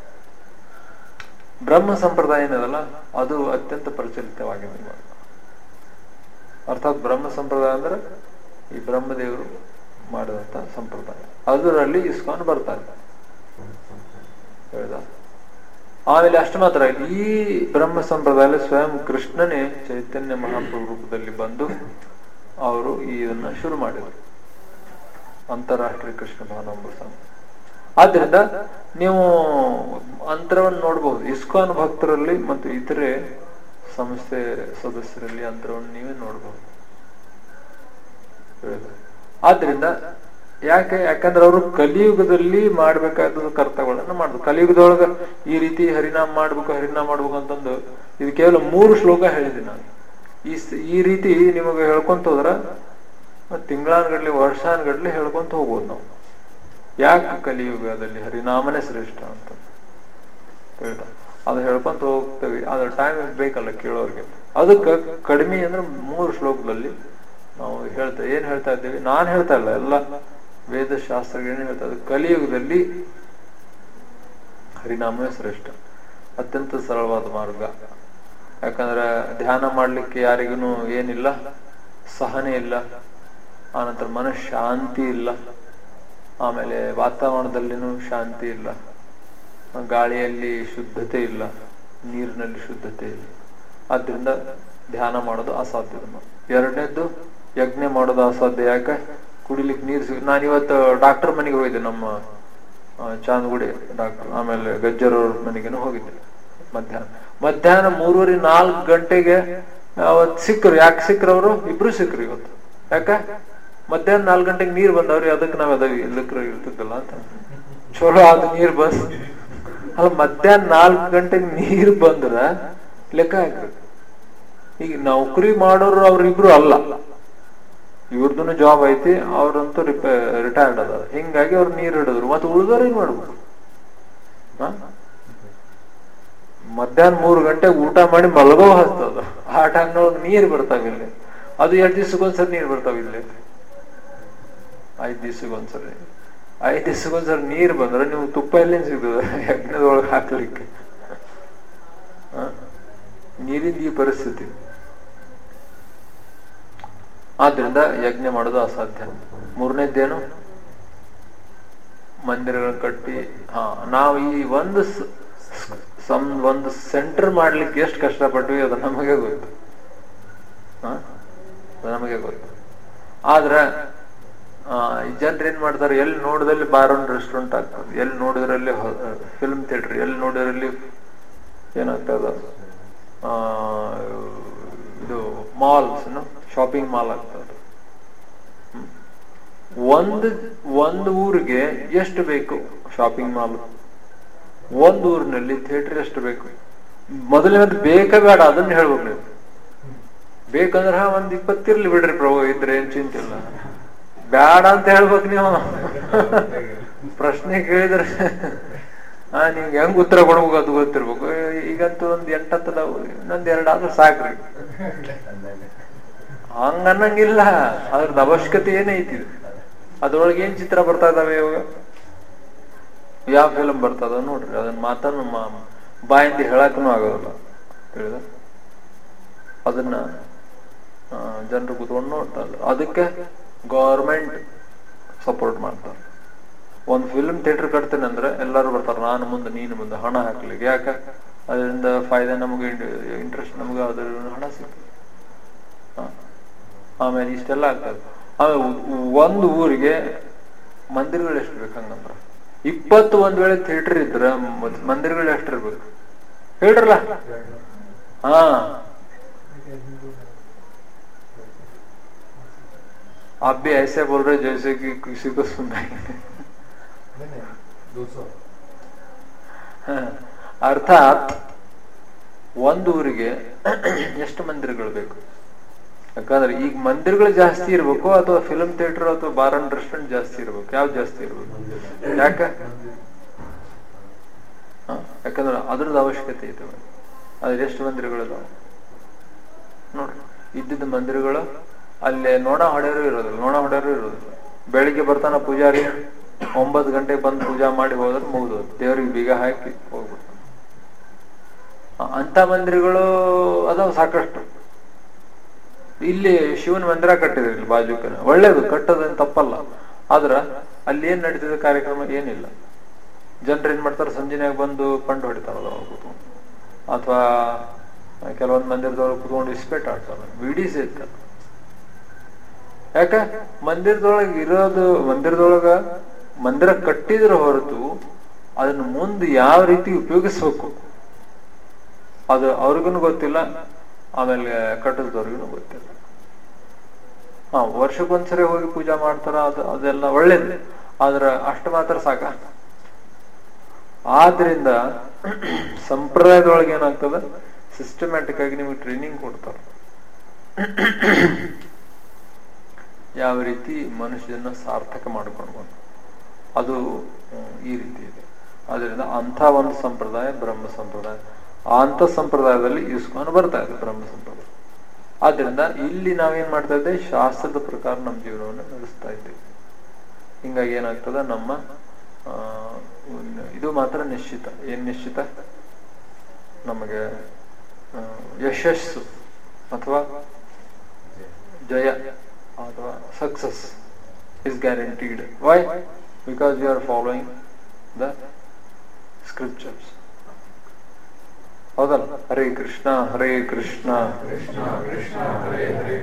[SPEAKER 1] ಬ್ರಹ್ಮ ಸಂಪ್ರದಾಯ ಏನದಲ್ಲ ಅದು ಅತ್ಯಂತ ಪ್ರಚಲಿತವಾಗಿದೆ ಇವಾಗ ಅರ್ಥಾತ್ ಬ್ರಹ್ಮ ಸಂಪ್ರದಾಯ ಅಂದ್ರೆ ಈ ಬ್ರಹ್ಮದೇವರು ಮಾಡಿದಂತ ಸಂಪ್ರದಾಯ ಅದರಲ್ಲಿ ಇಸ್ಕಾನ್ ಬರ್ತಾರೆ ಹೇಳ್ದ ಆಮೇಲೆ ಅಷ್ಟು ಮಾತ್ರ ಇಲ್ಲ. ಈ ಬ್ರಹ್ಮ ಸಂಪ್ರದಾಯ ಸ್ವಯಂ ಕೃಷ್ಣನೇ ಚೈತನ್ಯ ಮಹಾಪ್ರಭು ರೂಪದಲ್ಲಿ ಬಂದು ಅವರು ಇದನ್ನ ಶುರು ಮಾಡಿದರು ಅಂತಾರಾಷ್ಟ್ರೀಯ ಕೃಷ್ಣ ಭಾನಂಬ ಸಂಘ ಆದ್ರಿಂದ ನೀವು ಅಂತರವನ್ನು ನೋಡಬಹುದು ಇಸ್ಕಾನ್ ಭಕ್ತರಲ್ಲಿ ಮತ್ತು ಇತರೆ ಸಂಸ್ಥೆ ಸದಸ್ಯರಲ್ಲಿ ಅಂತರವನ್ನು ನೀವೇ ನೋಡಬಹುದು ಆದ್ರಿಂದ ಯಾಕೆ ಯಾಕಂದ್ರೆ ಅವರು ಕಲಿಯುಗದಲ್ಲಿ ಮಾಡ್ಬೇಕಾದ ಕರ್ತವ್ಯಗಳನ್ನ ಮಾಡಿದ್ರು ಕಲಿಯುಗದೊಳಗ ಈ ರೀತಿ ಹರಿನಾಮ ಮಾಡ್ಬೇಕು ಹರಿನಾಮ ಮಾಡ್ಬೇಕು ಅಂತಂದು ಇದು ಕೇವಲ ಮೂರು ಶ್ಲೋಕ ಹೇಳಿದ್ದೀನಿ ನಾನು ಈ ಸ್- ಈ ರೀತಿ ನಿಮಗೆ ಹೇಳ್ಕೊಂತ ಹೋದ್ರ ತಿಂಗಳಾನ್ಗಡ್ಲಿ ವರ್ಷಾನ್ಗಡ್ಲಿ ಹೇಳ್ಕೊಂತ ಹೋಗ್ಬೋದು ನಾವು ಯಾಕೆ ಕಲಿಯುಗದಲ್ಲಿ ಹರಿನಾಮನೇ ಶ್ರೇಷ್ಠ ಅಂತ ಹೇಳ್ದ ಅದು ಹೇಳ್ಕೊಂತ ಹೋಗ್ತೇವೆ ಅದ್ರ ಟೈಮ್ ಬೇಕಲ್ಲ ಕೇಳೋರ್ಗೆ ಅದಕ್ಕೆ ಕಡಿಮೆ ಅಂದ್ರೆ ಮೂರು ಶ್ಲೋಕದಲ್ಲಿ ನಾವು ಹೇಳ್ತಾ ಏನ್ ಹೇಳ್ತಾ ಇದ್ದೀವಿ ನಾನ್ ಹೇಳ್ತಾ ಇಲ್ಲ ಎಲ್ಲ ವೇದಶಾಸ್ತ್ರಗಳು ಏನ್ ಹೇಳ್ತಾ ಇದ್ದೀವಿ ಕಲಿಯುಗದಲ್ಲಿ ಹರಿನಾಮವೇ ಶ್ರೇಷ್ಠ ಅತ್ಯಂತ ಸರಳವಾದ ಮಾರ್ಗ ಯಾಕಂದ್ರೆ ಧ್ಯಾನ ಮಾಡ್ಲಿಕ್ಕೆ ಯಾರಿಗೂ ಏನಿಲ್ಲ ಸಹನೆ ಇಲ್ಲ ಆನಂತರ ಮನಃಶಾಂತಿ ಇಲ್ಲ ಆಮೇಲೆ ವಾತಾವರಣದಲ್ಲಿನೂ ಶಾಂತಿ ಇಲ್ಲ ಗಾಳಿಯಲ್ಲಿ ಶುದ್ಧತೆ ಇಲ್ಲ ನೀರಿನಲ್ಲಿ ಶುದ್ಧತೆ ಇಲ್ಲ ಆದ್ರಿಂದ ಧ್ಯಾನ ಮಾಡೋದು ಅಸಾಧ್ಯ ಎರಡನೇದ್ದು ಯಜ್ಞ ಮಾಡೋದು ಅಸಾಧ್ಯ ಯಾಕೆ ಕುಡಿಲಿಕ್ಕೆ ನೀರು ಸಿಗ ನಾನು ಇವತ್ತು ಡಾಕ್ಟರ್ ಮನೆಗೆ ಹೋಗಿದ್ದೆ ನಮ್ಮ ಆ, ಚಾಂದಗುಡಿ ಡಾಕ್ಟರ್ ಆಮೇಲೆ ಗಜ್ಜರ್ ಅವ್ರ ಮನೆಗೇನು ಹೋಗಿದ್ದೆ ಮಧ್ಯಾಹ್ನ ಮಧ್ಯಾಹ್ನ ಮೂರುವರೆ ನಾಲ್ಕು ಗಂಟೆಗೆ ಅವತ್ತು ಸಿಕ್ಕರು ಯಾಕೆ ಸಿಕ್ಕರು ಅವರು ಇಬ್ರು ಸಿಕ್ಕರು ಇವತ್ತು ಯಾಕ ಮಧ್ಯಾಹ್ನ ನಾಲ್ಕು ಗಂಟೆಗೆ ನೀರು ಬಂದವ್ರಿ ಅದಕ್ಕೆ ನಾವ್ ಅದಾವಿ ಇಲ್ಲಕ್ರ ಇರ್ತದಲ್ಲ ಅಂತ ಚಲೋ ಆದ ನೀರ್ ಬಸ್ ಅಲ್ಲ ಮಧ್ಯಾಹ್ನ ನಾಲ್ಕು ಗಂಟೆಗೆ ನೀರ್ ಬಂದ್ರ ಲೆಕ್ಕ ಹಾಕ್ರಿ ಈಗ ನೌಕರಿ ಮಾಡೋರು ಅವ್ರಿಬ್ರು ಅಲ್ಲ ಇವ್ರದ್ದು ಜಾಬ್ ಐತಿ ಅವ್ರಂತೂ ರಿಟೈರ್ಡ್ ಅದ ಹಿಂಗಾಗಿ ಅವ್ರು ನೀರ್ ಹಿಡಿದ್ರು ಮತ್ತೆ ಉಳಿದವ್ರು ಏನ್ ಮಾಡ್ಬೇಕು ಹ? ಮಧ್ಯಾಹ್ನ ಮೂರು ಗಂಟೆಗೆ ಊಟ ಮಾಡಿ ಮಲಗೋ ಹಸ್ತದ ಆ ಟೈಮ್ನೊಳಗೆ ನೀರ್ ಬರ್ತಾವ ಇಲ್ಲಿ ಅದು ಎರಡ್ ದಿವ್ಸಕ್ಕೊಂದ್ಸರಿ ನೀರ್ ಬರ್ತಾವ ಇಲ್ಲಿ ಐದ್ ದಿವ್ಸಕ್ಕೊಂದ್ಸರಿ ಐದ್ ದಿವ್ಸಕ್ಕೊಂದ್ಸರಿ ನೀರ್ ಬಂದ್ರೆ ನೀವು ತುಪ್ಪ ಎಲ್ಲಿಂದ ಸಿಗ್ತದ ಯಜ್ಞದೊಳಗೆ ಹಾಕ್ಲಿಕ್ಕೆ ಹ? ನೀರಿನ ಈ ಪರಿಸ್ಥಿತಿ ಆದ್ರಿಂದ ಯಜ್ಞ ಮಾಡೋದು ಅಸಾಧ್ಯ ಮೂರನೇದ್ದೇನು ಮಂದಿರಗಳನ್ನ ಕಟ್ಟಿ ಹಾ ನಾವು ಈ ಒಂದು ಸ- ಸಮ್ ಒಂದು ಸೆಂಟರ್ ಮಾಡ್ಲಿಕ್ಕೆ ಎಷ್ಟು ಕಷ್ಟಪಟ್ವಿ ಅದು ನಮಗೆ ಗೊತ್ತು ಹಾ ಅದು ನಮಗೆ ಗೊತ್ತು ಆದ್ರ ಆ, ಈ ಜನರು ಏನ್ ಮಾಡ್ತಾರೆ ಎಲ್ಲಿ ನೋಡಿದಲ್ಲಿ ಬಾರ್ ಅಂಡ್ ರೆಸ್ಟೋರೆಂಟ್ ಆಗ್ತದೆ ಎಲ್ಲಿ ನೋಡಿದ್ರಲ್ಲಿ ಫಿಲ್ಮ್ ಥಿಯೇಟರ್ ಎಲ್ಲಿ ನೋಡಿದ್ರಲ್ಲಿ ಏನಾಗ್ತದ ಆ, ಇದು ಮಾಲ್ಸ್ ಶಾಪಿಂಗ್ ಮಾಲ್ ಆಗ್ತದೆ ಹ್ಮ್. ಒಂದು ಒಂದು ಊರಿಗೆ ಎಷ್ಟು ಬೇಕು ಶಾಪಿಂಗ್ ಮಾಲ್ ಒಂದು ಊರಿನಲ್ಲಿ ಥಿಯೇಟರ್ ಎಷ್ಟು ಬೇಕು ಮೊದಲಿನದು ಬೇಕ ಬೇಡ ಅದನ್ನ ಹೇಳ್ಬೇಕು ನೀವು ಬೇಕಂದ್ರ ಒಂದ್ ಇಪ್ಪತ್ತಿರ್ಲಿ ಬಿಡ್ರಿ ಪ್ರಭು ಇದ್ರೆ ಏನ್ ಚಿಂತಿಲ್ಲ ಬ್ಯಾಡ ಅಂತ ಹೇಳ್ಬೇಕು ನೀವು ಪ್ರಶ್ನೆ ಕೇಳಿದ್ರೆ ಹಾ ನಿಮ್ಗೆ ಹೆಂಗ್ ಉತ್ತರ ಕೊಡ್ಬೇಕು ಅದು ಗೊತ್ತಿರ್ಬೇಕು ಈಗಂತೂ ಒಂದ್ ಎಂಟತ್ತದಾವು ಇನ್ನೊಂದ್ ಎರಡಾದ್ರೂ ಸಾಕ್ರಿ ಹಂಗ ಅನ್ನಂಗಿಲ್ಲ ಅದ್ರದ್ದು ಅವಶ್ಯಕತೆ ಏನೈತಿ ಇದು? ಅದ್ರೊಳಗೆ ಏನ್ ಚಿತ್ರ ಬರ್ತಾ ಇದಾವೆ ಇವಾಗ ಯಾವ ಫಿಲಮ್ ಬರ್ತದ ನೋಡ್ರಿ ಅದನ್ನ ಮಾತನ್ನು ಮಾ- ಬಾಯಿಂದ ಹೇಳಕ್ಕೂ ಆಗೋದಿಲ್ಲ ತಿಳಿದ ಅದನ್ನ ಜನರು ಕುತ್ಕೊಂಡು ನೋಡ್ತಾ ಇದ್ರು ಅದಕ್ಕೆ ಗೌರ್ಮೆಂಟ್ ಸಪೋರ್ಟ್ ಮಾಡ್ತಾರೆ ಒಂದು ಫಿಲ್ಮ್ ಥಿಯೇಟರ್ ಕಟ್ತೇನೆ ಅಂದ್ರೆ ಎಲ್ಲರೂ ಬರ್ತಾರೆ ನಾನು ಮುಂದೆ ನೀನು ಮುಂದೆ ಹಣ ಹಾಕ್ಲಿಕ್ಕೆ ಯಾಕೆ ಅದರಿಂದ ಫಾಯ್ದೆ ನಮಗೆ ಇಂಟ್ರೆಸ್ಟ್ ನಮಗೆ ಅದ್ರ ಹಣ ಸಿಗ್ತದೆ ಹ. ಆಮೇಲೆ ಇಷ್ಟೆಲ್ಲ ಆಗ್ತದೆ ಆಮೇಲೆ ಉ- ಒಂದು ಊರಿಗೆ ಮಂದಿರಗಳು ಎಷ್ಟು ಬೇಕು ಹಂಗಂದ್ರ ಇಪ್ಪತ್ತು ಒಂದ್ ವೇಳೆ ಥಿಯೇಟರ್ ಇದ್ರ ಮ- ಮಂದಿರಗಳು ಎಷ್ಟು ಇರ್ಬೇಕು ಹೇಳ್ರಲ್ಲ ಹಾ आप भी ऐसे बोल रहे जैसे कि किसी को सुनाई
[SPEAKER 4] नहीं नहीं दो सौ
[SPEAKER 1] ಅರ್ಥಾತ್ ಒಂದು ಊರಿಗೆ ಎಷ್ಟು ಮಂದಿರಗಳು ಬೇಕು ಯಾಕಂದ್ರೆ ಈಗ ಮಂದಿರಗಳು ಜಾಸ್ತಿ ಇರ್ಬೇಕು ಅಥವಾ ಫಿಲ್ಮ್ ಥಿಯೇಟರ್ ಅಥವಾ ಬಾರ್ ಅಂಡ್ ರೆಸ್ಟೋರೆಂಟ್ ಜಾಸ್ತಿ ಇರ್ಬೇಕು ಯಾವ್ದು ಜಾಸ್ತಿ ಇರ್ಬೇಕು ಯಾಕ ಹ? ಯಾಕಂದ್ರೆ ಅದ್ರದ್ದು ಅವಶ್ಯಕತೆ ಇದೆ ಅದ್ರ ಎಷ್ಟು ಮಂದಿರಗಳಿದಾವೆ ನೋಡ್ರಿ ಇದ್ದಿದ್ದ ಮಂದಿರಗಳು ಅಲ್ಲಿ ನೋಣ ಹೊಡೆಯರು ಇರೋದಿಲ್ಲ ನೋಣ ಹೊಡೆಯರು ಇರೋದಿಲ್ಲ ಬೆಳಿಗ್ಗೆ ಬರ್ತಾನ ಪೂಜಾರಿ ಒಂಬತ್ತು ಗಂಟೆಗೆ ಬಂದು ಪೂಜಾ ಮಾಡಿ ಹೋದ್ರೆ ಮುಗಿದು ದೇವ್ರಿಗೆ ಬೀಗ ಹಾಕಿ ಹೋಗ್ಬಿಡ್ತಾನೆ ಅ- ಅಂತ ಮಂದಿರಗಳು ಅದಾವ ಸಾಕಷ್ಟು ಇಲ್ಲಿ ಶಿವನ ಮಂದಿರ ಕಟ್ಟಿದ್ರಿ ಇಲ್ಲಿ ಬಾಜುಕನ ಒಳ್ಳೇದು ಕಟ್ಟೋದೇನು ತಪ್ಪಲ್ಲ ಆದ್ರ ಅಲ್ಲಿ ಏನ್ ನಡೀತಿದೆ ಕಾರ್ಯಕ್ರಮ ಏನಿಲ್ಲ ಜನರು ಏನ್ ಮಾಡ್ತಾರೆ ಸಂಜೆನಾಗ ಬಂದು ಪಂಡು ಹೊಡಿತಾರಲ್ಲ ಅವ್ರು ಕೂತ್ಕೊಂಡು ಅಥವಾ ಕೆಲವೊಂದು ಮಂದಿರದೊಳಗೆ ಕೂತ್ಕೊಂಡು ಇಸ್ಪೇಟ್ ಆಡ್ತಾರೆ ವಿಡಿಸ್ ಇರ್ತಾರೆ ಯಾಕ ಮಂದಿರದೊಳಗೆ ಇರೋದು ಮಂದಿರದೊಳಗ ಮಂದಿರ ಕಟ್ಟಿದ್ರ ಹೊರತು ಅದನ್ನ ಮುಂದೆ ಯಾವ ರೀತಿ ಉಪಯೋಗಿಸ್ಬೇಕು ಅದು ಅವ್ರಿಗೂ ಗೊತ್ತಿಲ್ಲ ಆಮೇಲೆ ಕಟ್ಟಿದವ್ರಿಗೂ ಗೊತ್ತಿಲ್ಲ ಹಾ ವರ್ಷಕ್ಕೊಂದ್ಸರಿ ಹೋಗಿ ಪೂಜಾ ಮಾಡ್ತಾರ ಅದು ಅದೆಲ್ಲ ಒಳ್ಳೇದು ಆದ್ರ ಅಷ್ಟು ಮಾತ್ರ ಸಾಕ ಆದ್ರಿಂದ ಸಂಪ್ರದಾಯದೊಳಗೆ ಏನಾಗ್ತದ ಸಿಸ್ಟಮ್ಯಾಟಿಕ್ ಆಗಿ ನಿಮಗೆ ಟ್ರೈನಿಂಗ್ ಕೊಡ್ತಾರೆ ಯಾವ ರೀತಿ ಮನುಷ್ಯನ ಸಾರ್ಥಕ ಮಾಡ್ಕೊಂಡು ಅದು ಹ್ಮ್, ಈ ರೀತಿ ಇದೆ ಅದರಿಂದ ಅಂಥ ಒಂದು ಸಂಪ್ರದಾಯ ಬ್ರಹ್ಮ ಸಂಪ್ರದಾಯ ಅಂತ ಸಂಪ್ರದಾಯದಲ್ಲಿ ಇಸ್ಕೊಂಡು ಬರ್ತಾ ಇದೆ ಬ್ರಹ್ಮ ಸಂಪ್ರದಾಯ ಆದ್ರಿಂದ ಇಲ್ಲಿ ನಾವೇನ್ ಮಾಡ್ತಾ ಇದ್ದೇವೆ ಶಾಸ್ತ್ರದ ಪ್ರಕಾರ ನಮ್ಮ ಜೀವನವನ್ನು ನಡೆಸ್ತಾ ಇದ್ದೇವೆ ಹಿಂಗಾಗಿ ಏನಾಗ್ತದ ನಮ್ಮ ಆ, ಒಂದು- ಇದು ಮಾತ್ರ ನಿಶ್ಚಿತ ಏನ್ ನಿಶ್ಚಿತ ನಮಗೆ ಆ, ಯಶಸ್ಸು ಅಥವಾ ಜಯ ಅಥವಾ success is guaranteed why because you are following the scriptures ಹೌದಲ್ಲ ಹರೇ ಕೃಷ್ಣ ಹರೇ ಕೃಷ್ಣ
[SPEAKER 4] कृष्ण कृष्ण हरे हरे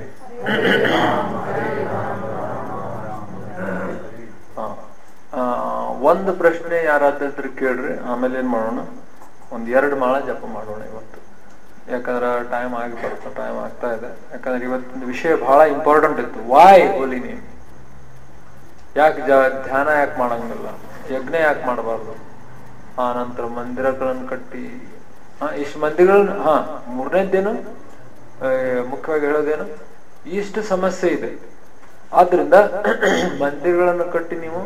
[SPEAKER 1] ಹಾ. ಆ, ಒಂದು ಪ್ರಶ್ನೆ ಯಾರಾದ್ರೂ ಕೇಳ್ರಿ ಆಮೇಲೆ ಏನ್ ಮಾಡೋಣ ಒಂದ್ ಎರಡು ಮಾಳ ಜಪ ಮಾಡೋಣ ಇವತ್ತು ಯಾಕಂದ್ರೆ ಟೈಮ್ ಆಗಿ ಬರ್ತಾ ಟೈಮ್ ಆಗ್ತಾ ಇದೆ ಯಾಕಂದ್ರೆ ಇವತ್ತಿನ ವಿಷಯ ಬಹಳ ಇಂಪಾರ್ಟೆಂಟ್ ಇತ್ತು ವಾಯ್ ಹೋಲಿ ನೇಮ್ ಯಾಕೆ ಜ ಧ್ಯಾನ ಯಾಕೆ ಮಾಡಂಗಿಲ್ಲ ಯಜ್ಞ ಯಾಕೆ ಮಾಡಬಾರ್ದು ಆ ನಂತರ ಮಂದಿರಗಳನ್ನು ಕಟ್ಟಿ ಹಾ ಇಷ್ಟು ಮಂದಿಗಳನ್ನ ಹಾ ಮೂರನೇದ್ದೇನು ಆ, ಮುಖ್ಯವಾಗಿ ಹೇಳೋದೇನು ಇಷ್ಟು ಸಮಸ್ಯೆ ಇದೆ ಆದ್ರಿಂದ ಮಂದಿರಗಳನ್ನು ಕಟ್ಟಿ ನೀವು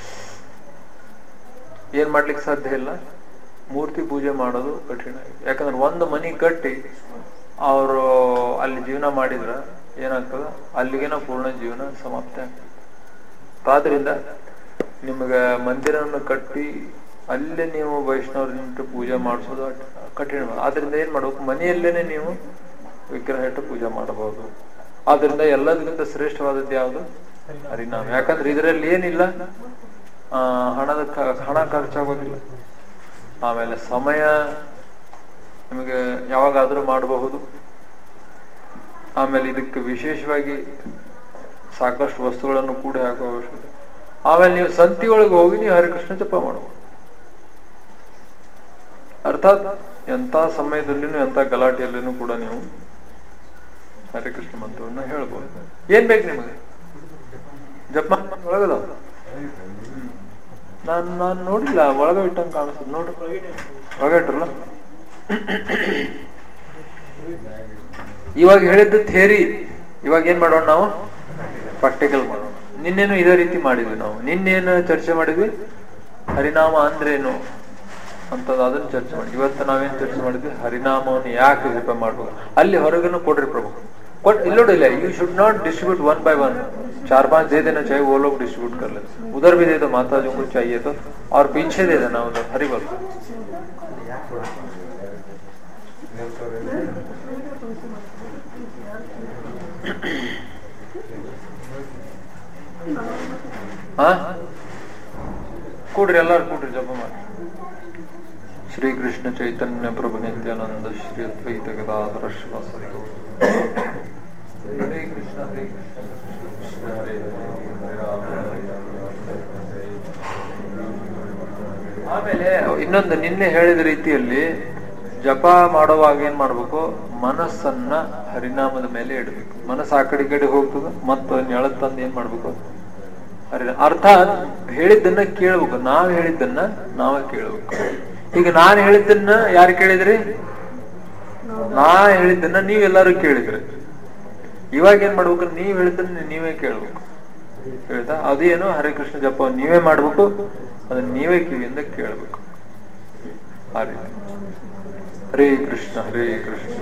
[SPEAKER 1] ಏನ್ ಮಾಡ್ಲಿಕ್ಕೆ ಸಾಧ್ಯ ಇಲ್ಲ ಮೂರ್ತಿ ಪೂಜೆ ಮಾಡೋದು ಕಠಿಣ ಆಗಿದೆ ಯಾಕಂದ್ರೆ ಒಂದು ಮನಿ ಕಟ್ಟಿ ಅವರು ಅಲ್ಲಿ ಜೀವನ ಮಾಡಿದ್ರ ಏನಾಗ್ತದ ಅಲ್ಲಿಗೆನ ಪೂರ್ಣ ಜೀವನ ಸಮಾಪ್ತಿ ಆಗ್ತದೆ ಆದ್ರಿಂದ ನಿಮಗೆ ಮಂದಿರವನ್ನು ಕಟ್ಟಿ ಅಲ್ಲೇ ನೀವು ವೈಷ್ಣವರಿಂದ ಪೂಜೆ ಮಾಡಿಸೋದು ಅಟ್- ಕಠಿಣ ಆದ್ರಿಂದ ಏನ್ ಮಾಡ್ಬೇಕು ಮನೆಯಲ್ಲೇನೆ ನೀವು ವಿಗ್ರಹ ಇಟ್ಟು ಪೂಜೆ ಮಾಡಬಹುದು ಆದ್ರಿಂದ ಎಲ್ಲದಕ್ಕಿಂತ ಶ್ರೇಷ್ಠವಾದದ್ದು ಯಾವುದು ಹರಿನಾಮ ಯಾಕಂದ್ರೆ ಇದರಲ್ಲಿ ಏನಿಲ್ಲ ಆ ಹಣದ ಕ- ಹಣ ಖರ್ಚಾಗೋದಿಲ್ಲ ಆಮೇಲೆ ಸಮಯ ನಿಮಗೆ ಯಾವಾಗಾದ್ರೂ ಮಾಡಬಹುದು ಆಮೇಲೆ ಇದಕ್ಕೆ ವಿಶೇಷವಾಗಿ ಸಾಕಷ್ಟು ವಸ್ತುಗಳನ್ನು ಕೂಡ ಹಾಕುವ ಅವಶ್ಯಕತೆ ಆಮೇಲೆ ನೀವು ಸಂತಿ ಒಳಗೆ ಹೋಗಿ ನೀವು ಹರಿಕೃಷ್ಣ ಜಪ ಮಾಡಬಹುದು ಅರ್ಥಾತ್ ಎಂತ ಸಮಯದಲ್ಲಿನೂ ಎಂತ ಗಲಾಟೆಯಲ್ಲಿನೂ ಕೂಡ ನೀವು ಹರಿಕೃಷ್ಣ ಮಂತ್ರವನ್ನ ಹೇಳ್ಬೋದು ಏನ್ ಬೇಕು ನಿಮಗೆ ಜಪ ಒಳಗದ ನಾನು ನಾನು ನೋಡಿಲ್ಲ ಒಳಗ ಇಟ್ಟಂಗೆ ಕಾಣಿಸ್ತದೆ ನೋಡ್ರಿ ಒಳಗೆ ಇಟ್ರಲ್ಲ ಇವಾಗ ಹೇಳಿದ್ದು ಥೇರಿ ಇವಾಗ ಏನ್ ಮಾಡೋಣ ನಾವು ಪ್ರಾಕ್ಟಿಕಲ್ ಮಾಡೋಣ ನಿನ್ನೇನು ಇದೇ ರೀತಿ ಮಾಡಿದ್ವಿ ನಾವು ನಿನ್ನೇನು ಚರ್ಚೆ ಮಾಡಿದ್ವಿ ಹರಿನಾಮ ಅಂದ್ರೇನು ಅಂತದ್ದು ಅದನ್ನ ಚರ್ಚೆ ಮಾಡಿ ಇವತ್ತು ನಾವೇನ್ ಚರ್ಚೆ ಮಾಡಿದ್ವಿ ಹರಿನಾಮವನ್ನು ಯಾಕೆ ಜಪ ಮಾಡ್ಬೇಕು ಅಲ್ಲಿ ಹೊರಗನು ಕೊಡ್ರಿ ಪ್ರಭು ಕೊಟ್ ಇಲ್ಲೋಡಿಲ್ಲ you should not distribute one by one चार पांच दे देना चाहिए वो लोग डिस्ट्रीब्यूट कर लेते उधर भी दे दो माता जी को चाहिए तो और पीछे दे देना उधर हरि बोल ಹಾ ಕೂಡ್ರಿ ಎಲ್ಲಾರು ಕೂಡ್ರಿ ಜಪ ಮಾಡಿ ಶ್ರೀ ಕೃಷ್ಣ ಚೈತನ್ಯ ಪ್ರಭು ನಿತ್ಯಾನಂದ ಶ್ರೀ ಅದ್ವೈತ ಗದಾಧರ ಶ್ರೀವಾಸರಿ ಹರೇ ಕೃಷ್ಣ ಹರೇ ಕೃಷ್ಣ ಕೃಷ್ಣ ಹರೇ ಹರೇ, ಹರೇ ರಾಮ, ಹರೇ ರಾಮ. ಆಮೇಲೆ ಇನ್ನೊಂದು ನಿನ್ನೆ ಹೇಳಿದ ರೀತಿಯಲ್ಲಿ ಜಪ ಮಾಡುವಾಗ ಏನ್ ಮಾಡ್ಬೇಕು ಮನಸ್ಸನ್ನ ಹರಿನಾಮದ ಮೇಲೆ ಇಡಬೇಕು ಮನಸ್ಸು ಆ ಕಡೆ ಈ ಕಡೆ ಹೋಗ್ತದ ಮತ್ತು ಎಳದ್ ತಂದು ಏನ್ ಮಾಡ್ಬೇಕು ಹರಿನಾಮ ಅರ್ಥಾತ್ ಹೇಳಿದ್ದನ್ನ ಕೇಳ್ಬೇಕು ನಾವ್ ಹೇಳಿದ್ದನ್ನ ನಾವೇ ಕೇಳ್ಬೇಕು ಈಗ ನಾನ್ ಹೇಳಿದ್ದನ್ನ ಯಾರು ಕೇಳಿದ್ರಿ ನಾ ಹೇಳಿದ್ದನ್ನ ನೀವೆಲ್ಲರೂ ಕೇಳಿದ್ರಿ ಇವಾಗ ಏನ್ ಮಾಡ್ಬೇಕು ನೀವ್ ಹೇಳಿದ್ದನ್ನ ನೀವೇ ಕೇಳ್ಬೇಕು ಹೇಳ್ತಾ ಅದೇನು ಹರೇ ಕೃಷ್ಣ ಜಪ ನೀವೇ ಮಾಡ್ಬೇಕು ಅದನ್ನ ನೀವೇ ಕಿವಿಯಿಂದ ಕೇಳ್ಬೇಕು ಆ ರೀತಿ ಹರೇ ಕೃಷ್ಣ ಹರೇ ಕೃಷ್ಣ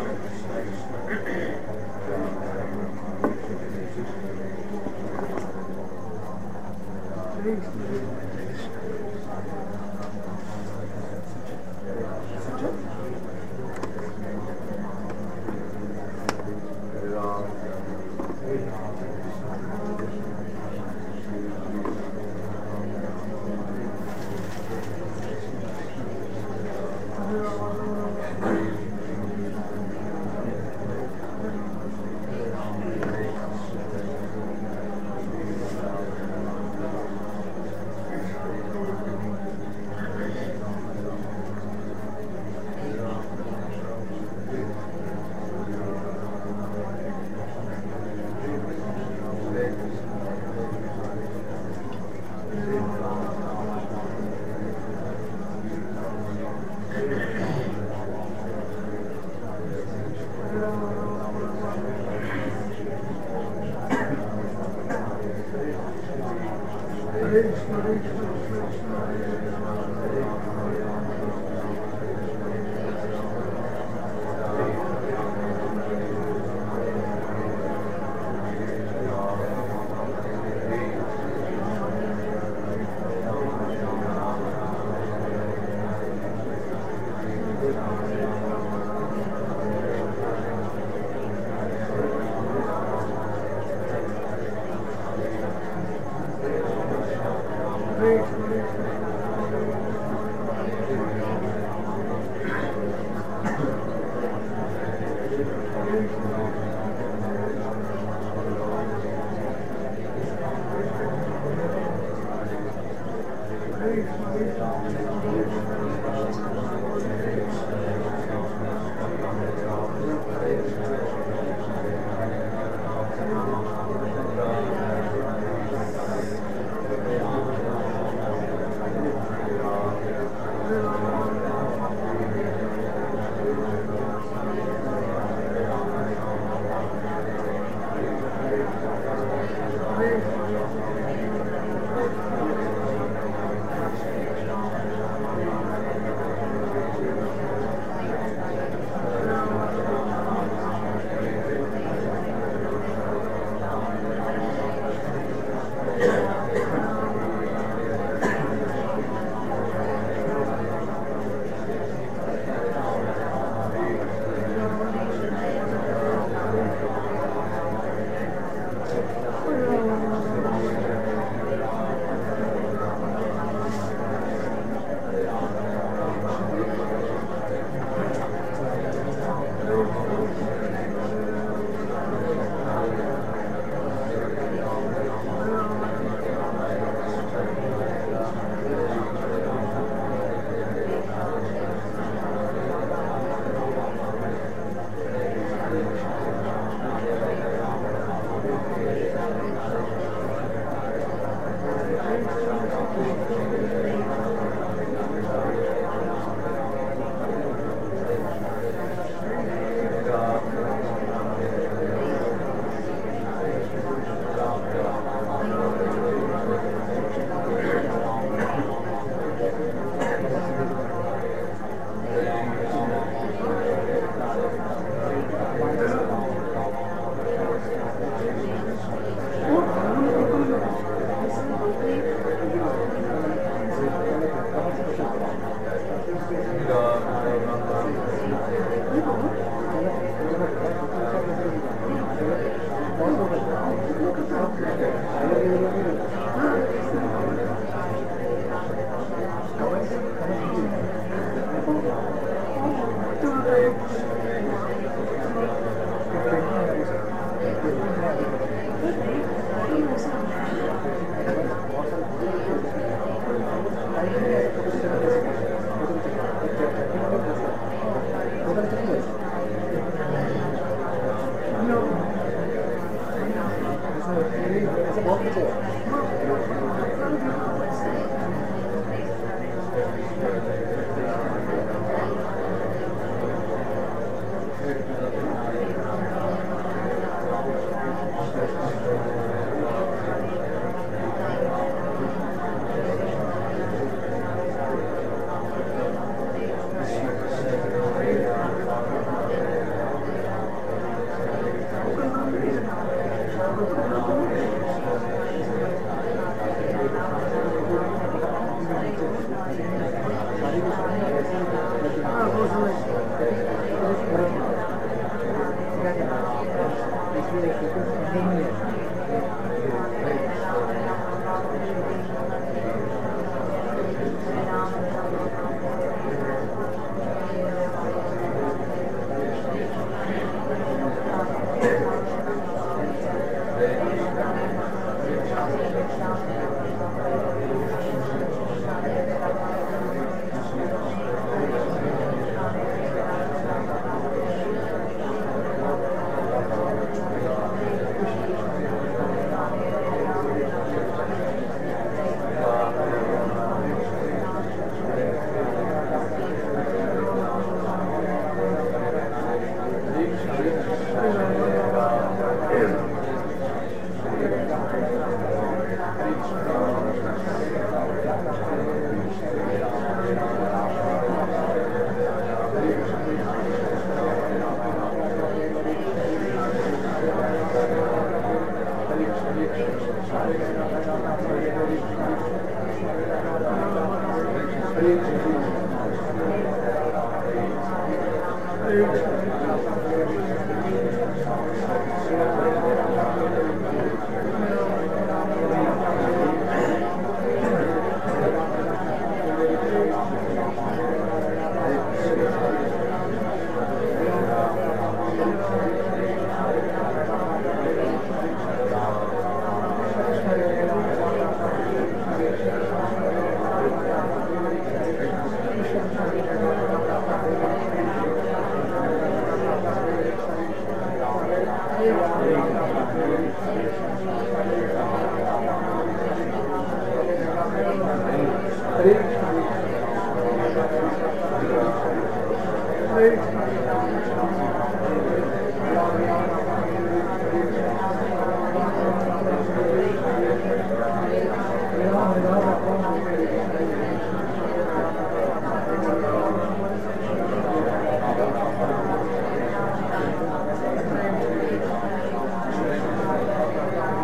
[SPEAKER 3] Hare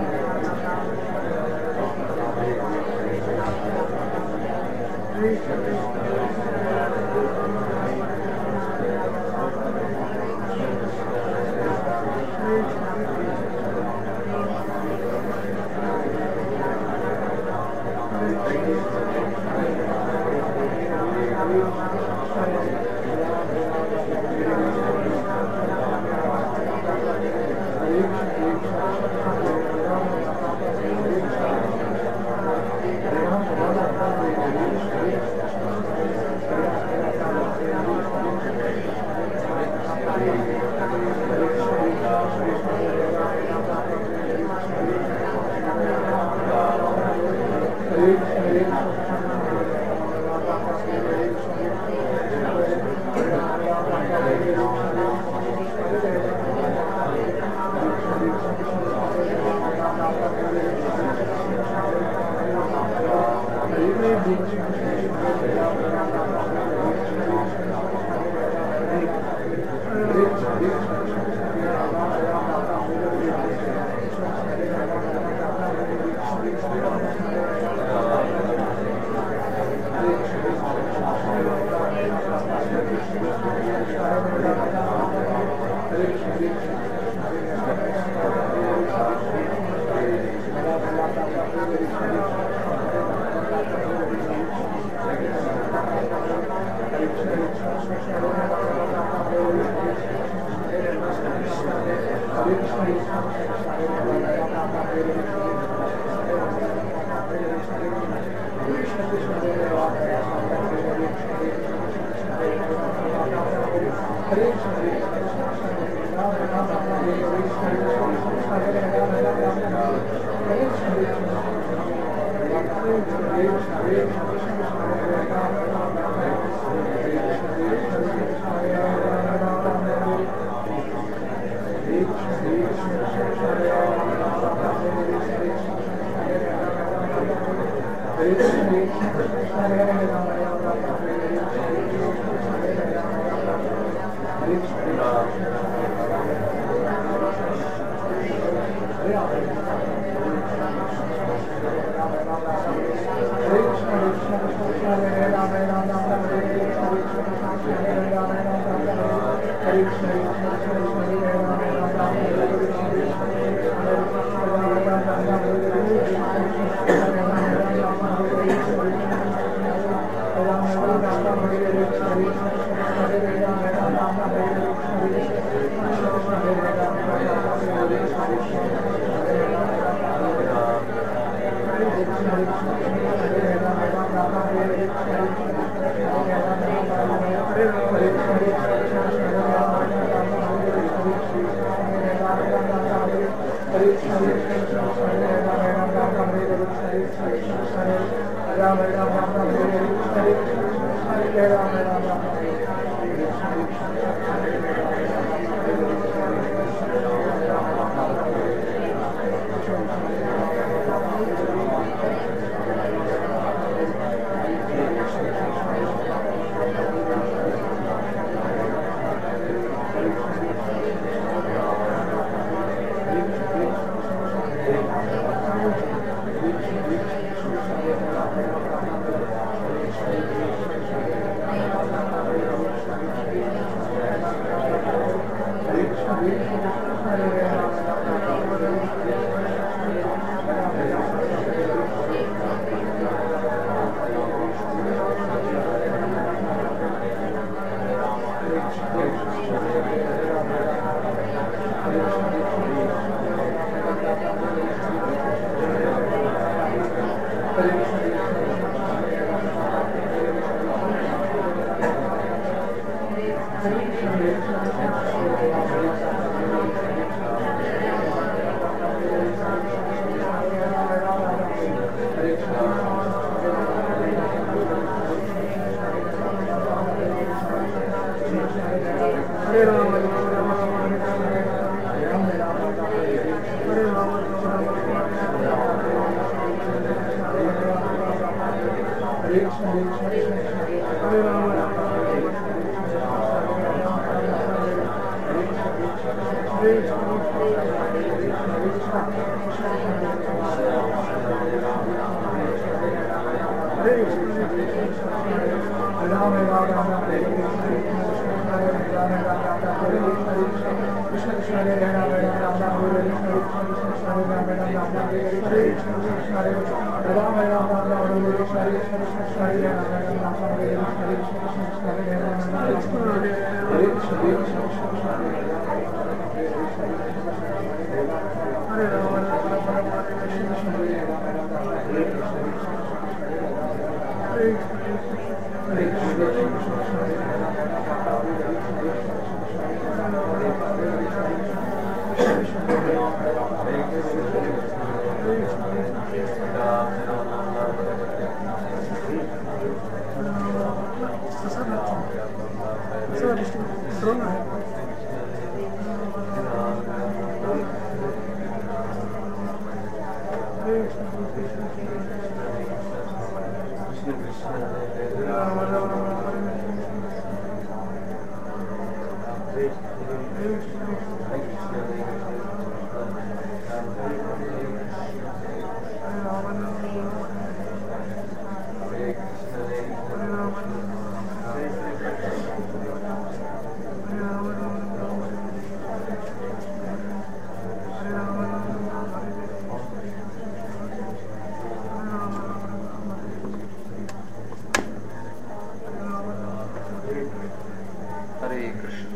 [SPEAKER 1] ಹರೇ ಕೃಷ್ಣ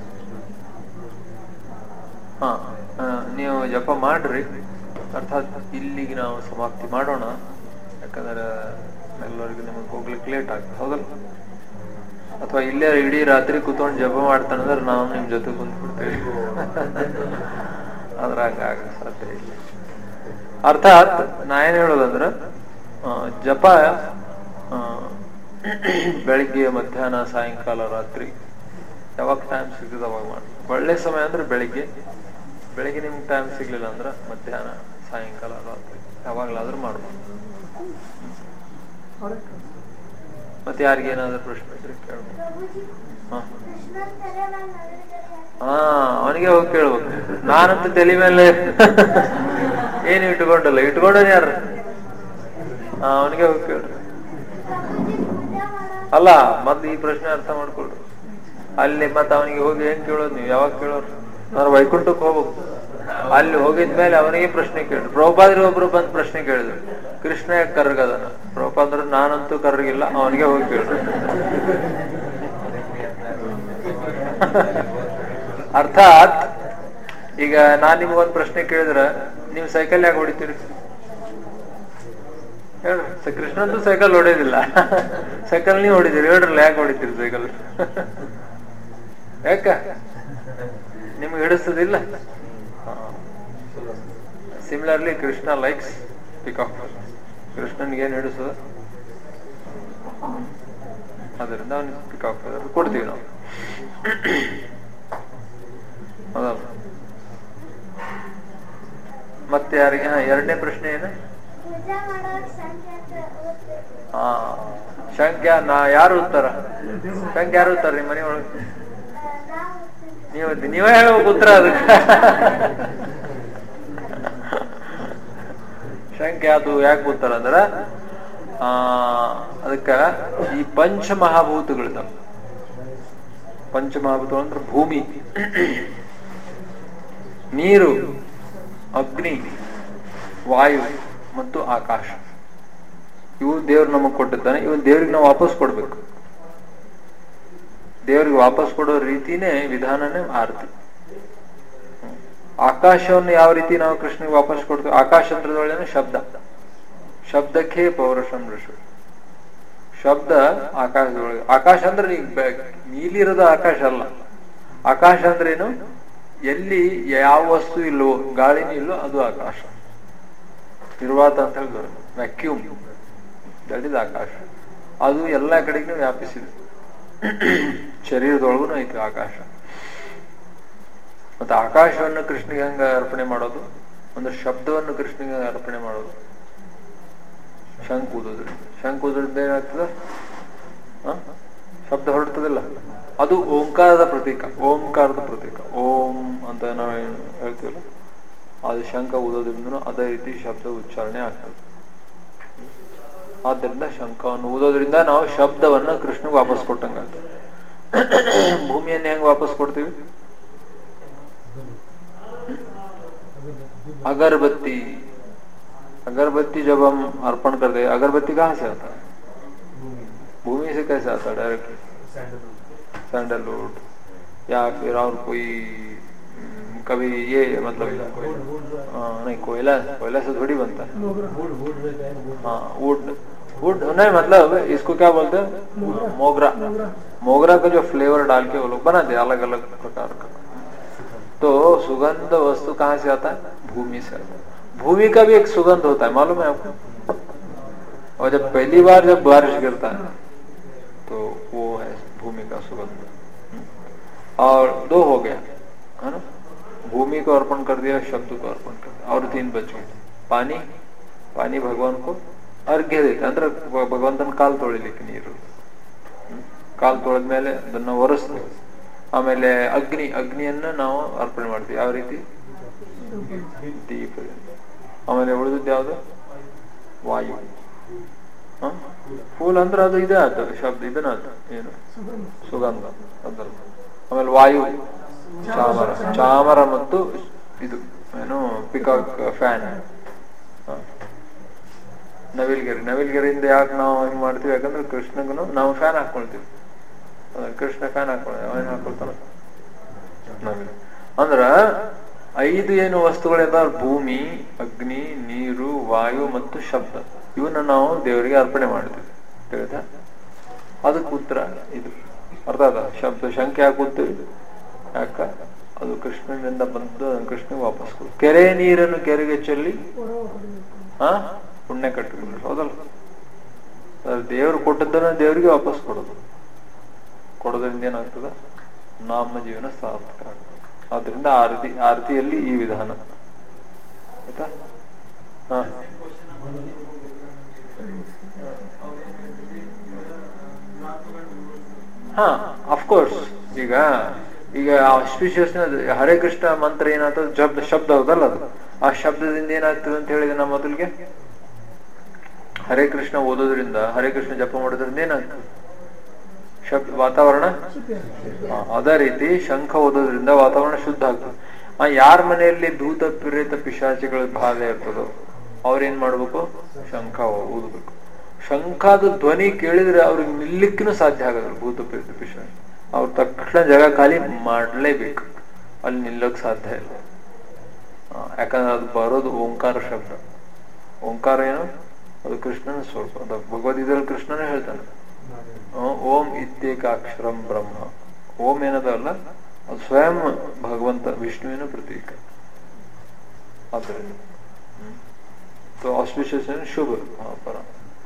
[SPEAKER 1] ಹಾ ಆ, ನೀವು ಜಪ ಮಾಡ್ರಿ ಅರ್ಥಾತ್ ಇಲ್ಲಿಗೆ ನಾವು ಸಮಾಪ್ತಿ ಮಾಡೋಣ ಯಾಕಂದ್ರೆ ಎಲ್ಲರಿಗೂ ನಿಮಗೆ ಹೋಗ್ಲಿಕ್ಕೆ ಲೇಟ್ ಆಗ್ತದೆ ಹೌದಲ್ಲ ಅಥವಾ ಇಲ್ಲೇ ಇಡೀ ರಾತ್ರಿ ಕೂತ್ಕೊಂಡು ಜಪ ಮಾಡ್ತಾನಂದ್ರೆ ನಾವು ನಿಮ್ ಜೊತೆ ಕುಂತ್ಬಿಡ್ತೇವೆ ಆದ್ರೆ ಹಂಗಾಗ ಸಾಧ್ಯ ಇಲ್ಲ ಅರ್ಥಾತ್ ನಾ ಏನ್ ಹೇಳೋದಂದ್ರ ಆ, ಜಪ ಆ, ಬೆಳಿಗ್ಗೆ ಮಧ್ಯಾಹ್ನ ಸಾಯಂಕಾಲ ರಾತ್ರಿ ಯಾವಾಗ ಟೈಮ್ ಸಿಗ್ತದೆ ಅವಾಗ ಮಾಡಿ ಒಳ್ಳೆ ಸಮಯ ಅಂದ್ರೆ ಬೆಳಿಗ್ಗೆ ಬೆಳಿಗ್ಗೆ ನಿಮ್ಗೆ ಟೈಮ್ ಸಿಗ್ಲಿಲ್ಲ ಅಂದ್ರೆ ಮಧ್ಯಾಹ್ನ ಸಾಯಂಕಾಲ ರಾತ್ರಿ ಯಾವಾಗ್ಲಾದ್ರೂ ಮಾಡ್ಬೋದು ಮತ್ತೆ ಯಾರಿಗೆ ಏನಾದ್ರೂ ಪ್ರಶ್ನೆ ಇದ್ರೆ ಕೇಳ್ಬೋದು ಹಾ ಹಾ ಅವನಿಗೆ ಹೋಗಿ ಕೇಳ್ಬೇಕು ನಾನಂತೂ ತಲೆ ಮೇಲೆ ಏನು ಇಟ್ಕೊಂಡಲ್ಲ ಇಟ್ಕೊಂಡದ ಯಾರು ಹಾ ಅವನಿಗೆ ಹೋಗಿ ಕೇಳ್ರಿ ಅಲ್ಲ ಮೊದ್ಲು ಈ ಪ್ರಶ್ನೆ ಅರ್ಥ ಮಾಡ್ಕೊಳ್ರಿ ಅಲ್ಲಿ ಮತ್ತೆ ಅವನಿಗೆ ಹೋಗಿ ಏನ್ ಕೇಳೋದು ನೀವು ಯಾವಾಗ ಕೇಳೋರು ನಾನು ವೈಕುಂಠಕ್ಕೆ ಹೋಗ್ಬೇಕು ಅಲ್ಲಿ ಹೋಗಿದ್ಮೇಲೆ ಅವನಿಗೆ ಪ್ರಶ್ನೆ ಕೇಳಿ ಪ್ರಭುಪಾದ್ರಿ ಒಬ್ರು ಬಂದ್ ಪ್ರಶ್ನೆ ಕೇಳಿದ್ರು ಕೃಷ್ಣ ಯಾಕೆ ಕರ್ಗದನ ಪ್ರಭುಪಾದ್ರ ನಾನಂತೂ ಕರ್ಗಿಲ್ಲ ಅವನಿಗೆ ಹೋಗಿ ಕೇಳ್ರಿ ಅರ್ಥಾತ್ ಈಗ ನಾನ್ ನಿಮ್ಗೊಂದ್ ಪ್ರಶ್ನೆ ಕೇಳಿದ್ರ ನೀವು ಸೈಕಲ್ ಯಾಕೆ ಹೊಡಿತೀರಿ ಹೇಳ್ರಿ ಸ- ಕೃಷ್ಣಂತೂ ಸೈಕಲ್ ಹೊಡೆಯೋದಿಲ್ಲ ಸೈಕಲ್ ನೀವು ಹೊಡಿತೀರಿ ಹೇಳ್ರಲ್ಲ ಯಾಕೆ ಹೊಡಿತೀರಿ ಸೈಕಲ್ ಯಾಕ ನಿಮ್ಗೆ ಹಿಡಿಸ್ತದಿಲ್ಲ ಸಿಮಿಲರ್ಲಿ ಕೃಷ್ಣ ಲೈಕ್ಸ್ ಪಿಕಾಕ್ ಕೃಷ್ಣನ್ಗೆ ಏನ್ ಹಿಡಿಸೋದು ಅದರಿಂದ ಅವನಿಗೆ ಪಿಕಾಕ್ ಕೊಡ್ತೀವಿ ನಾವು ಹೌದಲ್ಲ ಮತ್ತೆ ಯಾರಿಗೆ ಹಾ ಎರಡನೇ ಪ್ರಶ್ನೆ ಏನು
[SPEAKER 5] ಪೂಜಾ ಮಾಡೋರ್ ಸಂಖ್ಯೆ ಅಂತ ಓದ್ಬೇಕು.
[SPEAKER 1] ಹಾ ಶಂಖ್ಯ ನಾ ಯಾರು ಉತ್ತರ ಶಂಖ್ಯ ಯಾರು ಉತ್ತರ ನಿಮ್ಮ ಮನೆ ಒಳಗೆ
[SPEAKER 5] ಆ, ನಾವು ಓದ್ತೀವಿ.
[SPEAKER 1] ನೀವು ನೀವೇ ಹೇಳ್ಬೇಕು ಉತ್ತರ ಅದಕ್ಕೆ ಶಂಖ್ಯ ಅದು ಯಾಕೆ ಉತ್ತರ ಅಂದ್ರ ಆ ಅದಕ್ಕ ಈ ಪಂಚ ಮಹಾಭೂತಗಳಿದಾವ ಪಂಚಮಹಾಭೂತಗಳು ಅಂದ್ರೆ ಭೂಮಿ ನೀರು ಅಗ್ನಿ ವಾಯು ಮತ್ತು ಆಕಾಶ ಇವು ದೇವ್ರು ನಮಗ್ ಕೊಟ್ಟಿದ್ದಾನೆ ಇವು ದೇವ್ರಿಗೆ ನಾವು ವಾಪಸ್ ಕೊಡ್ಬೇಕು ದೇವ್ರಿಗೆ ವಾಪಸ್ ಕೊಡೋ ರೀತಿನೇ ವಿಧಾನನೇ ಆರತಿ ಆಕಾಶವನ್ನು ಯಾವ ರೀತಿ ನಾವು ಕೃಷ್ಣಗೆ ವಾಪಸ್ ಕೊಡ್ತೀವಿ ಆಕಾಶ ಅಂತದ್ರೊಳಗೇನೆ ಶಬ್ದ ಶಬ್ದಕ್ಕೆ ಪೌರುಷಂ ಋಷು ಶಬ್ದ ಆಕಾಶದೊಳಗೆ ಆಕಾಶ ಅಂದ್ರೆ ಈಗ ಬೆ- ನೀಲಿ ಇರೋದು ಆಕಾಶ ಅಲ್ಲ ಆಕಾಶ ಅಂದ್ರೆ ಏನು ಎಲ್ಲಿ ಯಾವ ವಸ್ತು ಇಲ್ವೋ ಗಾಳಿನೂ ಇಲ್ಲೋ ಅದು ಆಕಾಶ ನಿರ್ವಾತ ಅಂತ ಹೇಳಿದ್ರು ವ್ಯಾಕ್ಯೂಮ್ ದಟ್ ಇಸ್ ಆಕಾಶ ಅದು ಎಲ್ಲ ಕಡೆಗೂ ವ್ಯಾಪಿಸಿದೆ ಶರೀರದೊಳಗೂ ಐತಿ ಆಕಾಶ ಮತ್ತೆ ಆಕಾಶವನ್ನು ಕೃಷ್ಣಗೆ ಹಂಗ ಅರ್ಪಣೆ ಮಾಡೋದು ಅಂದ್ರೆ ಶಬ್ದವನ್ನು ಕೃಷ್ಣಗೆ ಹಂಗ ಅರ್ಪಣೆ ಮಾಡೋದು ಶಂಕ್ ಊದೋದ್ರಿಂದ ಶಂಕ್ ಊದೋದ್ರಿಂದ ಏನಾಗ್ತದ ಹ? ಶಬ್ದ ಹೊರಡ್ತದಿಲ್ಲ ಅದು ಓಂಕಾರದ ಪ್ರತೀಕ ಓಂಕಾರದ ಪ್ರತೀಕ ಓಂ ಅಂತ ನಾವು ಏನ್ ಹೇಳ್ತೀವಲ್ಲ ಅದು ಶಂಕ ಊದೋದ್ರಿಂದ ಅದೇ ರೀತಿ ಶಬ್ದ ಉಚ್ಚಾರಣೆ ಆಗ್ತದೆ ಆದ್ದರಿಂದ ಶಂಕವನ್ನು ಊದೋದ್ರಿಂದ ನಾವು ಶಬ್ದವನ್ನ ಕೃಷ್ಣಗೆ ವಾಪಸ್ ಕೊಟ್ಟಂಗಾಗ್ತದೆ ಭೂಮಿಯನ್ನು ಹೆಂಗ್ ವಾಪಸ್ ಕೊಡ್ತೀವಿ अगरबत्ती अगरबत्ती जब हम अर्पण करते हैं अगरबत्ती कहाँ से आता है भूमि से कैसे आता है डायरेक्ट सैंडलवुड या फिर और कोई हम्म, कभी ये मतलब हाँ, नहीं कोयला कोयला से थोड़ी बनता है हाँ वुड वुड नहीं मतलब इसको क्या बोलते हैं मोगरा मोगरा का जो फ्लेवर डाल के वो लोग बनाते हैं अलग अलग प्रकार का तो सुगंध वस्तु कहाँ से आता है भूमि से आता है भूमि का भी एक सुगंध होता है मालूम है आपको और जब पहली बार जब बारिश गिरता है तो वो है भूमि का सुगंध और दो हो गया है ना भूमि को अर्पण कर दिया शब्द को अर्पण कर दिया और तीन बच गए पानी पानी भगवान को ಅರ್ಘ್ಯ ದೈತೆ ಅಂದ್ರೆ ಭ- ಭಗವಂತನ ಕಾಲ್ ತೊಳಿಲಿಕ್ಕೆ ನೀರು ಹ್ಮ್. ಕಾಲ್ ತೊಳೆದ ಮೇಲೆ ಅದನ್ನ ಒರೆಸ್ತೀವಿ ಆಮೇಲೆ ಅಗ್ನಿ ಅಗ್ನಿಯನ್ನ ನಾವು ಅರ್ಪಣೆ ಮಾಡ್ತೀವಿ ಯಾವ ರೀತಿ ದೀಪ ಆಮೇಲೆ ಉಳಿದದ್ದು ಯಾವುದು ವಾಯು ಹ? ಫೂಲ್ ಅಂದ್ರೆ ಅದು ಇದೇ ಆತ ಶಬ್ದ ಇದನ್ನ ಆತ ಏನು ಸುಗಂಧ ಅದರ ಆಮೇಲೆ ವಾಯು ಚಾಮರ ಚಾಮರ ಮತ್ತು ಇದು ಏನು ಪಿಕಾಕ್ ಫ್ಯಾನ್ ನವಿಲ್ಗೆರೆ ನವಿಲ್ಗೆರೆಯಿಂದ ಯಾಕೆ ನಾವು ಹಿಂಗ್ ಮಾಡ್ತೀವಿ ಯಾಕಂದ್ರೆ ಕೃಷ್ಣಗೂ ನಾವು ಫ್ಯಾನ್ ಹಾಕೊಳ್ತೀವಿ ಅದ್ರ ಕೃಷ್ಣ ಫ್ಯಾನ್ ಹಾಕೊಳ್ಳ ಅವನ್ ಹಾಕೊಳ್ತಾನ ನವಿಲು ಅಂದ್ರ ಐದು ಏನು ವಸ್ತುಗಳಿದಾವ ಭೂಮಿ ಅಗ್ನಿ ನೀರು ವಾಯು ಮತ್ತು ಶಬ್ದ ಇವನ್ನ ನಾವು ದೇವರಿಗೆ ಅರ್ಪಣೆ ಮಾಡ್ತೀವಿ ತಿಳಿತಾ ಅದಕ್ಕೆ ಉತ್ತರ ಇದು ಅರ್ಥ ಅದ ಶಬ್ದ ಶಂಕೆ ಯಾಕೆ ಕೂತೀವಿ ಯಾಕ ಅದು ಕೃಷ್ಣನಿಂದ ಬಂದು ಅದನ್ನು ಕೃಷ್ಣಗೆ ವಾಪಸ್ ಕೊಡು ಕೆರೆ ನೀರನ್ನು ಕೆರೆಗೆ ಚೆಲ್ಲಿ ಹಾ ಪುಣ್ಯ ಕಟ್ಟಿಕೊಳ್ಳಿ ಹೌದಲ್ಲ ಅದು ದೇವರು ಕೊಟ್ಟದ್ದನ್ನ ದೇವರಿಗೆ ವಾಪಸ್ ಕೊಡೋದು ಕೊಡೋದ್ರಿಂದ ಏನಾಗ್ತದ ನಮ್ಮ ಜೀವನ ಸಾರ್ಥಕ ಆಗ್ತದೆ ಆದ್ರಿಂದ ಆರತಿ ಆರತಿಯಲ್ಲಿ ಈ ವಿಧಾನ ಆಯ್ತಾ ಹಾ ಹಾ ಅಫ್ಕೋರ್ಸ್ ಈಗ ಈಗ ಆಸ್ಪಿಷಿಯಸ್ ಹರೇ ಕೃಷ್ಣ ಮಂತ್ರ ಏನಾಗ್ತದೆ ಶಬ್ದ ಶಬ್ದ ಹೌದಲ್ಲ ಅದು ಆ ಶಬ್ದದಿಂದ ಏನಾಗ್ತದೆ ಅಂತ ಹೇಳಿದೆ ನಮ್ಮ ಮೊದಲಿಗೆ ಹರೇ ಕೃಷ್ಣ ಓದೋದ್ರಿಂದ ಹರೇ ಕೃಷ್ಣ ಜಪ ಮಾಡೋದ್ರಿಂದ ಏನಾಗ್ತದೆ ಶಬ್ದ ವಾತಾವರಣ ಹಾ, ಅದೇ ರೀತಿ ಶಂಖ ಓದೋದ್ರಿಂದ ವಾತಾವರಣ ಶುದ್ಧ ಆಗ್ತದೆ ಆ ಯಾರ ಮನೆಯಲ್ಲಿ ಭೂತ ಪ್ರೇತ ಪಿಶಾಚಿಗಳ ಬಾಧೆ ಇರ್ತದೋ ಅವ್ರೇನ್ ಮಾಡ್ಬೇಕು ಶಂಖ ಊದಬೇಕು ಶಂಖದ ಧ್ವನಿ ಕೇಳಿದ್ರೆ ಅವ್ರಿಗೆ ನಿಲ್ಲಿಕ್ಕೂ ಸಾಧ್ಯ ಆಗೋದಿಲ್ಲ ಭೂತ ಪ್ರೇತ ಪಿಶಾಚಿ ಅವ್ರು ತಕ್ಷಣ ಜಾಗ ಖಾಲಿ ಮಾಡ್ಲೇಬೇಕು ಅಲ್ಲಿ ನಿಲ್ಲಕ್ ಸಾಧ್ಯ ಇಲ್ಲ ಆ, ಯಾಕಂದ್ರೆ ಅದು ಬರೋದು ಓಂಕಾರ ಶಬ್ದ ಓಂಕಾರ ಏನು ಅದು ಕೃಷ್ಣನ ಸ್ವರೂಪ ಅದು ಭಗವದ್ಗೀತೆಯಲ್ಲಿ ಕೃಷ್ಣನೇ ಹೇಳ್ತಾನೆ ಓ- ಓಂ ಇತ್ಯೇಕಾಕ್ಷರಂ ಬ್ರಹ್ಮ ಓಂ ಏನದಲ್ಲ ಅದು ಸ್ವಯಂ ಭಗವಂತ ವಿಷ್ಣುವಿನ ಪ್ರತೀಕ ಆದ್ದರಿಂದ तो auspicious and ಶುಭ ಹಾ, ಪರ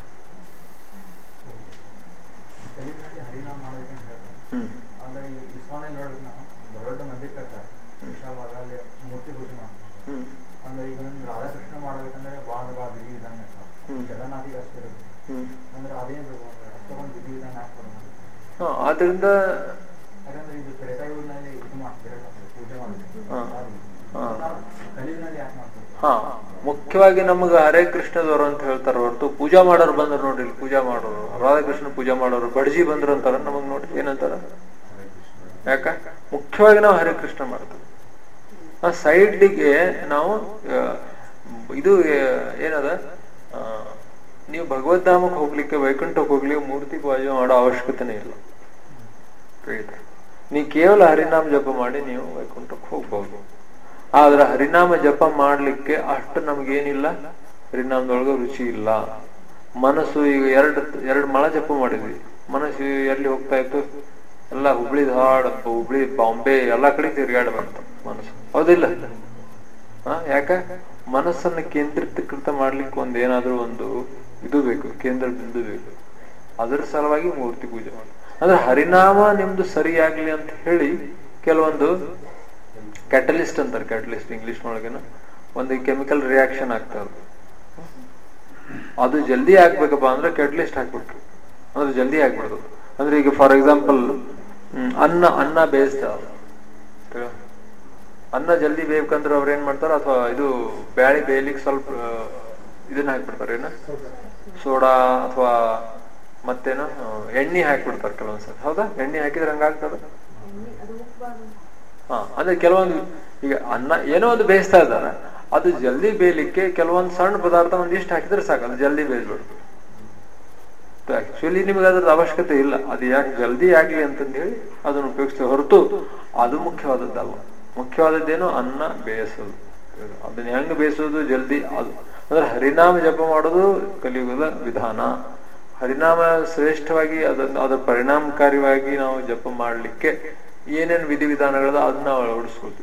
[SPEAKER 4] ತೆಲುಗಿನಲ್ಲಿ ಹರಿನಾಮ ಮಾಡ್ಬೇಕಂತ ಹೇಳ್ತಾರೆ
[SPEAKER 1] ಹ್ಮ್
[SPEAKER 4] ಅಂದ್ರೆ ಈ ಇಸ್ಕಾನಲ್ಲಿ ನೋಡಿದ್ರೆ ನಾವು ದೊಡ್ಡ ಮಂದಿರ ಕಟ್ತಾರೆ ವಿಶಾಲವಾಗಿ ಅಲ್ಲಿ ಮೂರ್ತಿ ಪೂಜೆ ಮಾಡ್ತಾರೆ
[SPEAKER 1] ಹ್ಮ್
[SPEAKER 4] ಅಂದ್ರೆ ಈಗ ನಮ್ಗೆ ರಾಧಾಕೃಷ್ಣ ಮಾಡ್ಬೇಕಂದ್ರೆ ಭಾಳ ಭಾಳ ವಿಧಿ ವಿಧಾನ ಇರ್ತಾವೆ
[SPEAKER 1] ಹ್ಮ್.
[SPEAKER 4] ಜಗನ್ನಾಥಿಗೆ ಅಷ್ಟೇ ಇರುತ್ತೆ
[SPEAKER 1] ಹ್ಮ್
[SPEAKER 4] ಅಂದ್ರೆ ಅದೇನು ಅಷ್ಟೊಂದು ವಿಧಿ ವಿಧಾನ ಹಾಕ್ತಾರೆ
[SPEAKER 1] ಹಾ, ಆದ್ರಿಂದ
[SPEAKER 4] ಯಾಕಂದ್ರೆ ಇದು ತ್ರೇತಾಯುಗದಲ್ಲಿ ಇದು ಮಾಡ್ತಾರೆ ಪೂಜೆ ಮಾಡ್ತಾರೆ
[SPEAKER 1] ಹಾ. ಹಾ.
[SPEAKER 4] ಕಲಿಯುಗನಲ್ಲಿ ಯಾಕೆ ಮಾಡ್ತಾರೆ
[SPEAKER 1] ಹಾ ಮುಖ್ಯವಾಗಿ ನಮ್ಗೆ ಹರೇ ಕೃಷ್ಣದವರು ಅಂತ ಹೇಳ್ತಾರ ಹೊರತು ಪೂಜಾ ಮಾಡೋರು ಬಂದ್ರು ನೋಡ್ರಿ ಇಲ್ಲಿ ಪೂಜಾ ಮಾಡೋರು ರಾಧಾಕೃಷ್ಣ ಪೂಜಾ ಮಾಡೋರು ಬಡ್ಜಿ ಬಂದ್ರು ಅಂತಾರ ನಮಗ್ ನೋಡಿ ಏನಂತಾರ ಯಾಕ ಮುಖ್ಯವಾಗಿ ನಾವು ಹರೇ ಕೃಷ್ಣ ಮಾಡ್ತೀವಿ ಆ ಸೈಡ್ಗೆ ನಾವು ಆ, ಇದು ಆ, ಏನದ ಆ, ನೀವು ಭಗವದ್ಧಾಮಕ್ಕೆ ಹೋಗ್ಲಿಕ್ಕೆ ವೈಕುಂಠಕ್ಕೆ ಹೋಗ್ಲಿಕ್ಕೆ ಮೂರ್ತಿ ಪೂಜೆ ಮಾಡೋ ಅವಶ್ಯಕತೆನೇ ಇಲ್ಲ ತಿಳಿತಾ? ನೀವು ಕೇವಲ ಹರಿನಾಮ ಜಪ ಮಾಡಿ ನೀವು ವೈಕುಂಠಕ್ಕೆ ಹೋಗ್ಬಹುದು ಆದ್ರೆ ಹರಿನಾಮ ಜಪ ಮಾಡ್ಲಿಕ್ಕೆ ಅಷ್ಟು ನಮ್ಗೇನಿಲ್ಲ ಹರಿನಾಮದೊಳಗೆ ರುಚಿ ಇಲ್ಲ ಮನಸ್ಸು ಈಗ ಎರಡು ಎರಡು ಮಳ ಜಪ ಮಾಡಿದ್ವಿ ಮನಸ್ಸು ಎಲ್ಲಿ ಹೋಗ್ತಾ ಇತ್ತು ಎಲ್ಲ ಹುಬ್ಳಿ ಧಾಡ್ ಹುಬ್ಳಿ ಬಾಂಬೆ ಎಲ್ಲಾ ಕಡೆ ತಿರುಗಾಡ ಬಂತು ಮನಸ್ಸು ಹೌದಿಲ್ಲ ಹ ಯಾಕ ಮನಸ್ಸನ್ನು ಕೇಂದ್ರೀಕೃತ ಮಾಡ್ಲಿಕ್ಕೆ ಒಂದ್ ಏನಾದ್ರೂ ಒಂದು ಇದು ಬೇಕು ಕೇಂದ್ರ ಬಿಂದು ಬೇಕು ಅದ್ರ ಸಲುವಾಗಿ ಮೂರ್ತಿ ಪೂಜೆ ಮಾಡಿ ಅಂದ್ರೆ ಹರಿನಾಮ ನಿಮ್ದು ಸರಿಯಾಗ್ಲಿ ಅಂತ ಹೇಳಿ ಕೆಲವೊಂದು ಕ್ಯಾಟಲಿಸ್ಟ್ ಅಂತಾರೆ ಕ್ಯಾಟಲಿಸ್ಟ್ ಇಂಗ್ಲಿಷ್ ಒಳಗೇನ ಒಂದು ಕೆಮಿಕಲ್ ರಿಯಾಕ್ಷನ್ ಆಗ್ತದೆ ಅದು ಜಲ್ದಿ ಆಗ್ಬೇಕಪ್ಪ ಅಂದ್ರೆ ಕ್ಯಾಟಲಿಸ್ಟ್ ಹಾಕ್ಬೇಕು ಅಂದ್ರೆ ಜಲ್ದಿ ಆಗ್ಬಿಡ್ದು ಅಂದ್ರೆ ಈಗ ಫಾರ್ ಎಕ್ಸಾಂಪಲ್ ಅನ್ನ ಅನ್ನ ಬೇಯಿಸ್ತಾರ ಅನ್ನ ಜಲ್ದಿ ಬೇಯ್ಬೇಕಂದ್ರೆ ಅವ್ರು ಏನ್ ಮಾಡ್ತಾರ ಅಥವಾ ಇದು ಬ್ಯಾಳಿ ಬೇಯ್ಲಿಕ್ಕೆ ಸ್ವಲ್ಪ ಆ, ಇದನ್ನ ಹಾಕ್ಬಿಡ್ತಾರೆ ಏನ ಸೋಡಾ ಅಥವಾ ಮತ್ತೇನು ಆ, ಎಣ್ಣೆ ಹಾಕ್ಬಿಡ್ತಾರೆ ಕೆಲವೊಂದ್ಸಲ ಹೌದಾ ಎಣ್ಣೆ ಹಾಕಿದ್ರೆ ಹಂಗಾಗ್ತದ ಹಾ ಅಂದ್ರೆ ಕೆಲವೊಂದು ಈಗ ಅನ್ನ ಏನೋ ಒಂದು ಬೇಯಿಸ್ತಾ ಇದ್ದಾರೆ ಅದು ಜಲ್ದಿ ಬೇಯಲಿಕ್ಕೆ ಕೆಲವೊಂದು ಸಣ್ಣ ಪದಾರ್ಥ ಒಂದಿಷ್ಟು ಹಾಕಿದ್ರೆ ಸಾಕು ಅದು ಜಲ್ದಿ ಬೇಯಿಸ್ಬಿಡ್ತು ಆಕ್ಚುಲಿ ನಿಮಗೆ ಅದ್ರದ್ದು ಅವಶ್ಯಕತೆ ಇಲ್ಲ ಅದು ಯಾಕೆ ಜಲ್ದಿ ಆಗ್ಲಿ ಅಂತಂದು ಹೇಳಿ ಅದನ್ನು ಉಪಯೋಗಿಸ್ತೇವೆ ಹೊರತು ಅದು ಮುಖ್ಯವಾದದ್ದಲ್ಲ ಮುಖ್ಯವಾದದ್ದೇನು ಅನ್ನ ಬೇಯಿಸೋದು ಅದನ್ನ ಹೆಂಗ್ ಬೇಯಿಸೋದು ಜಲ್ದಿ ಅದು ಅಂದ್ರೆ ಹರಿನಾಮ ಜಪ ಮಾಡೋದು ಕಲಿಯುಗದ ವಿಧಾನ ಹರಿನಾಮ ಶ್ರೇಷ್ಠವಾಗಿ ಅದನ್ನ ಅದರ ಪರಿಣಾಮಕಾರಿಯಾಗಿ ನಾವು ಜಪ ಮಾಡ್ಲಿಕ್ಕೆ ಏನೇನು ವಿಧಿವಿಧಾನಗಳದ ಅದನ್ನ ನಾವು ಅಳವಡಿಸ್ಕೊಳ್ತೀವಿ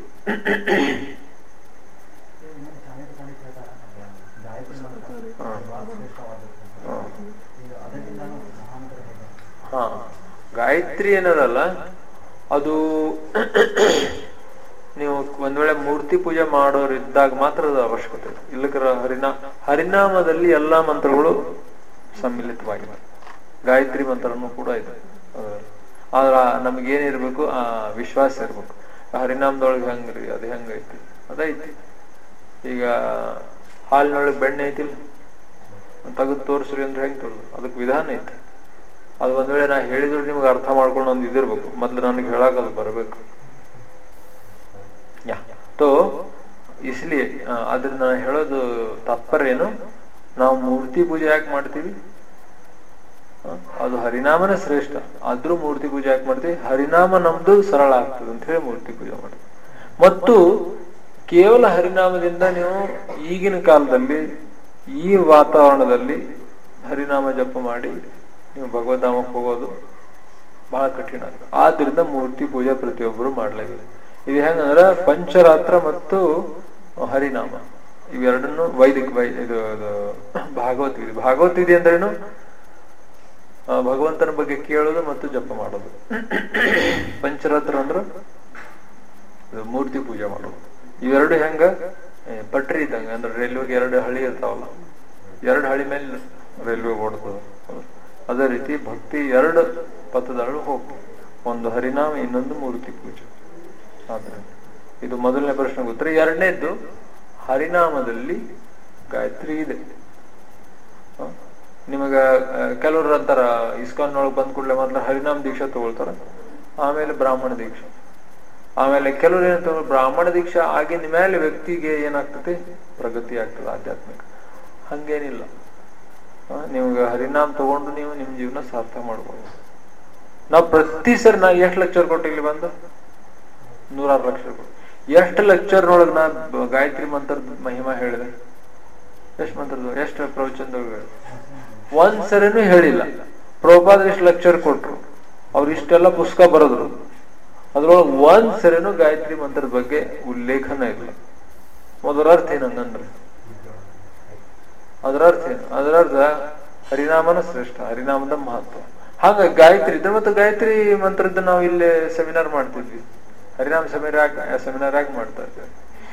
[SPEAKER 4] ಇನ್ನೊಂದು ಚಾಣಕ್ಯ ಪಂಡಿತ್ ಹೇಳ್ತಾರೆ ಗಾಯತ್ರಿ ಮಂತ್ರ
[SPEAKER 1] ಹಾ.
[SPEAKER 4] ಭಾಳ ಶ್ರೇಷ್ಠವಾದದ್ದು
[SPEAKER 1] ಹಾ.
[SPEAKER 4] ಈಗ ಅದಕ್ಕಿಂತನೂ ಮಹಾಮಂತ್ರ ಹೇಗೆ
[SPEAKER 1] ಹಾ ಗಾಯತ್ರಿ ಏನದಲ್ಲ ಅದು ನೀವು ಒಂದ್ ವೇಳೆ ಮೂರ್ತಿ ಪೂಜೆ ಮಾಡೋರು ಇದ್ದಾಗ ಮಾತ್ರ ಅದು ಅವಶ್ಯಕತೆ ಇದೆ ಇಲ್ಲಕರ ಹರಿನಾ ಹರಿನಾಮದಲ್ಲಿ ಎಲ್ಲಾ ಮಂತ್ರಗಳು ಸಮ್ಮಿಲಿತವಾಗಿದೆ ಗಾಯತ್ರಿ ಮಂತ್ರನೂ ಕೂಡ ಇದೆ ಅದರಲ್ಲಿ. ಆದ್ರ ನಮಗೇನಿರ್ಬೇಕು ಆ ವಿಶ್ವಾಸ ಇರ್ಬೇಕು ಹರಿನಾಮದೊಳಗೆ ಹೆಂಗ್ರಿ ಅದು ಹೆಂಗೈತಿ ಅದೈತಿ ಈಗ ಹಾಲಿನೊಳಗೆ ಬೆಣ್ಣೆ ಐತಿಲ್ಲ ತೆಗೆದು ತೋರಿಸ್ರಿ ಅಂದ್ರೆ ಹೆಂಗ್ ತೋರ್ಸು ಅದಕ್ಕೆ ವಿಧಾನ ಐತಿ ಅದು ಒಂದ್ ವೇಳೆ ನಾ ಹೇಳಿದ್ರೆ ನಿಮ್ಗೆ ಅರ್ಥ ಮಾಡ್ಕೊಂಡು ಒಂದು ಇದಿರ್ಬೇಕು ಮೊದ್ಲು ನನಗೆ ಹೇಳಕ್ ಅದು ಬರಬೇಕು ಯಾ ತೋ ಇಸ್ಲಿ ಅದ್ರಿಂದ ನಾನು ಹೇಳೋದು ತಾತ್ಪರ್ಯ ಏನು ನಾವು ಮೂರ್ತಿ ಪೂಜೆ ಯಾಕೆ ಮಾಡ್ತೀವಿ ಆ, ಅದು ಹರಿನಾಮನೇ ಶ್ರೇಷ್ಠ ಆದ್ರೂ ಮೂರ್ತಿ ಪೂಜೆ ಯಾಕೆ ಮಾಡ್ತೀವಿ ಹರಿನಾಮ ನಮ್ದು ಸರಳ ಆಗ್ತದೆ ಅಂತ ಹೇಳಿ ಮೂರ್ತಿ ಪೂಜೆ ಮಾಡ್ತೀವಿ ಮತ್ತು ಕೇವಲ ಹರಿನಾಮದಿಂದ ನೀವು ಈಗಿನ ಕಾಲದಲ್ಲಿ ಈ ವಾತಾವರಣದಲ್ಲಿ ಹರಿನಾಮ ಜಪ ಮಾಡಿ ನೀವು ಭಗವದ್ಧಾಮಕ್ಕೆ ಹೋಗೋದು ಬಹಳ ಕಠಿಣ ಆದ್ರಿಂದ ಮೂರ್ತಿ ಪೂಜೆ ಪ್ರತಿಯೊಬ್ಬರು ಮಾಡ್ಲೇಬೇಕು ಇದು ಹೆಂಗಂದ್ರ ಪಂಚರಾತ್ರ ಮತ್ತು ಹರಿನಾಮ ಇವೆರಡನ್ನು ವೈದಿಕ ವೈ ಇದು ಇದು ಭಾಗವದ್ಗೀತೆ ಭಾಗವದ್ಗೀತೆ ಅಂದ್ರೇನು ಆ, ಭಗವಂತನ ಬಗ್ಗೆ ಕೇಳೋದು ಮತ್ತು ಜಪ ಮಾಡೋದು ಪಂಚರಾತ್ರ ಅಂದ್ರ ಇದು ಮೂರ್ತಿ ಪೂಜೆ ಮಾಡೋದು ಇವೆರಡು ಹೆಂಗ ಏ, ಪಟ್ರಿ ಇದ್ದಂಗ ಅಂದ್ರೆ ರೈಲ್ವೆಗೆ ಎರಡು ಹಳಿ ಇರ್ತಾವಲ್ಲ ಎರಡು ಹಳಿ ಮೇಲೆ ರೈಲ್ವೆ ಓಡ್ತದ ಅದೇ ರೀತಿ ಭಕ್ತಿ ಎರಡು ಪಥದಳು ಹೋಗ್ತದೆ ಒಂದು ಹರಿನಾಮ ಇನ್ನೊಂದು ಮೂರ್ತಿ ಪೂಜೆ ಆದ್ರೆ ಇದು ಮೊದಲನೇ ಪ್ರಶ್ನೆ ಉತ್ತರ ಎರಡನೇದ್ದು ಹರಿನಾಮದಲ್ಲಿ ಗಾಯತ್ರಿ ಇದೆ ಹ? ನಿಮಗ ಆ, ಕೆಲವ್ರು ಅಂತಾರ ಇಸ್ಕಾನ್ ಒಳಗೆ ಬಂದ್ ಕೂಡಲೇ ಮೊದಲು ಹರಿನಾಮ ದೀಕ್ಷಾ ತಗೊಳ್ತಾರ ಆಮೇಲೆ ಬ್ರಾಹ್ಮಣ ದೀಕ್ಷಾ ಆಮೇಲೆ ಕೆಲವ್ರು ಏನಂತ ಬ್ರಾಹ್ಮಣ ದೀಕ್ಷಾ ಆಗಿನ ಮೇಲೆ ವ್ಯಕ್ತಿಗೆ ಏನಾಗ್ತದೆ ಪ್ರಗತಿ ಆಗ್ತದೆ ಆಧ್ಯಾತ್ಮಿಕ ಹಂಗೇನಿಲ್ಲ ಆ, ನಿಮ್ಗೆ ಹರಿನಾಮ್ ತಗೊಂಡು ನೀವು ನಿಮ್ ಜೀವನ ಸಾರ್ಥಕ ಮಾಡ್ಬೋದು ನಾವು ಪ್ರತಿ ಸರಿ ನಾ ಎಷ್ಟು ಲೆಕ್ಚರ್ ಕೊಟ್ಟು ಇಲ್ಲಿ ಬಂದು ನೂರಾರು ಲೆಕ್ಚರ್ ಕೊಟ್ಟು ಎಷ್ಟು ಲೆಕ್ಚರ್ನೊಳಗೆ ನಾ ಬ- ಗಾಯತ್ರಿ ಮಂತ್ರದ ಮಹಿಮಾ ಹೇಳಿದೆ ಎಷ್ಟು ಮಂತ್ರದ ಎಷ್ಟು ಪ್ರವಚನದೊಳಗೆ ಹೇಳಿದೆ? ಒಂದ್ ಸರಿನೂ ಹೇಳಿಲ್ಲ ಪ್ರಭುಪಾದ ಎಷ್ಟು ಲೆಕ್ಚರ್ ಕೊಟ್ರು ಅವ್ರು ಇಷ್ಟೆಲ್ಲ ಪುಸ್ತಕ ಬರೆದ್ರು ಅದ್ರೊಳಗೆ ಒಂದ್ ಸರಿನೂ ಗಾಯತ್ರಿ ಮಂತ್ರದ ಬಗ್ಗೆ ಉಲ್ಲೇಖನ ಇಲ್ಲ ಮೊದಲ ಅರ್ಥ ಏನಂದ್ರೆ ಅದರ ಅರ್ಥ ಏನು ಅದರ ಅರ್ಥ ಹರಿನಾಮನ ಶ್ರೇಷ್ಠ ಹರಿನಾಮದ ಮಹತ್ವ ಹಾಗ ಗಾಯತ್ರಿ ಇದ್ರೆ ಮತ್ತೆ ಗಾಯತ್ರಿ ಮಂತ್ರದ್ದು ನಾವು ಇಲ್ಲಿ ಸೆಮಿನಾರ್ ಮಾಡ್ತಿದ್ವಿ ಹರಿನಾಮ ಸೆಮಿನಾರ್ ಸೆಮಿನಾರ್ ಆಗಿ ಮಾಡ್ತಾ ಇದ್ವಿ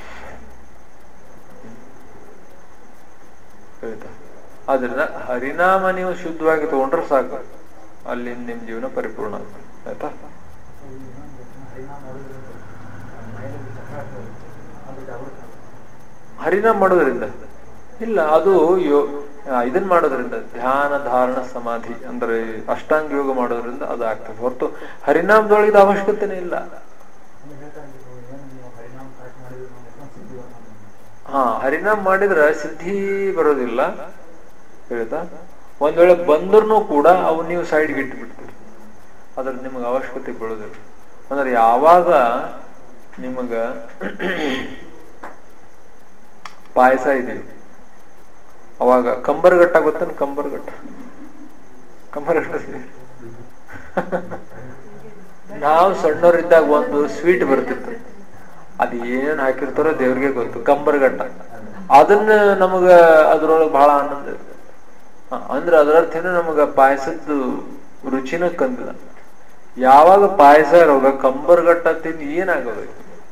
[SPEAKER 1] ಆಯ್ತಾ ಆದ್ರಿಂದ ಹರಿನಾಮ ನೀವು ಶುದ್ಧವಾಗಿ ತಗೊಂಡ್ರೆ ಸಾಕು ಅಲ್ಲಿ ನಿಮ್ ಜೀವನ ಪರಿಪೂರ್ಣ ಆಗ್ತದೆ. ಆಯ್ತಾ ಹರಿನಾಮ ಮಾಡೋದ್ರಿಂದ ಇಲ್ಲ ಅದು ಯೋ ಆ, ಇದನ್ ಮಾಡೋದ್ರಿಂದ ಧ್ಯಾನ ಧಾರಣ ಸಮಾಧಿ ಅಂದ್ರೆ ಅಷ್ಟಾಂಗ ಯೋಗ ಮಾಡೋದ್ರಿಂದ ಅದು ಆಗ್ತದೆ ಹೊರತು ಹರಿನಾಮದೊಳಗೆ ಇದು ಅವಶ್ಯಕತೆನೇ ಇಲ್ಲ ಹಾ ಹರಿನಾಮ್ ಮಾಡಿದ್ರ ಸಿದ್ಧಿ ಬರೋದಿಲ್ಲ ಹೇಳ್ತಾ ಒಂದ್ ವೇಳೆ ಬಂದ್ರು ಕೂಡ ಅವು ನೀವು ಸೈಡ್ಗೆ ಇಟ್ಟು ಬಿಡ್ತೀರಿ ಅದ್ರ ನಿಮಗೆ ಅವಶ್ಯಕತೆ ಬೀಳೋದಿಲ್ಲ ಅಂದ್ರೆ ಯಾವಾಗ ನಿಮಗ ಪಾಯಸ ಇದೆಯೋ ಅವಾಗ ಕಂಬರಗಟ್ಟ ಗೊತ್ತೇನು ಕಂಬರಗಟ್ಟ ಕಂಬರಗಟ್ಟ ನಾವು ಸಣ್ಣವರಿದ್ದಾಗ ಒಂದು ಸ್ವೀಟ್ ಬರ್ತಿತ್ತು ಅದು ಏನೇನ್ ಹಾಕಿರ್ತಾರೋ ದೇವ್ರಿಗೆ ಗೊತ್ತು ಕಂಬರಗಟ್ಟ ಅದನ್ನ ನಮಗ ಅದ್ರೊಳಗೆ ಬಹಳ ಆನಂದ ಇರ್ತದೆ ಹ, ಅಂದ್ರೆ ಅದರ ಅರ್ಥ ಏನು ನಮಗ ಪಾಯಸದ್ದು ರುಚಿನ ಕಂದಿಲ್ಲ ಯಾವಾಗ ಪಾಯಸ ಇರೋವಾಗ ಕಂಬರ್ಗಟ್ಟ ತಿಂದು ಏನಾಗೋದು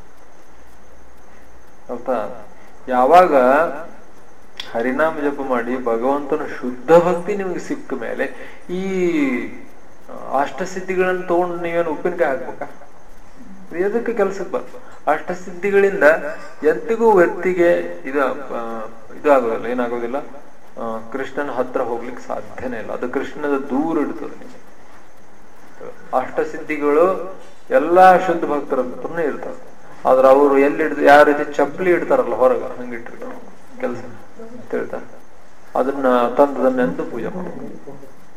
[SPEAKER 1] ಅರ್ಥ ಯಾವಾಗ ಹರಿನಾಮ ಜಪ ಮಾಡಿ ಭಗವಂತನ ಶುದ್ಧ ಭಕ್ತಿ ನಿಮ್ಗೆ ಸಿಕ್ಕ ಮೇಲೆ ಈ ಅಷ್ಟಸಿದ್ಧಿಗಳನ್ನು ತಗೊಂಡು ನೀವೇನು ಉಪ್ಪಿನಕಾಯಿ ಹಾಕ್ಬೇಕಾ ಇದು ಎದಕ್ಕೆ ಕೆಲ್ಸಕ್ಕೆ ಬರ್ತದೆ ಅಷ್ಟಸಿದ್ಧಿಗಳಿಂದ ಎಂದಿಗೂ ವ್ಯಕ್ತಿಗೆ ಇದು ಆ, ಇದು ಆಗೋದಿಲ್ಲ ಏನಾಗೋದಿಲ್ಲ ಆ, ಕೃಷ್ಣನ ಹತ್ರ ಹೋಗ್ಲಿಕ್ಕೆ ಸಾಧ್ಯನೇ ಇಲ್ಲ ಅದು ಕೃಷ್ಣದ ದೂರ ಇಡ್ತದೆ ನಿಮ್ಗೆ ಅಷ್ಟಸಿದ್ಧಿಗಳು ಎಲ್ಲಾ ಶುದ್ಧ ಭಕ್ತರ ಹತ್ರನೇ ಇರ್ತಾವೆ ಆದ್ರೆ ಅವರು ಎಲ್ಲಿ ಹಿಡ್ದು ಯಾವ ರೀತಿ ಚಪ್ಪಲಿ ಇಡ್ತಾರಲ್ಲ ಹೊರಗ ಹಂಗಿಟ್ಟಿರ್ತಾರ ಕೆಲಸ ಹೇಳ್ತಾರೆ ಅದನ್ನ ತಂದದನ್ನೆಂದು ಪೂಜೆ ಮಾಡಬೇಕು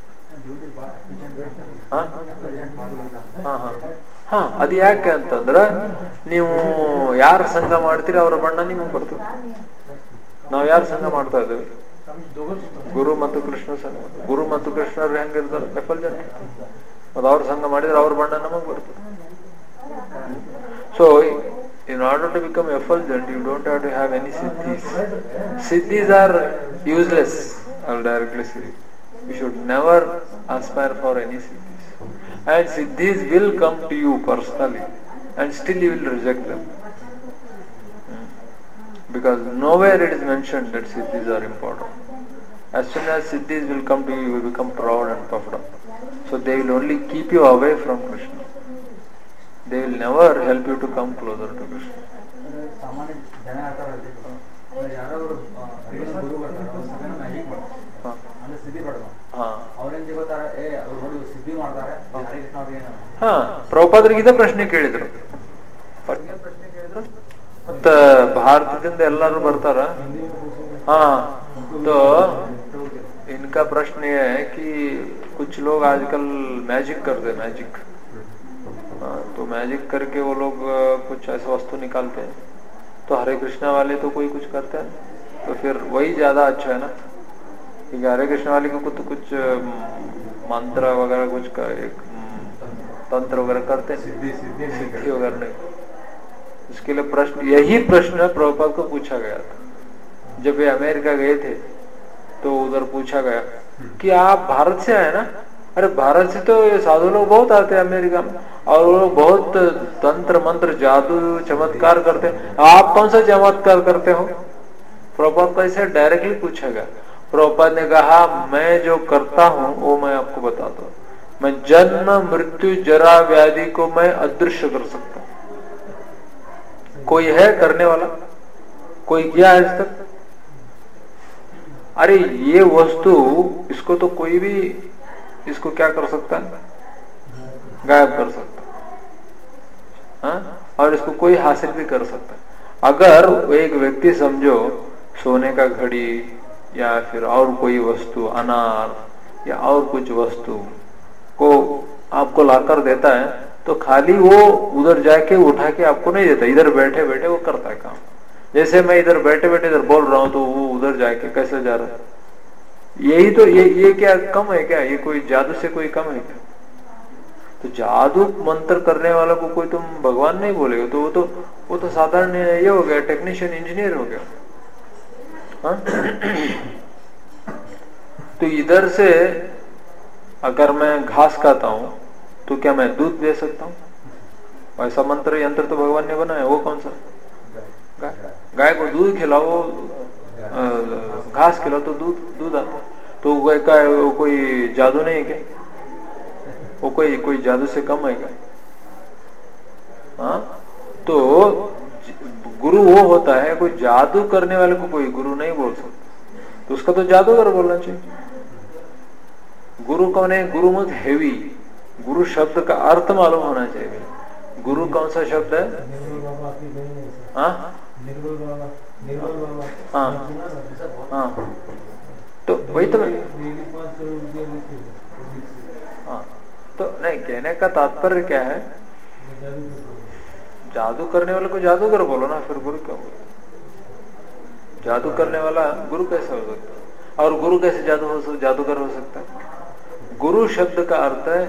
[SPEAKER 1] ಹಾ ಹಾ ಹಾ ಹಾ ಅದು ಯಾಕೆ ಅಂತಂದ್ರ ನೀವು ಯಾರ ಸಂಘ ಮಾಡ್ತೀರಿ ಅವರ ಬಣ್ಣ ನಿಮಗೆ ಬರ್ತದೆ ನಾವ್ ಯಾರ ಸಂಘ ಮಾಡ್ತಾ ಇದ್ದೇವೆ ಗುರು ಮತ್ತು ಕೃಷ್ಣ ಸಂಘ ಗುರು ಮತ್ತು ಕೃಷ್ಣರು ಹೆಂಗಿರ್ತಾರೆ ಎಪ್ಪಲ್ ಜನ ಅದು ಅವ್ರ ಸಂಘ ಮಾಡಿದ್ರೆ ಅವ್ರ ಬಣ್ಣ ನಮಗ್ ಬರ್ತದೆ so in order to become effulgent you don't have to have any siddhis siddhis are useless i'll directly say you should never aspire for any siddhis and siddhis will come to you personally and still you will reject them Hmm. because nowhere it is mentioned that siddhis are important as soon as siddhis will come to you you will become proud and puffed up so they will only keep you away from krishna they will never help you to come closer to krishna
[SPEAKER 6] ಸಾಮಾನ್ಯ ಜನ ಹೇಳ್ತಾರಲ್ರಿ ಅಂದ್ರೆ ಯಾರಾದ್ರು ಹರಿಕೃಷ್ಣ ಗುರು ಬರ್ತಾರೆ ಅವ್ರ ಸಂಗನ magic ಮಾಡ್ತಾರೆ
[SPEAKER 1] ಹಾ.
[SPEAKER 6] ಅಂದ್ರೆ ಸಿದ್ಧಿ ಪಡೆದ
[SPEAKER 1] ಹಾ
[SPEAKER 6] ಅವ್ರೇನ್ ತಿಳ್ಕೊತಾರ ಏ ಅವ್ರು ನೋಡಿ ಸಿದ್ಧಿ ಮಾಡ್ತಾರೆ ಹರಿಕೃಷ್ಣ ಅವ್ರಿಗೆ ಏನು
[SPEAKER 1] ಹಾ ಪ್ರಭುಪಾದರಿಗೆ ಇದೇ ಪ್ರಶ್ನೆ ಕೇಳಿದ್ರು ಪ್ರಶ್ನೆ ಕೇಳಿದ್ರು ಮತ್ತ ಭಾರತದಿಂದ ಎಲ್ಲರೂ ಬರ್ತಾರ हाँ तो इनका प्रश्न ये है कि कुछ लोग आजकल मैजिक करते हैं मैजिक हाँ, तो मैजिक करके वो लोग अ, कुछ ऐसे वस्तु निकालते हैं तो हरे कृष्णा वाले तो कोई कुछ करते हैं तो फिर वही ज्यादा अच्छा है ना क्योंकि हरे कृष्ण वाले को तो कुछ अम, मंत्र वगैरह कुछ का एक अम, तंत्र वगैरह करते हैं
[SPEAKER 4] सिद्धि सिद्धि नहीं
[SPEAKER 1] सिद्धि
[SPEAKER 4] करते
[SPEAKER 1] वगैरह नहीं उसके लिए प्रश्न यही प्रश्न प्रभुपाद को पूछा गया था जब वे अमेरिका गए थे तो उधर पूछा गया कि आप भारत से आए ना अरे भारत से तो ये साधु लोग बहुत आते हैं अमेरिका में और वो लोग बहुत तंत्र मंत्र जादू चमत्कार करते हैं आप कौन सा चमत्कार करते हो प्रभुपाद को ऐसे डायरेक्टली पूछा गया प्रभुपाद ने कहा मैं जो करता हूं वो मैं आपको बताता हूँ मैं जन्म मृत्यु जरा व्याधि को मैं अदृश्य कर सकता हूं कोई है करने वाला कोई किया है आज तक अरे ये वस्तु इसको तो कोई भी इसको क्या कर सकता है गायब कर सकता है हाँ? और इसको कोई हासिल भी कर सकता है अगर एक व्यक्ति समझो सोने का घड़ी या फिर और कोई वस्तु अनार या और कुछ वस्तु को आपको लाकर देता है तो खाली वो उधर जाके उठा के आपको नहीं देता इधर बैठे बैठे वो करता है काम जैसे मैं इधर बैठे बैठे इधर बोल रहा हूं तो वो उधर जाके कैसे जा रहा है यही तो ये ये क्या कम है क्या ये कोई जादू से कोई कम है क्या तो जादू मंत्र करने वाला को कोई तुम भगवान नहीं बोलेगा तो वो तो वो तो साधारण ये हो गया टेक्नीशियन इंजीनियर हो गया हाँ? तो इधर से अगर मैं घास खाता हूं तो क्या मैं दूध दे सकता हूं ऐसा मंत्र यंत्र तो भगवान ने बनाया वो कौन सा गाय गाय को दूध खिलाओ अ, घास खिलाओ तो दूध दूध आता तो वो का वो कोई जादू नहीं है क्या वो कोई कोई जादू से कम है क्या हाँ तो ज- गुरु वो होता है कोई जादू करने वाले को कोई गुरु नहीं बोल सकता तो उसका तो जादूगर बोलना चाहिए गुरु कौन है गुरु मत हैवी गुरु शब्द का अर्थ मालूम होना चाहिए गुरु कौन सा शब्द है
[SPEAKER 7] निर्मल बाबा की बहन है सर
[SPEAKER 1] हाँ
[SPEAKER 7] निर्मल बाबा निर्मल बाबा
[SPEAKER 1] हाँ।
[SPEAKER 7] सुना ना?
[SPEAKER 1] हाँ तो वही तो मैं
[SPEAKER 7] डेली पाँच करोड़ रुपया लेते हैं
[SPEAKER 1] हाँ तो नहीं कहने का तात्पर्य क्या है
[SPEAKER 7] वो जादू करते हैं।
[SPEAKER 1] जादू करने वाले को जादूगर बोलो ना फिर गुरु क्यों बोलो जादू करने वाला गुरु कैसे हो सकता है और गुरु कैसे जादू हो सक- जादूगर हो सकता है गुरु शब्द का अर्थ है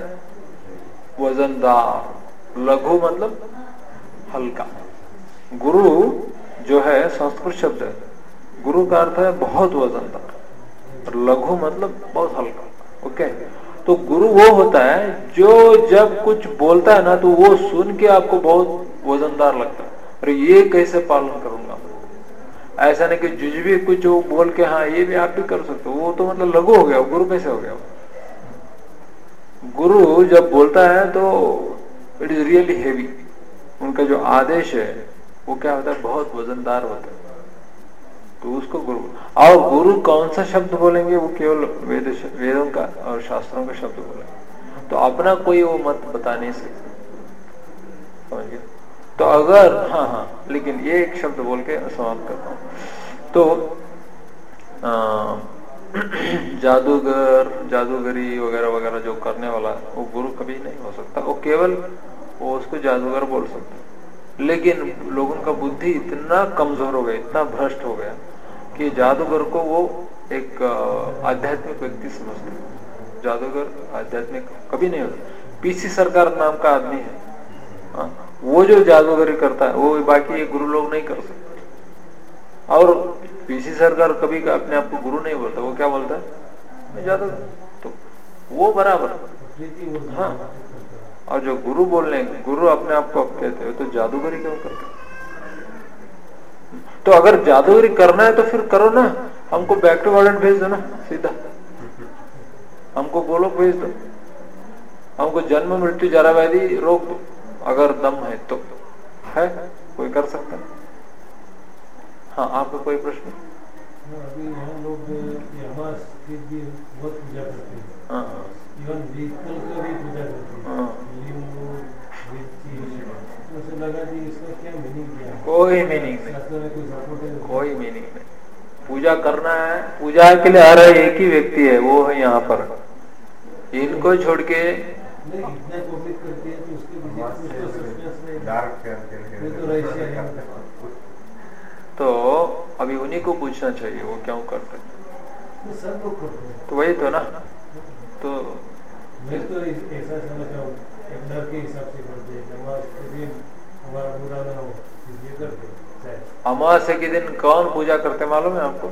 [SPEAKER 1] वजनदार लघु मतलब हल्का गुरु जो है संस्कृत शब्द है गुरु का अर्थ है बहुत वजनदार और लघु मतलब बहुत हल्का ओके तो गुरु वो होता है जो जब कुछ बोलता है ना तो वो सुन के आपको बहुत वजनदार लगता है अरे ये कैसे पालन करूंगा ऐसा नहीं कि जुजबी कुछ वो बोल के हाँ ये भी आप भी कर सकते हो वो तो मतलब लघु हो गया गुरु कैसे हो गया वो? गुरु जब बोलता है तो इट इज रियली हेवी उनका जो आदेश है वो क्या होता है बहुत वजनदार होता है तो उसको गुरु और गुरु कौन सा शब्द बोलेंगे वो केवल वेद वेदों का और शास्त्रों का शब्द बोलेंगे तो अपना कोई वो मत बता नहीं सकते समझ गए तो अगर हाँ हाँ लेकिन ये एक शब्द बोल के समाप्त करता हूँ तो आ, जादूगर जादूगरी वगैरह वगैरह जो करने वाला वो गुरु कभी नहीं हो सकता वो केवल वो उसको जादूगर बोल सकता है लेकिन लोगों का बुद्धि इतना कमजोर हो गया इतना भ्रष्ट हो गया कि जादूगर को वो एक अ, आध्यात्मिक व्यक्ति समझते हैं जादूगर आध्यात्मिक कभी नहीं होता पीसी सरकार नाम का आदमी है हाँ, वो जो जादूगरी करता है वो बाकी ये गुरु लोग नहीं कर सकते और पीसी सरकार कभी का अपने आप को गुरु नहीं बोलता वो क्या बोलता है मैं जादूगर तो वो बराबर
[SPEAKER 7] प्रीति वो
[SPEAKER 1] हाँ और जो गुरु बोलने गुरु अपने आप को अब कहते हो तो जादूगरी क्यों करते हो? तो अगर जादूगरी करना है तो फिर करो ना हमको बैक टू गार्डन भेज दो ना सीधा हमको गोलोक भेज दो हमको जन्म मृत्यु जरा व्याधि रोक दो अगर दम है तो है कोई कर सकता है हाँ आपका कोई प्रश्न
[SPEAKER 7] हाँ, अभी हम लोग यमास की भी बहुत पूजा करते हैं
[SPEAKER 1] हाँ हाँ
[SPEAKER 7] इवन व्हीकल का भी पूजा करते हैं
[SPEAKER 1] हाँ।
[SPEAKER 7] लिंगो वृत्ति मुझे लगा कि इसका क्या मीनिंग क्या है
[SPEAKER 1] कोई मीनिंग नहीं
[SPEAKER 7] शास्त्र में कोई सपोर्ट है
[SPEAKER 1] कोई मीनिंग नहीं पूजा करना है पूजा के लिए आ रहा एक ही व्यक्ति है वो है यहाँ पर इनको छोड़ के
[SPEAKER 7] नहीं इतना पब्लिक करती है तो उसके पीछे
[SPEAKER 4] वहाँ
[SPEAKER 7] कुछ तो सस्पेंस
[SPEAKER 4] से
[SPEAKER 7] नहीं
[SPEAKER 4] डार्क करके
[SPEAKER 7] ये तो रहस्य है।
[SPEAKER 1] तो अभी उन्हीं को पूछना चाहिए वो क्यों करते हैं
[SPEAKER 7] तो सब लोग करते हैं
[SPEAKER 1] तो वही तो ना तो
[SPEAKER 7] मैं तो इस- ऐसा समझता हूँ एक डर के हिसाब से करते हैं नमाज के दिन हमारा बुरा ना हो ये करते हैं, शायद।
[SPEAKER 1] अमावस्या के दिन कौन पूजा करते मालूम है आपको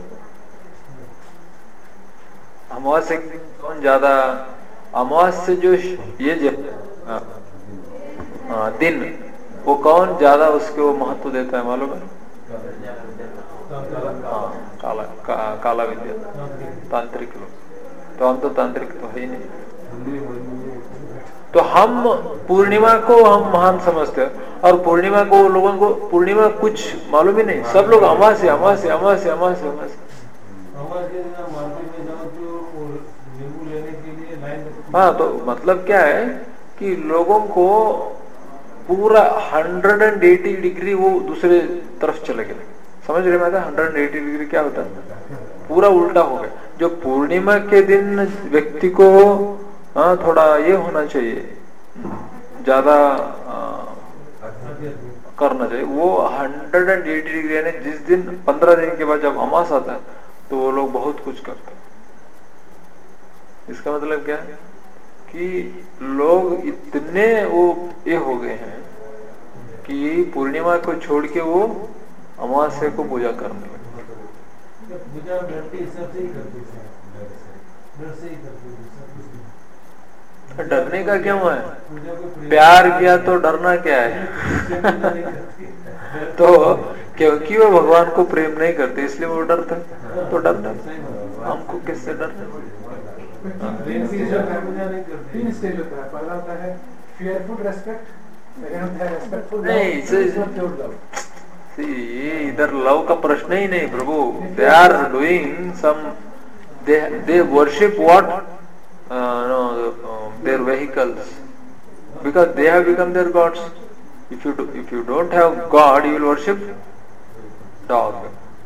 [SPEAKER 1] अमावस्या के दिन कौन ज्यादा अमावस्या जो श- ये जो हाँ, हाँ, दिन वो कौन ज्यादा उसको महत्व देता है मालूम है
[SPEAKER 7] तांत्रिक-
[SPEAKER 1] हाँ काला का, काला विद्या
[SPEAKER 7] तांत्रिक।
[SPEAKER 1] तांत्रिक लोग तो हम तो तांत्रिक तो है ही नहीं
[SPEAKER 4] हिंदी में
[SPEAKER 1] तो हम पूर्णिमा को हम महान समझते हैं और पूर्णिमा को वो लोगों को पूर्णिमा कुछ मालूम ही नहीं सब लोग अमावस्या अमावस्या अमावस्या अमावस्या अमावस्या
[SPEAKER 7] अमावस्या के दिन आप मार्केट में जाओ तो वो नींबू लेने के लिए लाइन लगती है।
[SPEAKER 1] हाँ तो मतलब क्या है कि लोगों को पूरा 180 डिग्री वो दूसरे तरफ चले गए समझ रहे मैं हंड्रेड एटी डिग्री क्या होता है पूरा उल्टा हो गया जो पूर्णिमा के दिन व्यक्ति को हाँ थोड़ा ये होना चाहिए ज्यादा आ,
[SPEAKER 7] आध्यात्मिक।
[SPEAKER 1] करना चाहिए वो 180 डिग्री यानी जिस दिन 15 दिन के बाद जब अमास आता है तो वो लोग बहुत कुछ करते हैं इसका मतलब क्या है कि लोग इतने वो ये हो गए हैं कि पूर्णिमा को छोड़ के वो अमावस्या को पूजा करने लगे
[SPEAKER 7] तो पूजा डर के हिसाब से ही करते हैं डर से ही करते हैं दूसरा कुछ नहीं।
[SPEAKER 1] डरने का क्यों है
[SPEAKER 7] पूजा को प्रेम-
[SPEAKER 1] प्यार किया तो डरना क्या है
[SPEAKER 7] पूजा नहीं करते।
[SPEAKER 1] तो क्योंकि वो भगवान को प्रेम नहीं करते इसलिए वो डरते हैं। तो डरना
[SPEAKER 7] सही बात है।
[SPEAKER 1] हमको किससे डरना
[SPEAKER 7] प्रेम से जब पूजा नहीं करते
[SPEAKER 3] तीन स्टेज होता है पहला होता है fearful respect सेकंड होता है respectful
[SPEAKER 1] नहीं,
[SPEAKER 3] love
[SPEAKER 1] से-
[SPEAKER 3] third is not pure love
[SPEAKER 1] See, ये इधर लव का प्रश्न ही नहीं प्रभु they are doing some they they worship what no their vehicles because they have become their gods if you if you don't have god you will worship dog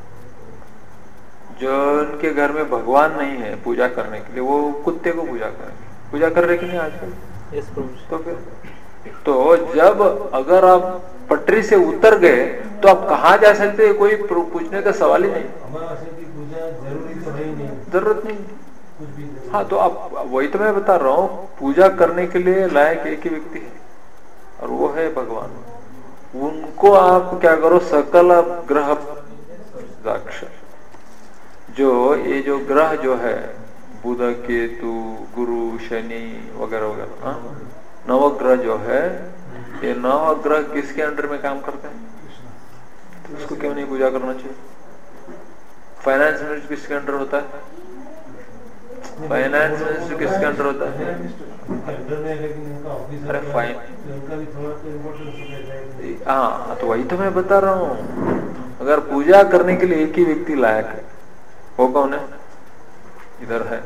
[SPEAKER 1] जो उनके घर में भगवान नहीं है पूजा करने के लिए वो कुत्ते को पूजा करेंगे पूजा कर रहे कि नहीं आजकल तो फिर तो जब अगर आप पटरी से उतर गए तो आप कहाँ जा सकते हैं कोई प्रू- पूछने का सवाल ही नहीं
[SPEAKER 7] अमावस्या की पूजा जरूरी तो है ही नहीं
[SPEAKER 1] जरूरत नहीं
[SPEAKER 7] कुछ भी जरूरी
[SPEAKER 1] हाँ तो आप वही तो मैं बता रहा हूँ पूजा करने के लिए लायक एक ही व्यक्ति है और वो है भगवान उनको आप क्या करो सकल ग्रह दाक्ष जो ये जो ग्रह जो है बुध केतु गुरु शनि वगैरह वगैरह हाँ? नवग्रह जो है ये नवग्रह किसके अंडर में काम करते हैं तो उसको क्यों नहीं पूजा करना चाहिए फाइनेंस मिनिस्टर किसके अंडर होता है फाइनेंस मिनिस्टर किसके अंडर होता है
[SPEAKER 7] उनके अंडर में है, लेकिन उनका ऑफिस
[SPEAKER 1] अरे फाइन।
[SPEAKER 7] तो उनका भी थोड़ा तो इम्पोर्टेंस रहता है
[SPEAKER 1] हाँ तो वही तो मैं बता रहा हूँ अगर पूजा करने के लिए एक ही व्यक्ति लायक है वो कौन है इधर है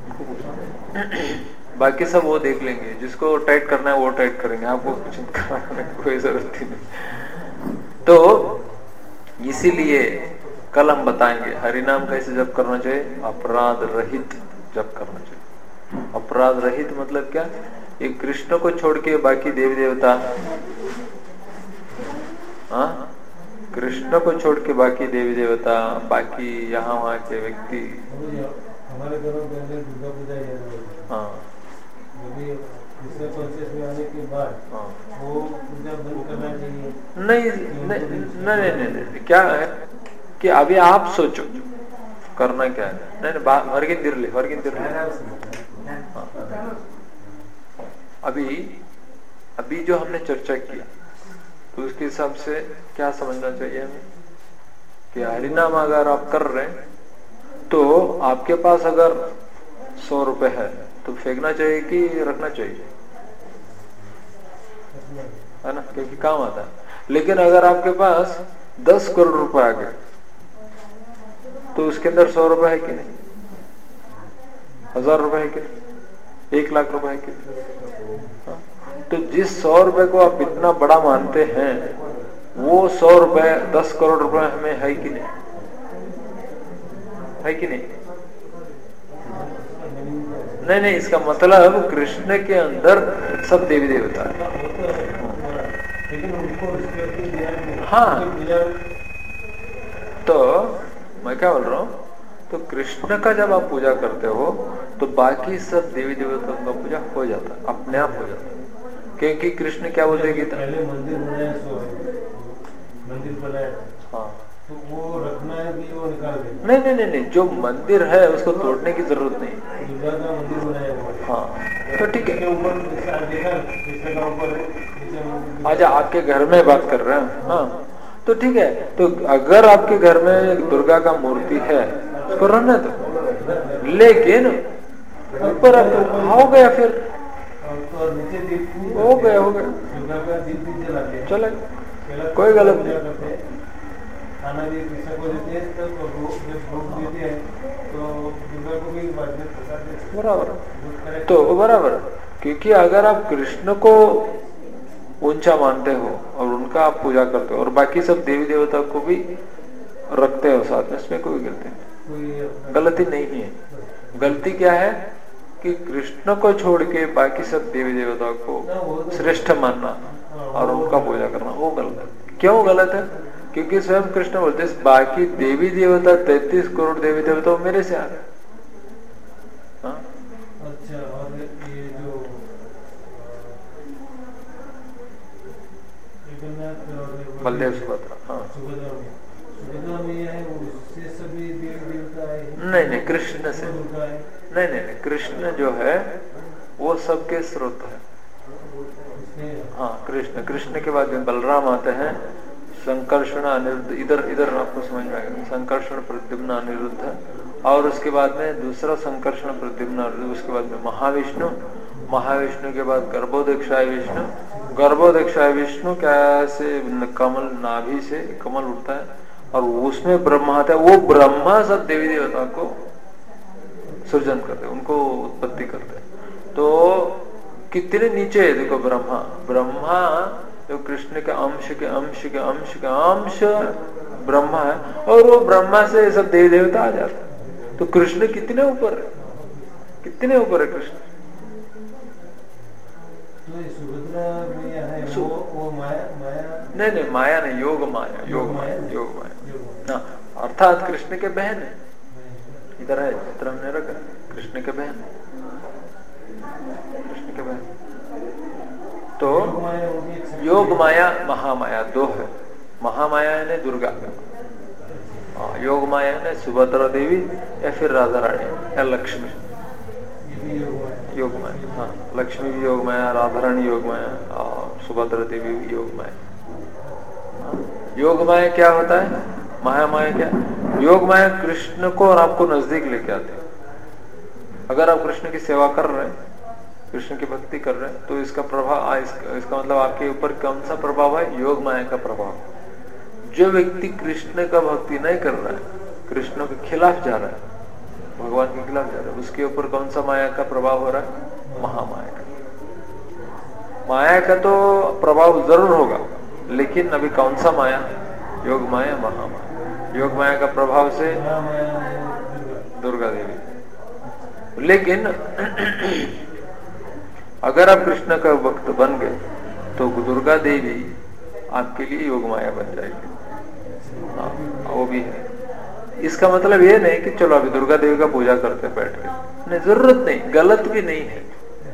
[SPEAKER 1] बाकी सब वो देख लेंगे जिसको टाइट करना है वो टाइट करेंगे आपको चिंता करने की कोई जरूरत ही नहीं तो इसीलिए कल हम बताएंगे हरिनाम कैसे जप करना चाहिए अपराध रहित जप करना चाहिए अपराध रहित मतलब क्या ये कृष्ण को छोड़ के बाकी देवी देवता हाँ कृष्ण को छोड़ के बाकी देवी देवता बाकी यहाँ वहाँ के व्यक्ति
[SPEAKER 7] अभी हमारे घरों के अंदर दुर्गा पूजा ही है
[SPEAKER 1] हाँ
[SPEAKER 7] अभी कृष्ण कॉन्शियस में आने के बाद
[SPEAKER 1] हाँ
[SPEAKER 7] वो पूजा बंद करना चाहिए
[SPEAKER 1] नहीं नहीं नहीं नहीं, नहीं, नहीं क्या है कि अभी आप सोचो करना क्या है नहीं नहीं बा- ಹೊರಗಿಂದ ಇರ್ಲಿ ಹೊರಗಿಂದ ಇರ್ಲಿ हाँ। अभी अभी जो हमने चर्चा किया तो उसके हिसाब से क्या समझना चाहिए हमें कि हरिनाम अगर आप कर रहे हैं तो आपके पास अगर सौ रुपए है तो फेंकना चाहिए कि रखना चाहिए है ना क्योंकि काम आता है लेकिन अगर आपके पास दस करोड़ रुपए आ गए तो उसके अंदर सौ रुपए है कि नहीं हजार रुपए है कि नहीं एक लाख रुपए है कि नहीं हाँ? तो जिस सौ रुपए को आप इतना बड़ा मानते हैं वो सौ रुपए दस करोड़ रुपए हमें है कि नहीं है कि नहीं नहीं नहीं इसका मतलब कृष्ण के अंदर सब देवी देवता है
[SPEAKER 7] लेकिन उनको रिस्पेक्ट दिया नहीं
[SPEAKER 1] हाँ।
[SPEAKER 7] उनकी पूजा
[SPEAKER 1] तो मैं क्या बोल रहा हूँ तो कृष्ण का जब आप पूजा करते हो तो बाकी सब देवी देवताओं का पूजा हो जाता है अपने आप हो जाता है क्योंकि कृष्ण क्या बोलते हैं गीता
[SPEAKER 7] पहले मंदिर बनाया सो है मंदिर बनाया
[SPEAKER 1] हाँ
[SPEAKER 7] तो वो रखना है कि वो निकाल देना
[SPEAKER 1] नहीं नहीं नहीं नहीं जो मंदिर है उसको तोड़ने की जरूरत नहीं
[SPEAKER 7] दुर्गा का मंदिर बनाया हुआ है
[SPEAKER 1] हाँ तो ठीक है
[SPEAKER 7] के ऊपर जैसा देखा कृष्ण का ऊपर है, नीचे मंदिर
[SPEAKER 1] अच्छा आपके घर में बात कर रहे हैं हाँ तो ठीक है तो अगर आपके घर में एक दुर्गा का मूर्ति है तो रहने दो लेकिन ऊपर आप- हो गया फिर
[SPEAKER 7] और तो नीचे दीप नहीं
[SPEAKER 1] हो गया हो गया
[SPEAKER 7] दुर्गा का दीप भी जलाते हैं
[SPEAKER 1] चले
[SPEAKER 7] पहला
[SPEAKER 1] कोई गलत
[SPEAKER 7] पूजा
[SPEAKER 1] नहीं।
[SPEAKER 7] करते हैं खाना भी कृष्ण को देते हैं तब तो भोग जब भोग देते हैं तो दुर्गा को भी बाद में प्रसाद देते हैं
[SPEAKER 1] बराबर
[SPEAKER 7] बहुत correct
[SPEAKER 1] तो बराबर क्योंकि अगर आप कृष्ण को ऊंचा मानते हो और उनका आप पूजा करते हो और बाकी सब देवी देवता को भी रखते हो साथ में इसमें कोई गलती नहीं
[SPEAKER 7] कोई अपना-
[SPEAKER 1] गलती नहीं है गलती क्या है कि कृष्ण को छोड़ के बाकी सब देवी देवताओं को श्रेष्ठ मानना और उनका पूजा करना वो गलत है क्यों गलत है क्योंकि स्वयं कृष्ण बोलते हैं, बाकी देवी देवता तैतीस करोड़ देवी देवता वो मेरे से आ रहे हैं। हाँ?
[SPEAKER 7] अच्छा और ये जो अ, जगन्नाथ और वो-
[SPEAKER 1] बलदेव सुभद्रा हाँ
[SPEAKER 7] सुभद्रा में सुभद्रा में है उससे सभी देवी देवता है
[SPEAKER 1] नहीं नहीं कृष्ण से
[SPEAKER 7] दुर्गा है
[SPEAKER 1] नहीं नहीं नहीं कृष्ण जो है वो सबके स्रोत है
[SPEAKER 7] उसमें
[SPEAKER 1] हाँ कृष्ण कृष्ण के बाद में बलराम आते हैं संकर्षण अनिरुद्ध इधर इधर आपको समझ में आएगा संकर्षण प्रद्युम्न अनिरुद्ध और उसके बाद में दूसरा संकर्षण प्रद्युम्न अनिरुद्ध उसके बाद में महाविष्णु महाविष्णु के बाद गर्भोदक्षाय विष्णु गर्भोदक्षाय विष्णु कैसे कमल नाभि से कमल उठता है और उसमें ब्रह्मा आता है वो ब्रह्मा सब देवी देवता को सृजन करते हैं उनको उत्पत्ति करते हैं तो कितने नीचे है देखो ब्रह्मा ब्रह्मा जो कृष्ण के अंश के अंश के अंश के अंश ब्रह्मा है और वो ब्रह्मा से सब देवी देवता आ जाते हैं तो कृष्ण कितने ऊपर है कितने ऊपर है कृष्ण
[SPEAKER 7] तो ये सुभद्रा में है
[SPEAKER 1] सु-
[SPEAKER 7] वो वो माया माया
[SPEAKER 1] नहीं नहीं माया नहीं योग माया योग माया योग माया
[SPEAKER 7] जो
[SPEAKER 1] हाँ अर्थात कृष्ण के बहन है इधर है चित्र हमने रखा कृष्ण के बहन कृष्ण के बहन तो
[SPEAKER 7] माया वो भी एक शक्ति
[SPEAKER 1] योग
[SPEAKER 7] है।
[SPEAKER 1] माया महामाया दो है महामाया ने दुर्गा हाँ, योग माया ने सुभद्रा देवी या फिर राधा रानी या लक्ष्मी
[SPEAKER 7] ये भी योग माया
[SPEAKER 1] योग माया हाँ लक्ष्मी भी योग माया राधा रानी योग माया और सुभद्रा देवी भी योग माया हाँ, योग माया क्या होता है महामाया क्या योग माया कृष्ण को और आपको नजदीक लेके आते हैं अगर आप कृष्ण की सेवा कर रहे हैं कृष्ण की भक्ति कर रहे हैं तो इसका प्रभाव आ, इसका, इसका मतलब आपके ऊपर कौन सा प्रभाव है योग माया का प्रभाव जो व्यक्ति कृष्ण का भक्ति नहीं कर रहा है कृष्ण के खिलाफ जा रहा है भगवान के खिलाफ जा रहा है उसके ऊपर कौन सा माया का प्रभाव हो रहा है महामाया का माया का तो प्रभाव जरूर होगा लेकिन अभी कौन सा माया योग माया महामाया योग माया का प्रभाव से
[SPEAKER 7] महामाया है दुर्गा
[SPEAKER 1] दुर्गा देवी लेकिन अगर आप कृष्ण का भक्त बन गए तो दुर्गा देवी आपके लिए योग माया बन जाएगी हाँ वो भी है इसका मतलब ये नहीं कि चलो अभी दुर्गा देवी का पूजा करते हैं बैठ के नहीं जरूरत नहीं गलत भी नहीं है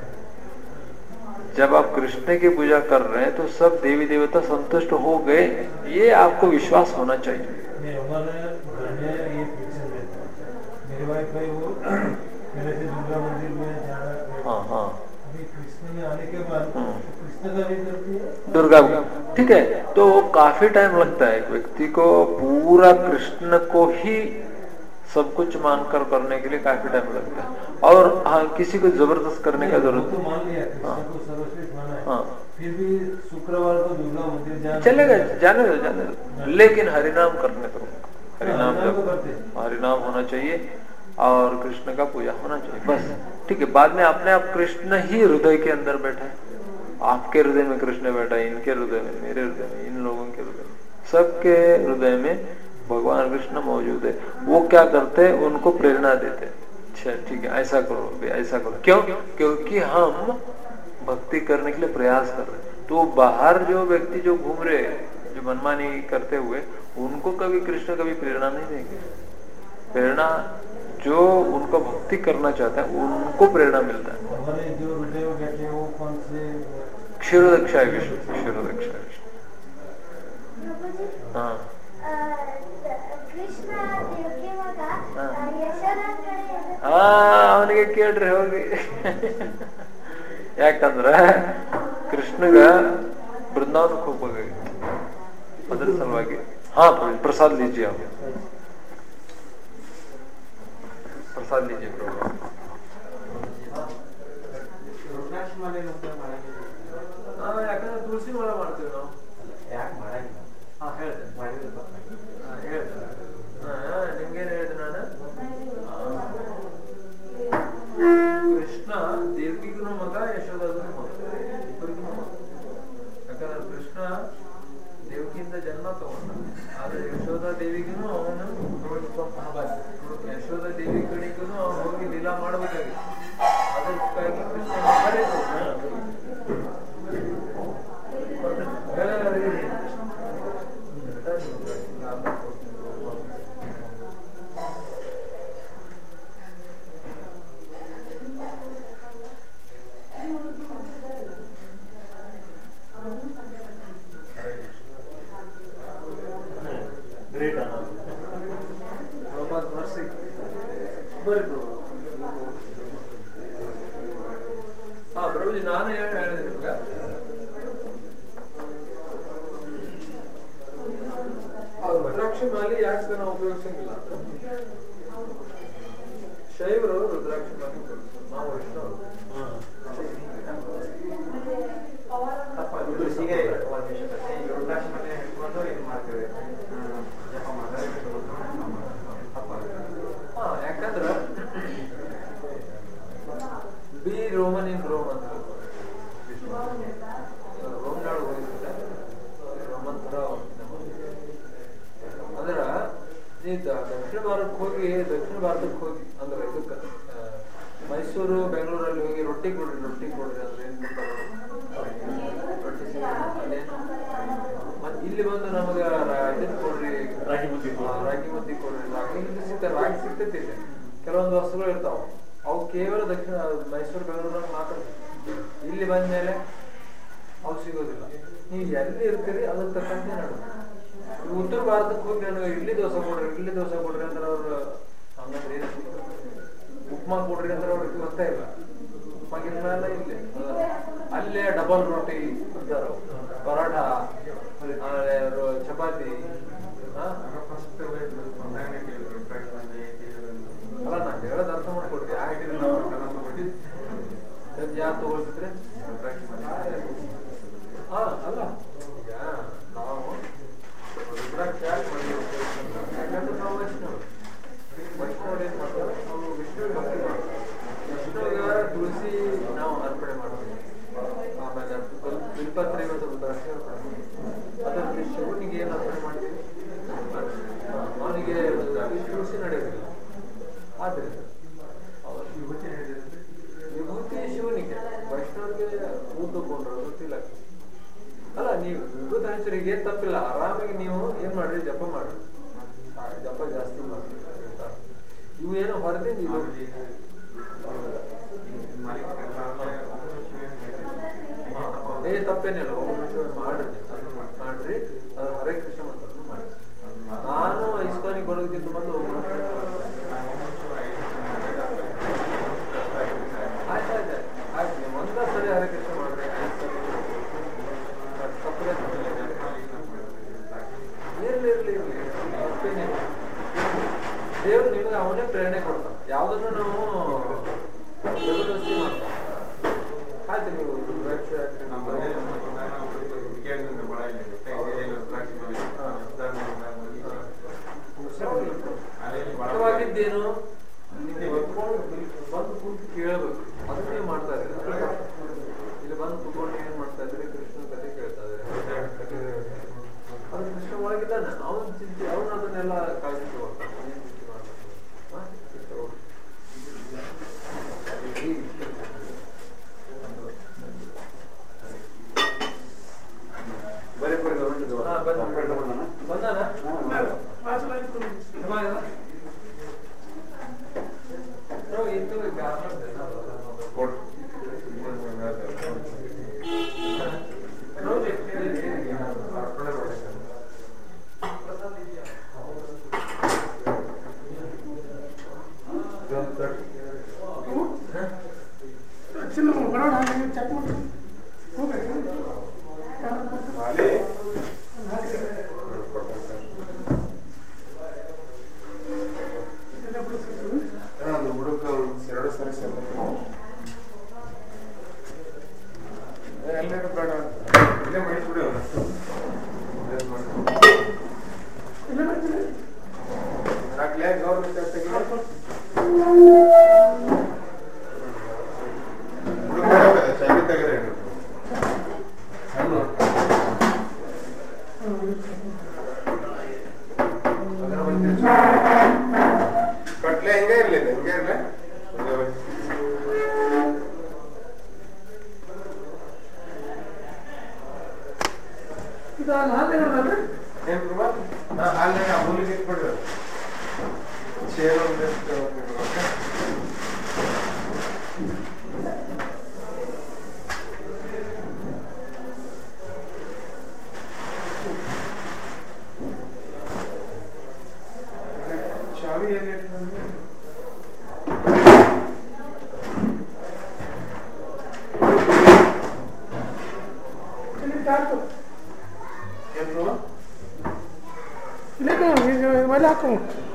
[SPEAKER 1] जब आप कृष्ण की पूजा कर रहे हैं तो सब देवी देवता संतुष्ट हो गए ये आपको विश्वास होना चाहिए
[SPEAKER 7] नहीं हमारे घर में ये फिक्सन रहता है मेरे वाइफ भाई वो पहले से दुर्गा मंदिर में जाना
[SPEAKER 1] हाँ हाँ
[SPEAKER 7] अभी कृष्ण में आने के बाद
[SPEAKER 1] हम्म।
[SPEAKER 7] कृष्ण का भी करती है
[SPEAKER 1] दुर्गा ठीक है तो काफी टाइम लगता है एक व्यक्ति को पूरा कृष्ण को ही सब कुछ मानकर करने के लिए काफी टाइम लगता है और हाँ किसी को जबरदस्त करने का
[SPEAKER 7] नहीं, वो
[SPEAKER 1] जरूरत
[SPEAKER 7] तो
[SPEAKER 1] नहीं
[SPEAKER 7] मान लिया कृष्ण
[SPEAKER 1] हाँ।
[SPEAKER 7] को सर्वश्रेष्ठ माना है
[SPEAKER 1] हाँ
[SPEAKER 7] फिर भी शुक्रवार को दुर्गा मंदिर जाना
[SPEAKER 1] चलेगा जाने दो जाने दो लेकिन हरिनाम करने दो हरिनाम
[SPEAKER 7] हरिनाम तो
[SPEAKER 1] जब
[SPEAKER 7] करते हैं।
[SPEAKER 1] हरिनाम होना चाहिए और कृष्ण का पूजा होना चाहिए बस ठीक है बाद में अपने आप कृष्ण ही हृदय के अंदर बैठा है आपके हृदय में कृष्ण बैठा है इनके हृदय में मेरे हृदय में इन लोगों के हृदय में सबके हृदय में भगवान कृष्ण मौजूद है वो क्या करते हैं उनको प्रेरणा देते हैं अच्छा ठीक है ऐसा करो बे, ऐसा करो क्यों क्योंकि हम भक्ति करने के लिए प्रयास कर रहे हैं तो बाहर जो व्यक्ति जो घूम रहे हैं जो मनमानी करते हुए उनको कभी कृष्ण कभी प्रेरणा नहीं देंगे प्रेरणा जो उनको भक्ति करना चाहता है उनको प्रेरणा मिलता है
[SPEAKER 7] हमारे जो हृदय में बैठे हैं, वो कौन से
[SPEAKER 1] क्षीरोदक्षाय विष्णु क्षीरोदक्षाय विष्णु
[SPEAKER 5] ಪ್ರಭುಜಿ
[SPEAKER 1] ಹಾ
[SPEAKER 5] ಆ, ಕೃಷ್ಣ ದೇವಕಿ ಮಗ
[SPEAKER 1] ಹಾ.
[SPEAKER 5] ಆ, ಯಶೋಧ ಕಡೆ ಎದಕ್
[SPEAKER 1] ಆ ಅವನಿಗೆ ಕೇಳ್ರಿ ಹೋಗಿ ಯಾಕಂದ್ರ ಕೃಷ್ಣಗ ಬೃಂದಾವನಕ್ಕೆ ಹೋಗ್ಬೇಕಾಗಿತ್ತು ಅದ್ರ ಸಲುವಾಗಿ ಹಾ ಪ್ರ- ಪ್ರಸಾದ್ ಲೀಜಿ ಅವ ಪ್ರಸಾದ್ ಲೀಜಿ ಪ್ರಭು
[SPEAKER 7] ರುದ್ರಾಕ್ಷ ಮಾಲೆ ಮತ್ತೆ ಮಾಡಂಗಿಲ್ಲ
[SPEAKER 1] ಆ, ಯಾಕಂದ್ರೆ ತುಳಸಿ ಮಾಲ ಮಾಡ್ತೀವಿ ನಾವು
[SPEAKER 7] ಯಾಕೆ ಮಾಡಂಗಿಲ್ಲ
[SPEAKER 1] ಹಾ ಹೇಳ್ತೇನೆ
[SPEAKER 7] ಮಾಡಿದ್ರೆ ತಪ್ಪಾಗಿ
[SPEAKER 1] ಹಾ, ಹೇಳ್ತೇನೆ ಹಾ, ನಿಮ್ಗೇನ್ ಹೇಳಿದೆ ನಾನು ಆ, ಕೃಷ್ಣ ದೇವಿಗೂ ಮಗ ಯಶೋಧಗೂ ಮಗ ಇಬ್ಬರಿಗೂ ಮಗ ಯಾಕಂದ್ರೆ ಕೃಷ್ಣ ದೇವಕಿಯಿಂದ ಜನ್ಮ ತಗೊಂಡ ಆದ್ರೆ ಯಶೋಧ ದೇವಿಗೂ ಅವನು ಯಶೋಧ ದೇವಿ ಕಡೆಗೂ ಅವನು ಹೋಗಿ ಲೀಲಾ ಮಾಡ್ಬೇಕಾಗಿತ್ತು ಅದಕ್ಕಾಗಿ ಕೃಷ್ಣ ಮಗನೇ ಗ್ರೇಟ್ ಅಣ್ಣ ಪ್ರಭಾತ್ ಮರ್ಸಿ ಬರ್ರಿ ಪ್ರಭು ಹಾ ಪ್ರಭುಜಿ ನಾನು ಏನು ಹೇಳಿದೆ ನಿಮ್ಗೆ ಆ ರುದ್ರಾಕ್ಷಿ ಮಾಲಿ ಯಾಕೆ ನಾವು ಉಪಯೋಗಿಸಂಗಿಲ್ಲ ಅಂದ್ರೆ ಶೈವರು ರುದ್ರಾಕ್ಷಿ ಮಾಲಿ ಉಪಯೋಗಿಸ್ತಾರೆ ನಾವು ವೈಷ್ಣವರು
[SPEAKER 7] ತಪ್ಪಾಗಿ ತುಳಸಿಗೆ ಒಂದು ನಿಮಿಷ ಬರ್ತೀನಿ. ಈಗ ರುದ್ರಾಕ್ಷ ಮಾಲೆ ಹಿಡ್ಕೊಂಡು ಇದು ಮಾಡ್ತೇವೆ ಹ್ಮ್. ಜಪ ಮಾಡಿದ್ರೆ ತಪ್ಪಾಗುತ್ತೆ
[SPEAKER 1] ಹಾ ಯಾಕಂದ್ರ ಬಿ ರೋಮನ್ ಇನ್ ರೋಮ್ ಅಂತ ರೋಮ್ನಾಳು ಹೋಗಿದ್ರೆ ರೋಮನ್ ತರ ಅಂದ್ರ ನೀ ದ- ದಕ್ಷಿಣ ಭಾರತಕ್ಕೆ ಹೋಗಿ ದಕ್ಷಿಣ ಭಾರತಕ್ಕೆ ಹೋಗಿ ಅಂದ್ರೆ ಇದಕ್ಕ ಆ, ಮೈಸೂರು ಬೆಂಗಳೂರಲ್ಲಿ ಹೋಗಿ ರೊಟ್ಟಿ ಕೊಡ್ರಿ ರೊಟ್ಟಿ ಕೊಡ್ರಿ ಅಂದ್ರೆ ಏನ್ ಕೊಡ್ತಾರ ರೊಟ್ಟಿ ಸಿಗಲ್ಲ. ಅಲ್ಲೇನು ಮತ್ ಇಲ್ಲಿ ಬಂದು ನಮಗ ರಾ- ಇದನ್ ಕೊಡ್ರಿ ರಾಗಿ ಮುದ್ದೆ ರಾಗಿ ಮುದ್ದೆ ಕೊಡ್ರಿ ರಾಗಿ ಮುದ್ದೆ ಸಿಗ್ತಾರೆ ರಾಗಿ ಸಿಗ್ತೈತಿ ಇಲ್ಲಿ ಕೆಲವೊಂದು ವಸ್ತುಗಳು ಇರ್ತಾವ ಅವು ಕೇವಲ ದಕ್ಷಿಣ ಮೈಸೂರು ಬೆಂಗಳೂರಲ್ಲಿ ಮಾತ್ರ ಇಲ್ಲಿ ಬಂದ್ಮೇಲೆ ಅವು ಸಿಗೋದಿಲ್ಲ ನೀವು ಎಲ್ಲಿ ಇರ್ತೀರಿ ಅದ್ರ ತಕ್ಕಂತೆ ನಡು ಈ ಉತ್ತರ ಭಾರತಕ್ಕೆ ಹೋಗಿ ನನಗೆ ಇಡ್ಲಿ ದೋಸೆ ಕೊಡ್ರಿ ಇಡ್ಲಿ ದೋಸೆ ಕೊಡ್ರಿ ಅಂದ್ರೆ ಅವ್ರು ಹಂಗಂದ್ರೆ ಏನು ಉಪ್ಮಾ ಕೊಡ್ರಿ ಅಂದ್ರೆ ಅವ್ರಿಗೆ ಗೊತ್ತೇ ಇಲ್ಲ ಉಪ್ಮಾಗಿಲ್ಲ ಇಲ್ಲಿ ಅಲ್ಲೇ ಡಬಲ್ ರೋಟಿ ಅಂತಾರ ಪರೋಟ ಆಮೇಲೆ ರೋ- ಚಪಾತಿ ಹಾ?
[SPEAKER 4] ಫಸ್ಟ್ ಬಂದಾಗ ಕೇಳಿದ್ರು ರುದ್ರಾಕ್ಷ ಮಾಲೆ ಕೇಳಿದ್ರು
[SPEAKER 1] ಅಲ್ಲ ನಾನು ಹೇಳೋದು ಅರ್ಥ ಮಾಡ್ಕೊಡ್ರಿ ಯಾಕೆ ಯಾರು ತಗೊಳ್ತಿದ್ರೆ
[SPEAKER 4] ರುದ್ರಾಕ್ಷ ಮಾಲೆ
[SPEAKER 1] ಹಾ ಅಲ್ಲ ಈಗ ನಾವು ರುದ್ರಾಕ್ಷ ಯಾಕೆ ಮಾಡಿದ್ವಿ ಯಾಕಂದ್ರೆ ನಾವು ವೈಷ್ಣವರು ವೈಷ್ಣವರು ಏನ್ ಮಾಡ್ತಾರೆ ನಾವು ವಿಷ್ಣುವಿಗೆ ಭಕ್ತಿ ಮಾಡ್ತಾರೆ ವಿಷ್ಣುವಿಗೆ ತುಳಸಿ ನಾವು ಅರ್ಪಣೆ ಮಾಡ್ತೀವಿ ಆಮೇಲೆ ಬಿಲ್- ಬಿಲ್ಪತ್ರೆ ಮತ್ತು ರುದ್ರಾಕ್ಷ ಅರ್ಪಣೆ ಮಾಡ್ತೀವಿ ಅದರಲ್ಲಿ ಶಿವನಿಗೆ ಏನು ಅರ್ಪಣೆ ಮಾಡ್ತೀವಿ ಅವನಿಗೆ ತುಳಸಿ ನಡೆಯೋದಿಲ್ಲ ಆದ್ರಿಂದ ಅವರು
[SPEAKER 4] ವಿಭೂತಿ ಹೇಳಿದ್ರೆ
[SPEAKER 1] ವಿಭೂತಿ ಶಿವನಿಗೆ ವೈಷ್ಣವರಿಗೆ ಊಟ ತಗೊಂಡ್ರು ಗೊತ್ತಿಲ್ಲ ಅಲ್ಲ ನೀವು ವಿಭೂತಿ ಹಂಚರಿಗೆ ಏನ್ ತಪ್ಪಿಲ್ಲ ಆರಾಮಾಗಿ ನೀವು ಏನ್ ಮಾಡ್ರಿ ಜಪ ಮಾಡ್ರಿ ಆ, ಜಪ ಜಾಸ್ತಿ ಮಾಡ್ರಿ ಆಯ್ತಾ? ಇವು ಏನು ಹೊರದಿಂದ ಇದು ಏ ತಪ್ಪೇನಿಲ್ಲ ಓಂ ನಮಃ ಶಿವಾಯ ಮಾಡ್ರಿ ನೀವು. ಅದನ್ನ ಮಾಡ್ರಿ ಅದು ಹರೇ ಕೃಷ್ಣ ಮಂತ್ರವನ್ನು ಮಾಡಿ ನಾನು ಇಸ್ಕಾನಿಗೆ ಬರೋದಕ್ಕಿಂತ ಮೊದಲು ಓಂ ನಮಃ ಶಿವಾಯ ಆಯ್ತು ಆಯ್ತು ಆಯ್ತು ನೀವು ಒಂದೇ ಸರಿ ಹರೇ ಕೃಷ್ಣ ಮಾಡ್ರಿ ಐದು ಸರಿ ಅದು ತಪ್ಪದೇ ಇರ್ಲಿ ಇರ್ಲಿ ಇರ್ಲಿ ತಪ್ಪೇನಿಲ್ಲ ದೇವ್ರು ನಿಮಗೆ ಅವನೇ ಪ್ರೇರಣೆ ಕೊಡ್ತಾನೆ ಯಾವ್ದನ್ನು ನಾವು ಜಬರ್ದಸ್ತಿ ಮಾಡ್ತಾನೆ ಆಯ್ತು ನೀವು ರುದ್ರಾಕ್ಷಿ ಹಾಕ್ರಿ,
[SPEAKER 4] ನಮ್ಮ
[SPEAKER 1] ನಾವು
[SPEAKER 4] ಮನೆಯಲ್ಲಿ ನಾವು ಕೇಳಿದ್ರೆ ಭಾಳ ಇದೆ ರುದ್ರಾಕ್ಷಿ ಮಾಲೆ ಅಲ್ಲೇನು ಭಾಳ
[SPEAKER 1] ಮುಖ್ಯವಾಗಿದ್ದೇನು ನೀವು ಹೊತ್ಕೊಂಡು ಬಂದು ಕುಂತು ಕೇಳಬೇಕು ಅದನ್ನ ನೀವು ಮಾಡ್ತಾ ಇದ್ದೀರಿ ಇಲ್ಲಿ ಬಂದು ಕುತ್ಕೊಂಡು ಏನ್ ಮಾಡ್ತಾ ಇದ್ರಿ ಕೃಷ್ಣನ ಕಥೆ ಕೇಳ್ತಾ ಇದ್ರಿ ಅದು ಕೃಷ್ಣ ಒಳಗಿದ್ದಾನೆ ಅವನ ಚಿಂತೆ ಅವನು ಅದನ್ನೆಲ್ಲ ಕಾಳಜಿ ತಗೊಳ್ತಾನೆ ಏನ್ ಚಿಂತೆ ಮಾಡ್ತಾನೆ ಹಾ? ಕೃಷ್ಣ ಹೋಗ್ಲಿ.
[SPEAKER 6] ಬರೀ ಬರೀ ಗೌರ್ಮೆಂಟ್
[SPEAKER 1] ಹಾ, ಬಂದ. ಬಂದಾನ? ಚೆನ್ನಾಗಿಲ್ಲ? ನೋಡಿ, ಇದು ಈಗ ಆಮೇಲೆ
[SPEAKER 4] ಕೊಟ್ಟು
[SPEAKER 1] ನೋಡಿ,
[SPEAKER 4] ಅರ್ಪಣೆ ಮಾಡ್ಬೇಕು
[SPEAKER 3] ಚಿನ್ನ ಬರೋಣ ಚೆಕ್ ಮಾಡಿ
[SPEAKER 8] ಅಲ್ಲಿ ಅದು ಹುಡುಗ ಎರಡು ಸರಿ ಸರ್ ಎಲ್ಲರೂ ಬೇಡ ಇಲ್ಲೇ ಮಾಡಿಸ್ಬಿಡಿ ಅವ್ರು ಹಾಕ್ಲೇ ಗೌರ್ಮೆಂಟ್ ತೆಗಿಲ್ಲ ಹುಡುಗ ಚಾಕಿ ತೆಗೆದ್ರೆ ಸಣ್ಣ ಅದರ ಒಂದು ಕಟ್ಲೆ ಹೆಂಗೆ ಇರ್ಲಿ ಇದು, ಹೆಂಗೆ ಇರ್ಲಿ ಒಂದು
[SPEAKER 3] ಇದು ಹಾಲು
[SPEAKER 8] ಏನ್ ಪ್ರಭಾ? ಹಾ, ಹಾಲ್ನಾಗ ಅಮೂಲಿಗೆ ಇಟ್ಬಿಡ್ರಿ ಚೇರು ಒಂದಿಷ್ಟು ಓಕೆ? ಚಾವಿ ಎಲ್ಲಿ ಇಟ್ಕೊಂಡ್ರಿ? ಏನ್ ಪ್ರಭಾ?
[SPEAKER 3] ಇಲ್ಲೇ ಮೇಲೆ ಹಾಕು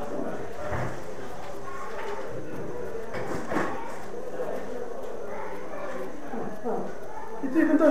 [SPEAKER 3] ಇದು ಇದು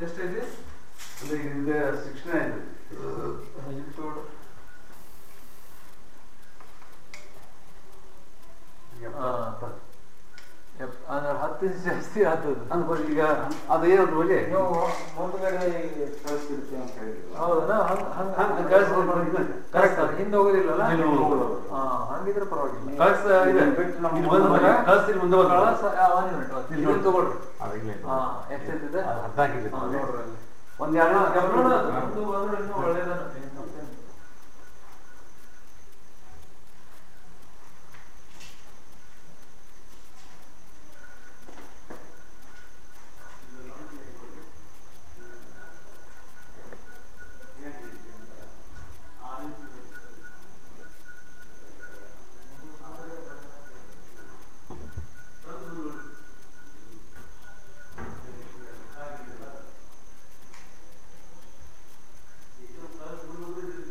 [SPEAKER 8] ಎಷ್ಟೈತಿ
[SPEAKER 6] ಅಂದ್ರೆ ಈಗ ಸಿಕ್ಸ್ಟಿ ನೈನ್
[SPEAKER 1] ಎಪ್- ಅಂದ್ರೆ ಹತ್ತು ಇಂಚ್ ಜಾಸ್ತಿ ಆಗ್ತದೆ
[SPEAKER 6] ಅನ್ಬೋದು ಈಗ ಅದು ಏನಂತ ಬಗ್ಗೆ
[SPEAKER 7] ನೀವು ಮುಂದ್ಗಡೆ ಕಳಿಸ್ತಿರ್ತೀವಿ ಅಂತ ಹೇಳಿದ್ರು
[SPEAKER 1] ಹೌದಾ ಹಂಗ್ ಹಂಗ್
[SPEAKER 6] ಹಂಗ್ ಕಳ್ಸ್ಬೋದು ನೋಡಿ.
[SPEAKER 1] ಕರೆಕ್ಟ್ ಹಿಂದೆ ಹೋಗೋದಿಲ್ಲಲ್ಲ
[SPEAKER 6] ಹಿಂದೆ ಹೋಗೋದಿಲ್ಲ.
[SPEAKER 1] ಹಾ ಹಂಗಿದ್ರೆ ಪರವಾಗಿಲ್ಲ
[SPEAKER 6] ಕಳ್ಸ ಇದೆ
[SPEAKER 7] ಬಿಟ್ಟು ನಮ್ಮ
[SPEAKER 6] ಇಲ್ಲಿ ಬಂದು
[SPEAKER 1] ಮುಂದೆ
[SPEAKER 6] ಕಳಿಸ್ತೀನಿ ಮುಂದೆ ಬಂದು
[SPEAKER 1] ಕಳಸ ಆ, ಒಂದ್ minute, ಒಂದ್
[SPEAKER 6] ಇಲ್ಲಿ
[SPEAKER 1] ಇದನ್ನ ತಗೊಳ್ರಿ
[SPEAKER 6] ಅದಾಗ್ಲೇ
[SPEAKER 1] ಹಾ ಎಷ್ಟೈತಿದೆ
[SPEAKER 6] ಅದು ಹದ್ನಾಲ್ಕಿದೆ.
[SPEAKER 1] ಹಾ, ನೋಡ್ರಿ ಅಲ್ಲಿ.
[SPEAKER 6] ಒಂದ್ ಎರಡು
[SPEAKER 1] ಹಾ, ನೋಡು, ಅದು
[SPEAKER 6] ಹಾ.
[SPEAKER 1] ಮುಂದೆ ಬಂದ್ರೆ ಇನ್ನೂ ಒಳ್ಳೇದನ್ನ ಏನ್ ತಪ್ಪೇನಿಲ್ಲ.
[SPEAKER 6] ಆ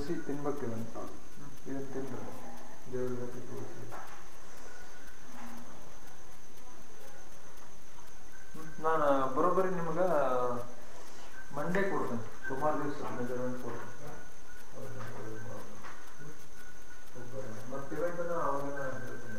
[SPEAKER 1] ತುಳಸಿ ತಿನ್ಬೇಕು ಇದನ್ನ ಇದನ್ನ ತಿನ್ರಿ ದೇವ್ರಿಗೆ ಹಾಕಿ ತುಳಸಿ ಹ್ಮ್. ನಾನು ಬರೋಬ್ಬರಿ ನಿಮ್ಗ ಮಂಡೇ ಕೊಡ್ತೇನೆ ಸುಮಾರು ದಿವಸ ಮೆಜರ್ಮೆಂಟ್ ಕೊಡ್ತೇನೆ ಮತ್ತೆ ಇವೆಂಟ್ ಅವಾಗ ಹೇಳ್ತೀನಿ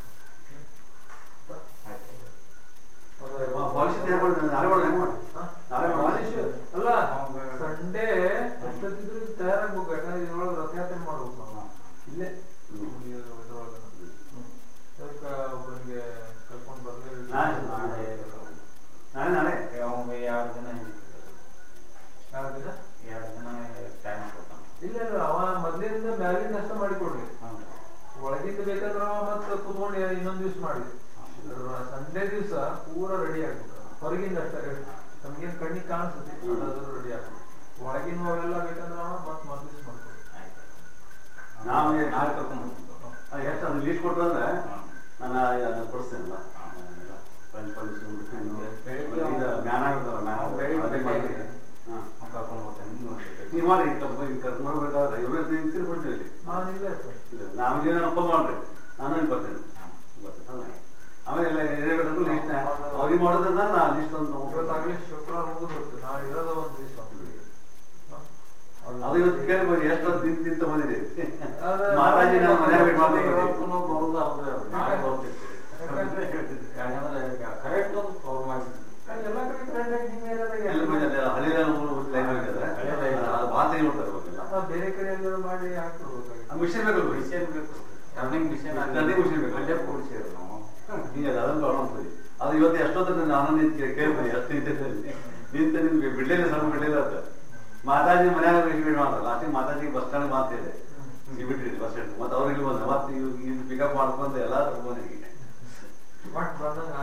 [SPEAKER 9] ಪಾಲಿಸಿ ತಯಾರು ಮಾಡಿದ್ರೆ ನಾಳೆ ಮಾಡೋದು ಹೆಂಗ್ ಮಾಡೋದು? ನಾಳೆ
[SPEAKER 1] ಪಾಲಿಶ್
[SPEAKER 9] ಮಾಡೋದು?
[SPEAKER 1] ಅಲ್ಲ ಸಂಡೇ ಎಷ್ಟೊತ್ತಿದ್ರು ತಯಾರಾಗ್ಬೇಕು ಯಾಕಂದ್ರೆ ಇದ್ರೊಳಗೆ ರಥಯಾತ್ರೆ ಮಾಡ್ಬೇಕು ನಾವು ಇಲ್ಲೇ ಈ ಇದ್ರೊಳಗೆ ಹ್ಮ್. ಅದಕ್ಕೆ ಒಬ್ಬನಿಗೆ ಕರ್ಕೊಂಡು ಬರ್ಲೇಬೇಕು
[SPEAKER 9] ನಾಳೆ ನಾಳೆ ನಾಳೆ ನಾಳೆ
[SPEAKER 6] ಅವ್ನಿಗೆ ಎರಡು ದಿನ ಹಿಡಿತದೆ.
[SPEAKER 1] ಯಾವ್ದು ದಿನ?
[SPEAKER 6] ಎರಡು ದಿನ ಟೈಮ್ ಕೊಡ್ತಾನೆ
[SPEAKER 1] ಇಲ್ಲ ಇಲ್ಲ ಅವ ಮೊದ್ಲಿಂದ ಮ್ಯಾಲಿಂದ ಅಷ್ಟ ಮಾಡಿಕೊಡ್ಲಿ
[SPEAKER 6] ಹೌದು.
[SPEAKER 1] ಒಳಗಿಂದ ಬೇಕಾದ್ರೆ ಅವ ಮತ್ತೆ ಕುತ್ಕೊಂಡು ಇನ್ನೊಂದ್ ದಿವ್ಸ ಮಾಡಿ ಸಂಡೇ ದಿವಸ ಪೂರ ರೆಡಿ ಆಗ್ಬೇಕು ಹೊರಗಿಂದ ಅಷ್ಟೇ ರೆಡಿ ನಮ್ಗೇನ್ ಕಣ್ಣಿಗೆ ಕಾಣಿಸುತ್ತೆ ಅದಾದ್ರೂ ರೆಡಿ ಆಗ್ಬೇಕು ಒಳಗಿನ ಅವೆಲ್ಲ ಬೇಕಂದ್ರೆ ಅವ ಮತ್ತೆ ಮತ್ ದಿವ್ಸ ಮಾಡ್ಕೊಡಿ
[SPEAKER 6] ಆಯ್ತು.
[SPEAKER 9] ನಾವು
[SPEAKER 6] ನಾಳೆ ಕರ್ಕೊಂಡು ಹೋಗ್ತೀನಿ.
[SPEAKER 9] ಅದು ಎಷ್ಟು ಅದು ಲೀಸ್ಟ್ ಕೊಟ್ಟರು ಅಂದ್ರೆ
[SPEAKER 6] ಹ್ಮ್.
[SPEAKER 9] ನಾನು ಅದನ್ನ ಕೊಡಿಸ್ತೇನಲ್ಲ ಪಂಚ ಪಾಲಿಸಿ
[SPEAKER 6] ಬೆಳಿಗ್ಗೆ
[SPEAKER 9] ಈಗ ಜ್ಞಾನ ಇರ್ತಾವ
[SPEAKER 6] ನಾವು ಬೆಳಿಗ್ಗೆ
[SPEAKER 9] ಜ್ಞಾನ
[SPEAKER 6] ಬೇಕಾಗಿದೆ.
[SPEAKER 9] ಹಾಂ
[SPEAKER 6] ಅವ್ನು ಕರ್ಕೊಂಡು ಹೋಗ್ತೇನೆ ನೀವು ಹೋಗ್ತೀರಿ.
[SPEAKER 9] ನೀವು ಮಾಡಿ ಕರ್ಕೊಂಡು ಬರ್ಬೇಕಾದ್ರೆ ಇವ್ರ ನಿಂತಿರ್ ಕೊಡ್ತೀವಿ ಇಲ್ಲಿ
[SPEAKER 1] ನಾನು ಇಲ್ಲೇ ಇರ್ತೇನೆ.
[SPEAKER 9] ಇಲ್ಲ ನಮಗೆ ಅಪ್ಪ ಮಾಡ್ರಿ ನಾನು ಇಲ್ಲಿ ಬರ್ತೇನೆ ಬರ್ತೇನೆ ಆಮೇಲೆ ಎಲ್ಲ ಏನೇಬೇಕು ಲಿಸ್ಟ್ ಅವ್ರಿಗೆ ಮಾಡೋದ್ರಿಂದ ನಾ ಲಿಸ್ಟ್ ಒಂದು
[SPEAKER 1] ಇವತ್ತಾಗ್ಲಿ ಶುಕ್ರವಾರ ಮುಗಿದು ಹೋಗ್ತದೆ ನಾಳೆ ಇರೋದ ಒಂದ್ ದಿವಸ
[SPEAKER 9] ಅದು ಇವತ್ತು ಕೇಳ್ಬೋದು ಎಷ್ಟು ದಿನ ತಿಂತ ಬಂದಿದೆ ಮಾತಾಜಿ ನಾವು ಮನ್ಯಾಗ ಬಿಟ್ಟು ಮಾಡ್ಬೇಕು
[SPEAKER 6] ಇವತ್ತೂ ಬರೋದು ಅವ್ರೇ ಅವ್ರು. ನಾಳೆ ಬರ್ತಿರ್ತೀರಿ. ಯಾಕಂದ್ರೆ ಈಗ correct ಒಂದು problem ಆಗಿದೆ.
[SPEAKER 1] ಎಲ್ಲ ಕಡೆ ಟ್ರೆಂಡ್ ಆಗಿ ನಿಮ್ಮ ಏರಿಯಾದಾಗ
[SPEAKER 9] ಎಲ್ಲ ಬಂದಿದೆ ಹಳ್ಳಿ ಲೈನ್ ಹೋಗಿದ್ರೆ
[SPEAKER 6] ಹಳ್ಳಿ line.
[SPEAKER 9] ಅದು ಭಾಳ ತೆಗಿ ಮಾಡ್ತಾರೆ ಇವಾಗೆಲ್ಲ.
[SPEAKER 1] ನಾವು ಬೇರೆ ಕಡೆ ಎಲ್ಲರೂ ಮಾಡಿ ಹಾಕ್ಬಿಡ್ಬೇಕಾಗಿತ್ತು
[SPEAKER 9] ಆ ಮಿಷನ್ ಬೇಕಲ್ಲ
[SPEAKER 6] ಮಿಷನ್ ಬೇಕು. Turning ಮಿಷನ್ ಅಲ್ಲಿ
[SPEAKER 9] Turning machine ಬೇಕು.
[SPEAKER 6] ಅಲ್ಲೇ ಕೂಡ್ಸಿದ್ರು ನಾವು.
[SPEAKER 9] ಈಗ ಅದೊಂದು ಪ್ರಾಬ್ಲಮ್ ಆಗ್ತದೆ ಅದು ಇವತ್ತು ಎಷ್ಟೊತ್ತ ನಾನು ನಿಂತು ಕೇಳ್ಬೋದು ಎಷ್ಟು ನಿಂತಿದ್ದೆ ನಿಂತ ನಿಮ್ಗೆ ಬಿಡ್ಲಿಲ್ಲ ಸ್ವಲ್ಪ ಬಿಡ್ಲಿಲ್ಲ ಅಂತ ಮಾತಾಜಿ ಮನ್ಯಾಗ ರಿಪೀಟ್ ಮಾಡಲ್ಲ ಲಾಸ್ಟಿಗೆ ಮಾತಾಜಿಗೆ ಬಸ್ ಸ್ಟ್ಯಾಂಡ್ ಮಾತಿದೆ ಬಿಟ್ರಿ ಬಸ್ ಸ್ಟ್ಯಾಂಡ್ ಮತ್ತೆ ಅವ್ರು ಇಲ್ಲಿ ಬಂದ ಮತ್ತೆ ಇದು ಪಿಕಪ್ ಮಾಡ್ಕೊಂಡು ಎಲ್ಲ ತಗೊಂಡಿಗೆ
[SPEAKER 1] ಬಟ್ ಬಂದಂಗ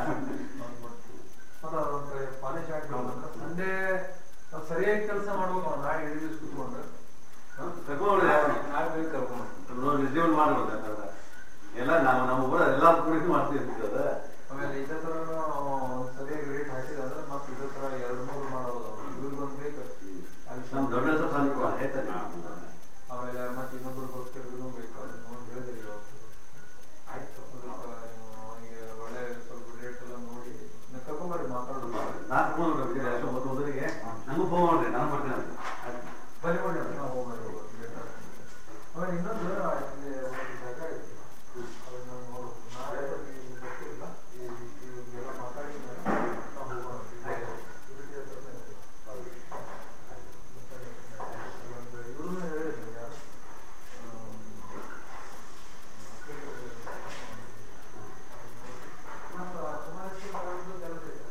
[SPEAKER 1] ಪಾಲಿಶ್ ಹಾಕ್ಬೇಕು ಸಂಡೇ ನಾವು ಸರಿಯಾಗಿ ಕೆಲಸ ಮಾಡ್ಬೇಕು ನಾವು ನಾಳೆ ಇಡೀ ದಿವಸ ಕುತ್ಕೊಂಡು
[SPEAKER 9] ತಗೊಂಡ್ರೆ
[SPEAKER 6] ನಾಳೆ ಬೇಕು ಕರ್ಕೊಂಡು ಹೋಗ್ತೀನಿ.
[SPEAKER 9] ರಿಸೀವ್ ಮಾಡ್ಬೋದು ಯಾಕಂದ್ರೆ ಎಲ್ಲ ನಾವು ನಮ್ಮ ಊರ ಎಲ್ಲ ಕುರಿತು ಮಾಡ್ತೀವಿ ಅದ
[SPEAKER 1] ಆಮೇಲೆ ಇದೇ ತರ ಒಂದ್ ಸರಿಯಾಗಿ ರೇಟ್ ಹಾಕಿದ್ರೆ ಮತ್ತೆ ಇದೇ ತರ ಎರಡು ಮೂರು ಮಾಡೋದು ಇವ್ರಿಗೊಂದು ಬೇಕು ಅಲ್ಲಿ
[SPEAKER 9] ನಮ್ಮ ದೊಡ್ಡ ಹೆಸರು ಸಣ್ಣ ಹೇಳ್ತಾನೆ
[SPEAKER 1] ಆಮೇಲೆ ಮತ್ತೆ ಇನ್ನೊಬ್ರು ಗೊತ್ತಿರೋದು ಬೇಕು ಅದನ್ನ ನೋಡಿ ಹೇಳಿದ್ರಿ ಇವತ್ತು
[SPEAKER 6] ಆಯ್ತು
[SPEAKER 1] ಅದಕ್ಕೆ ನೀವು ಅವನಿಗೆ ಒಳ್ಳೆ ಸ್ವಲ್ಪ ರೇಟ್ ಎಲ್ಲ ನೋಡಿ ನೀವು ಕರ್ಕೊಂಬರ್ರಿ ಮಾತಾಡೋದು
[SPEAKER 9] ನಾಲ್ಕು ಫೋನ್ ಮಾಡ್ಬೇಕು ಎಷ್ಟು ಒಂಬತ್ತು ಒಂದರಿಗೆ ನಂಗೂ ಫೋನ್ ಮಾಡ್ರಿ ನಾನು ಬರ್ತೀನಿ ಅಂತ
[SPEAKER 1] ಬನ್ನಿ ಬನ್ನಿ ನಾವು ಹೋಗ್ಬರ್ರಿ ಹೋಗ್ಬರ್ರಿ ಲೇಟ್ ಆಗ್ತದೆ. ಆಮೇಲೆ ಇನ್ನೊಂದು ಇಲ್ಲಿ ಒಂದು ಜಾಗ ಐತಿ ಅದನ್ನ ನೋಡು ನಾಳೆ ಇಲ್ಲಿ ಗೊತ್ತಿಲ್ಲ ಈ ಇವ್ರಿಗೆಲ್ಲ ಮಾತಾಡಿದ್ಮೇಲೆ ನಾವು ಹೋಗೋಣ ಇವ್ರಿಗೆ ಹತ್ರನೇ ಇದೆ. ಒಂದು ಇವ್ರನ್ನ ಹೇಳಿದ್ರು ಯಾರು ನಮ್ಮ ಕುಮಾರಸ್ವಾಮಿ ಅವರದ್ದು ಕೆಲಸ ಇದೆ.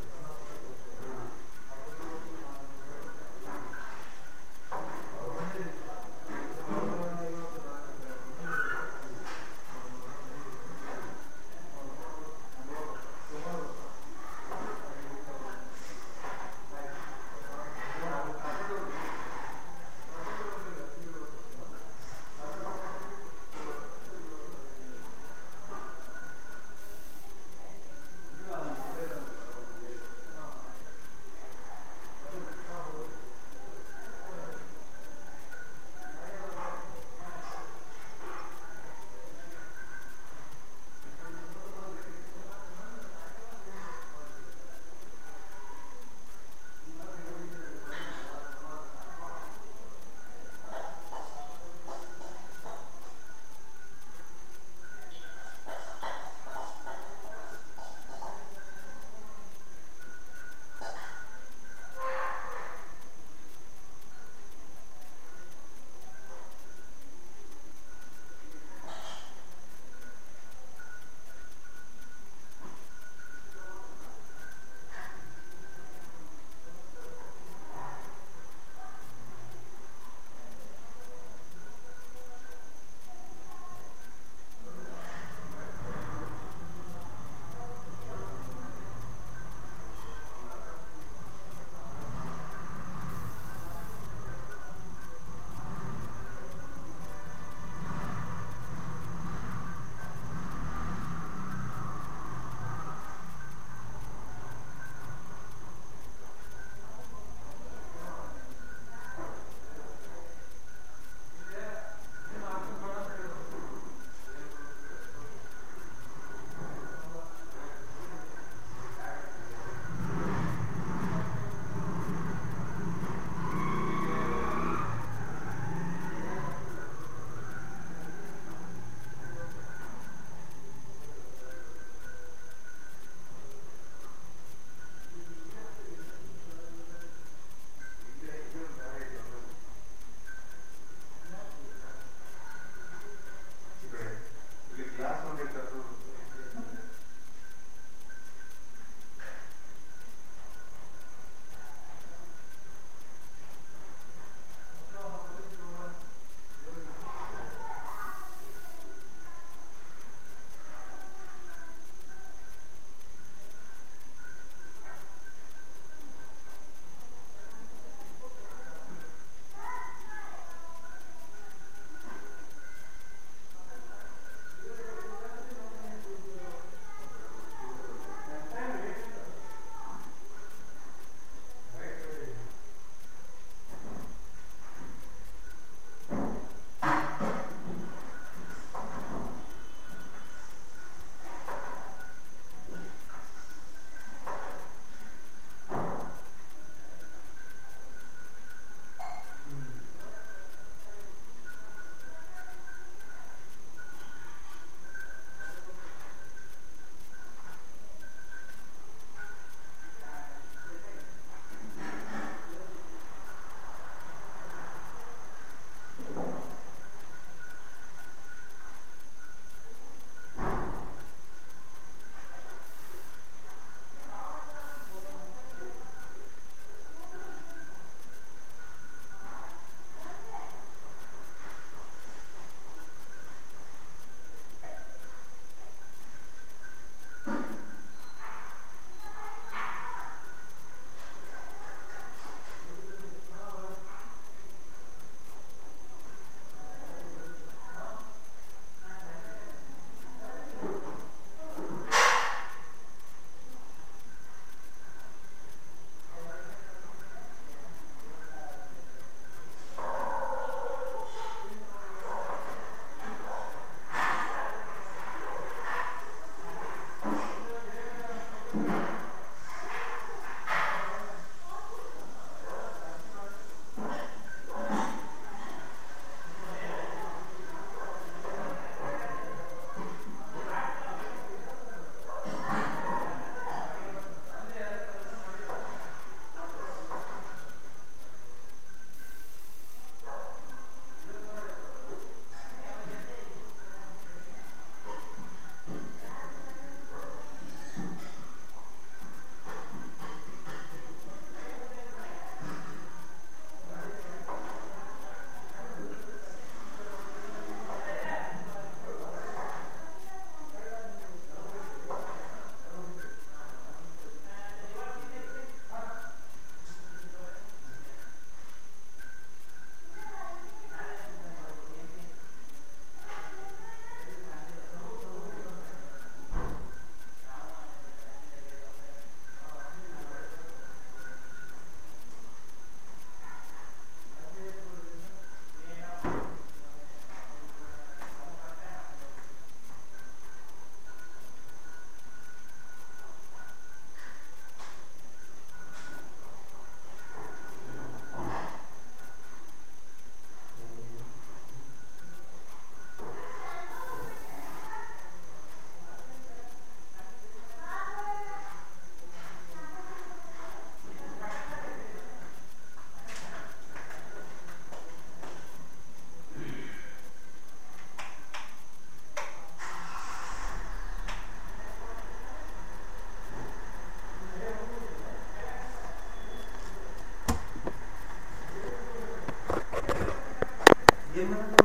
[SPEAKER 6] ಜೀವನ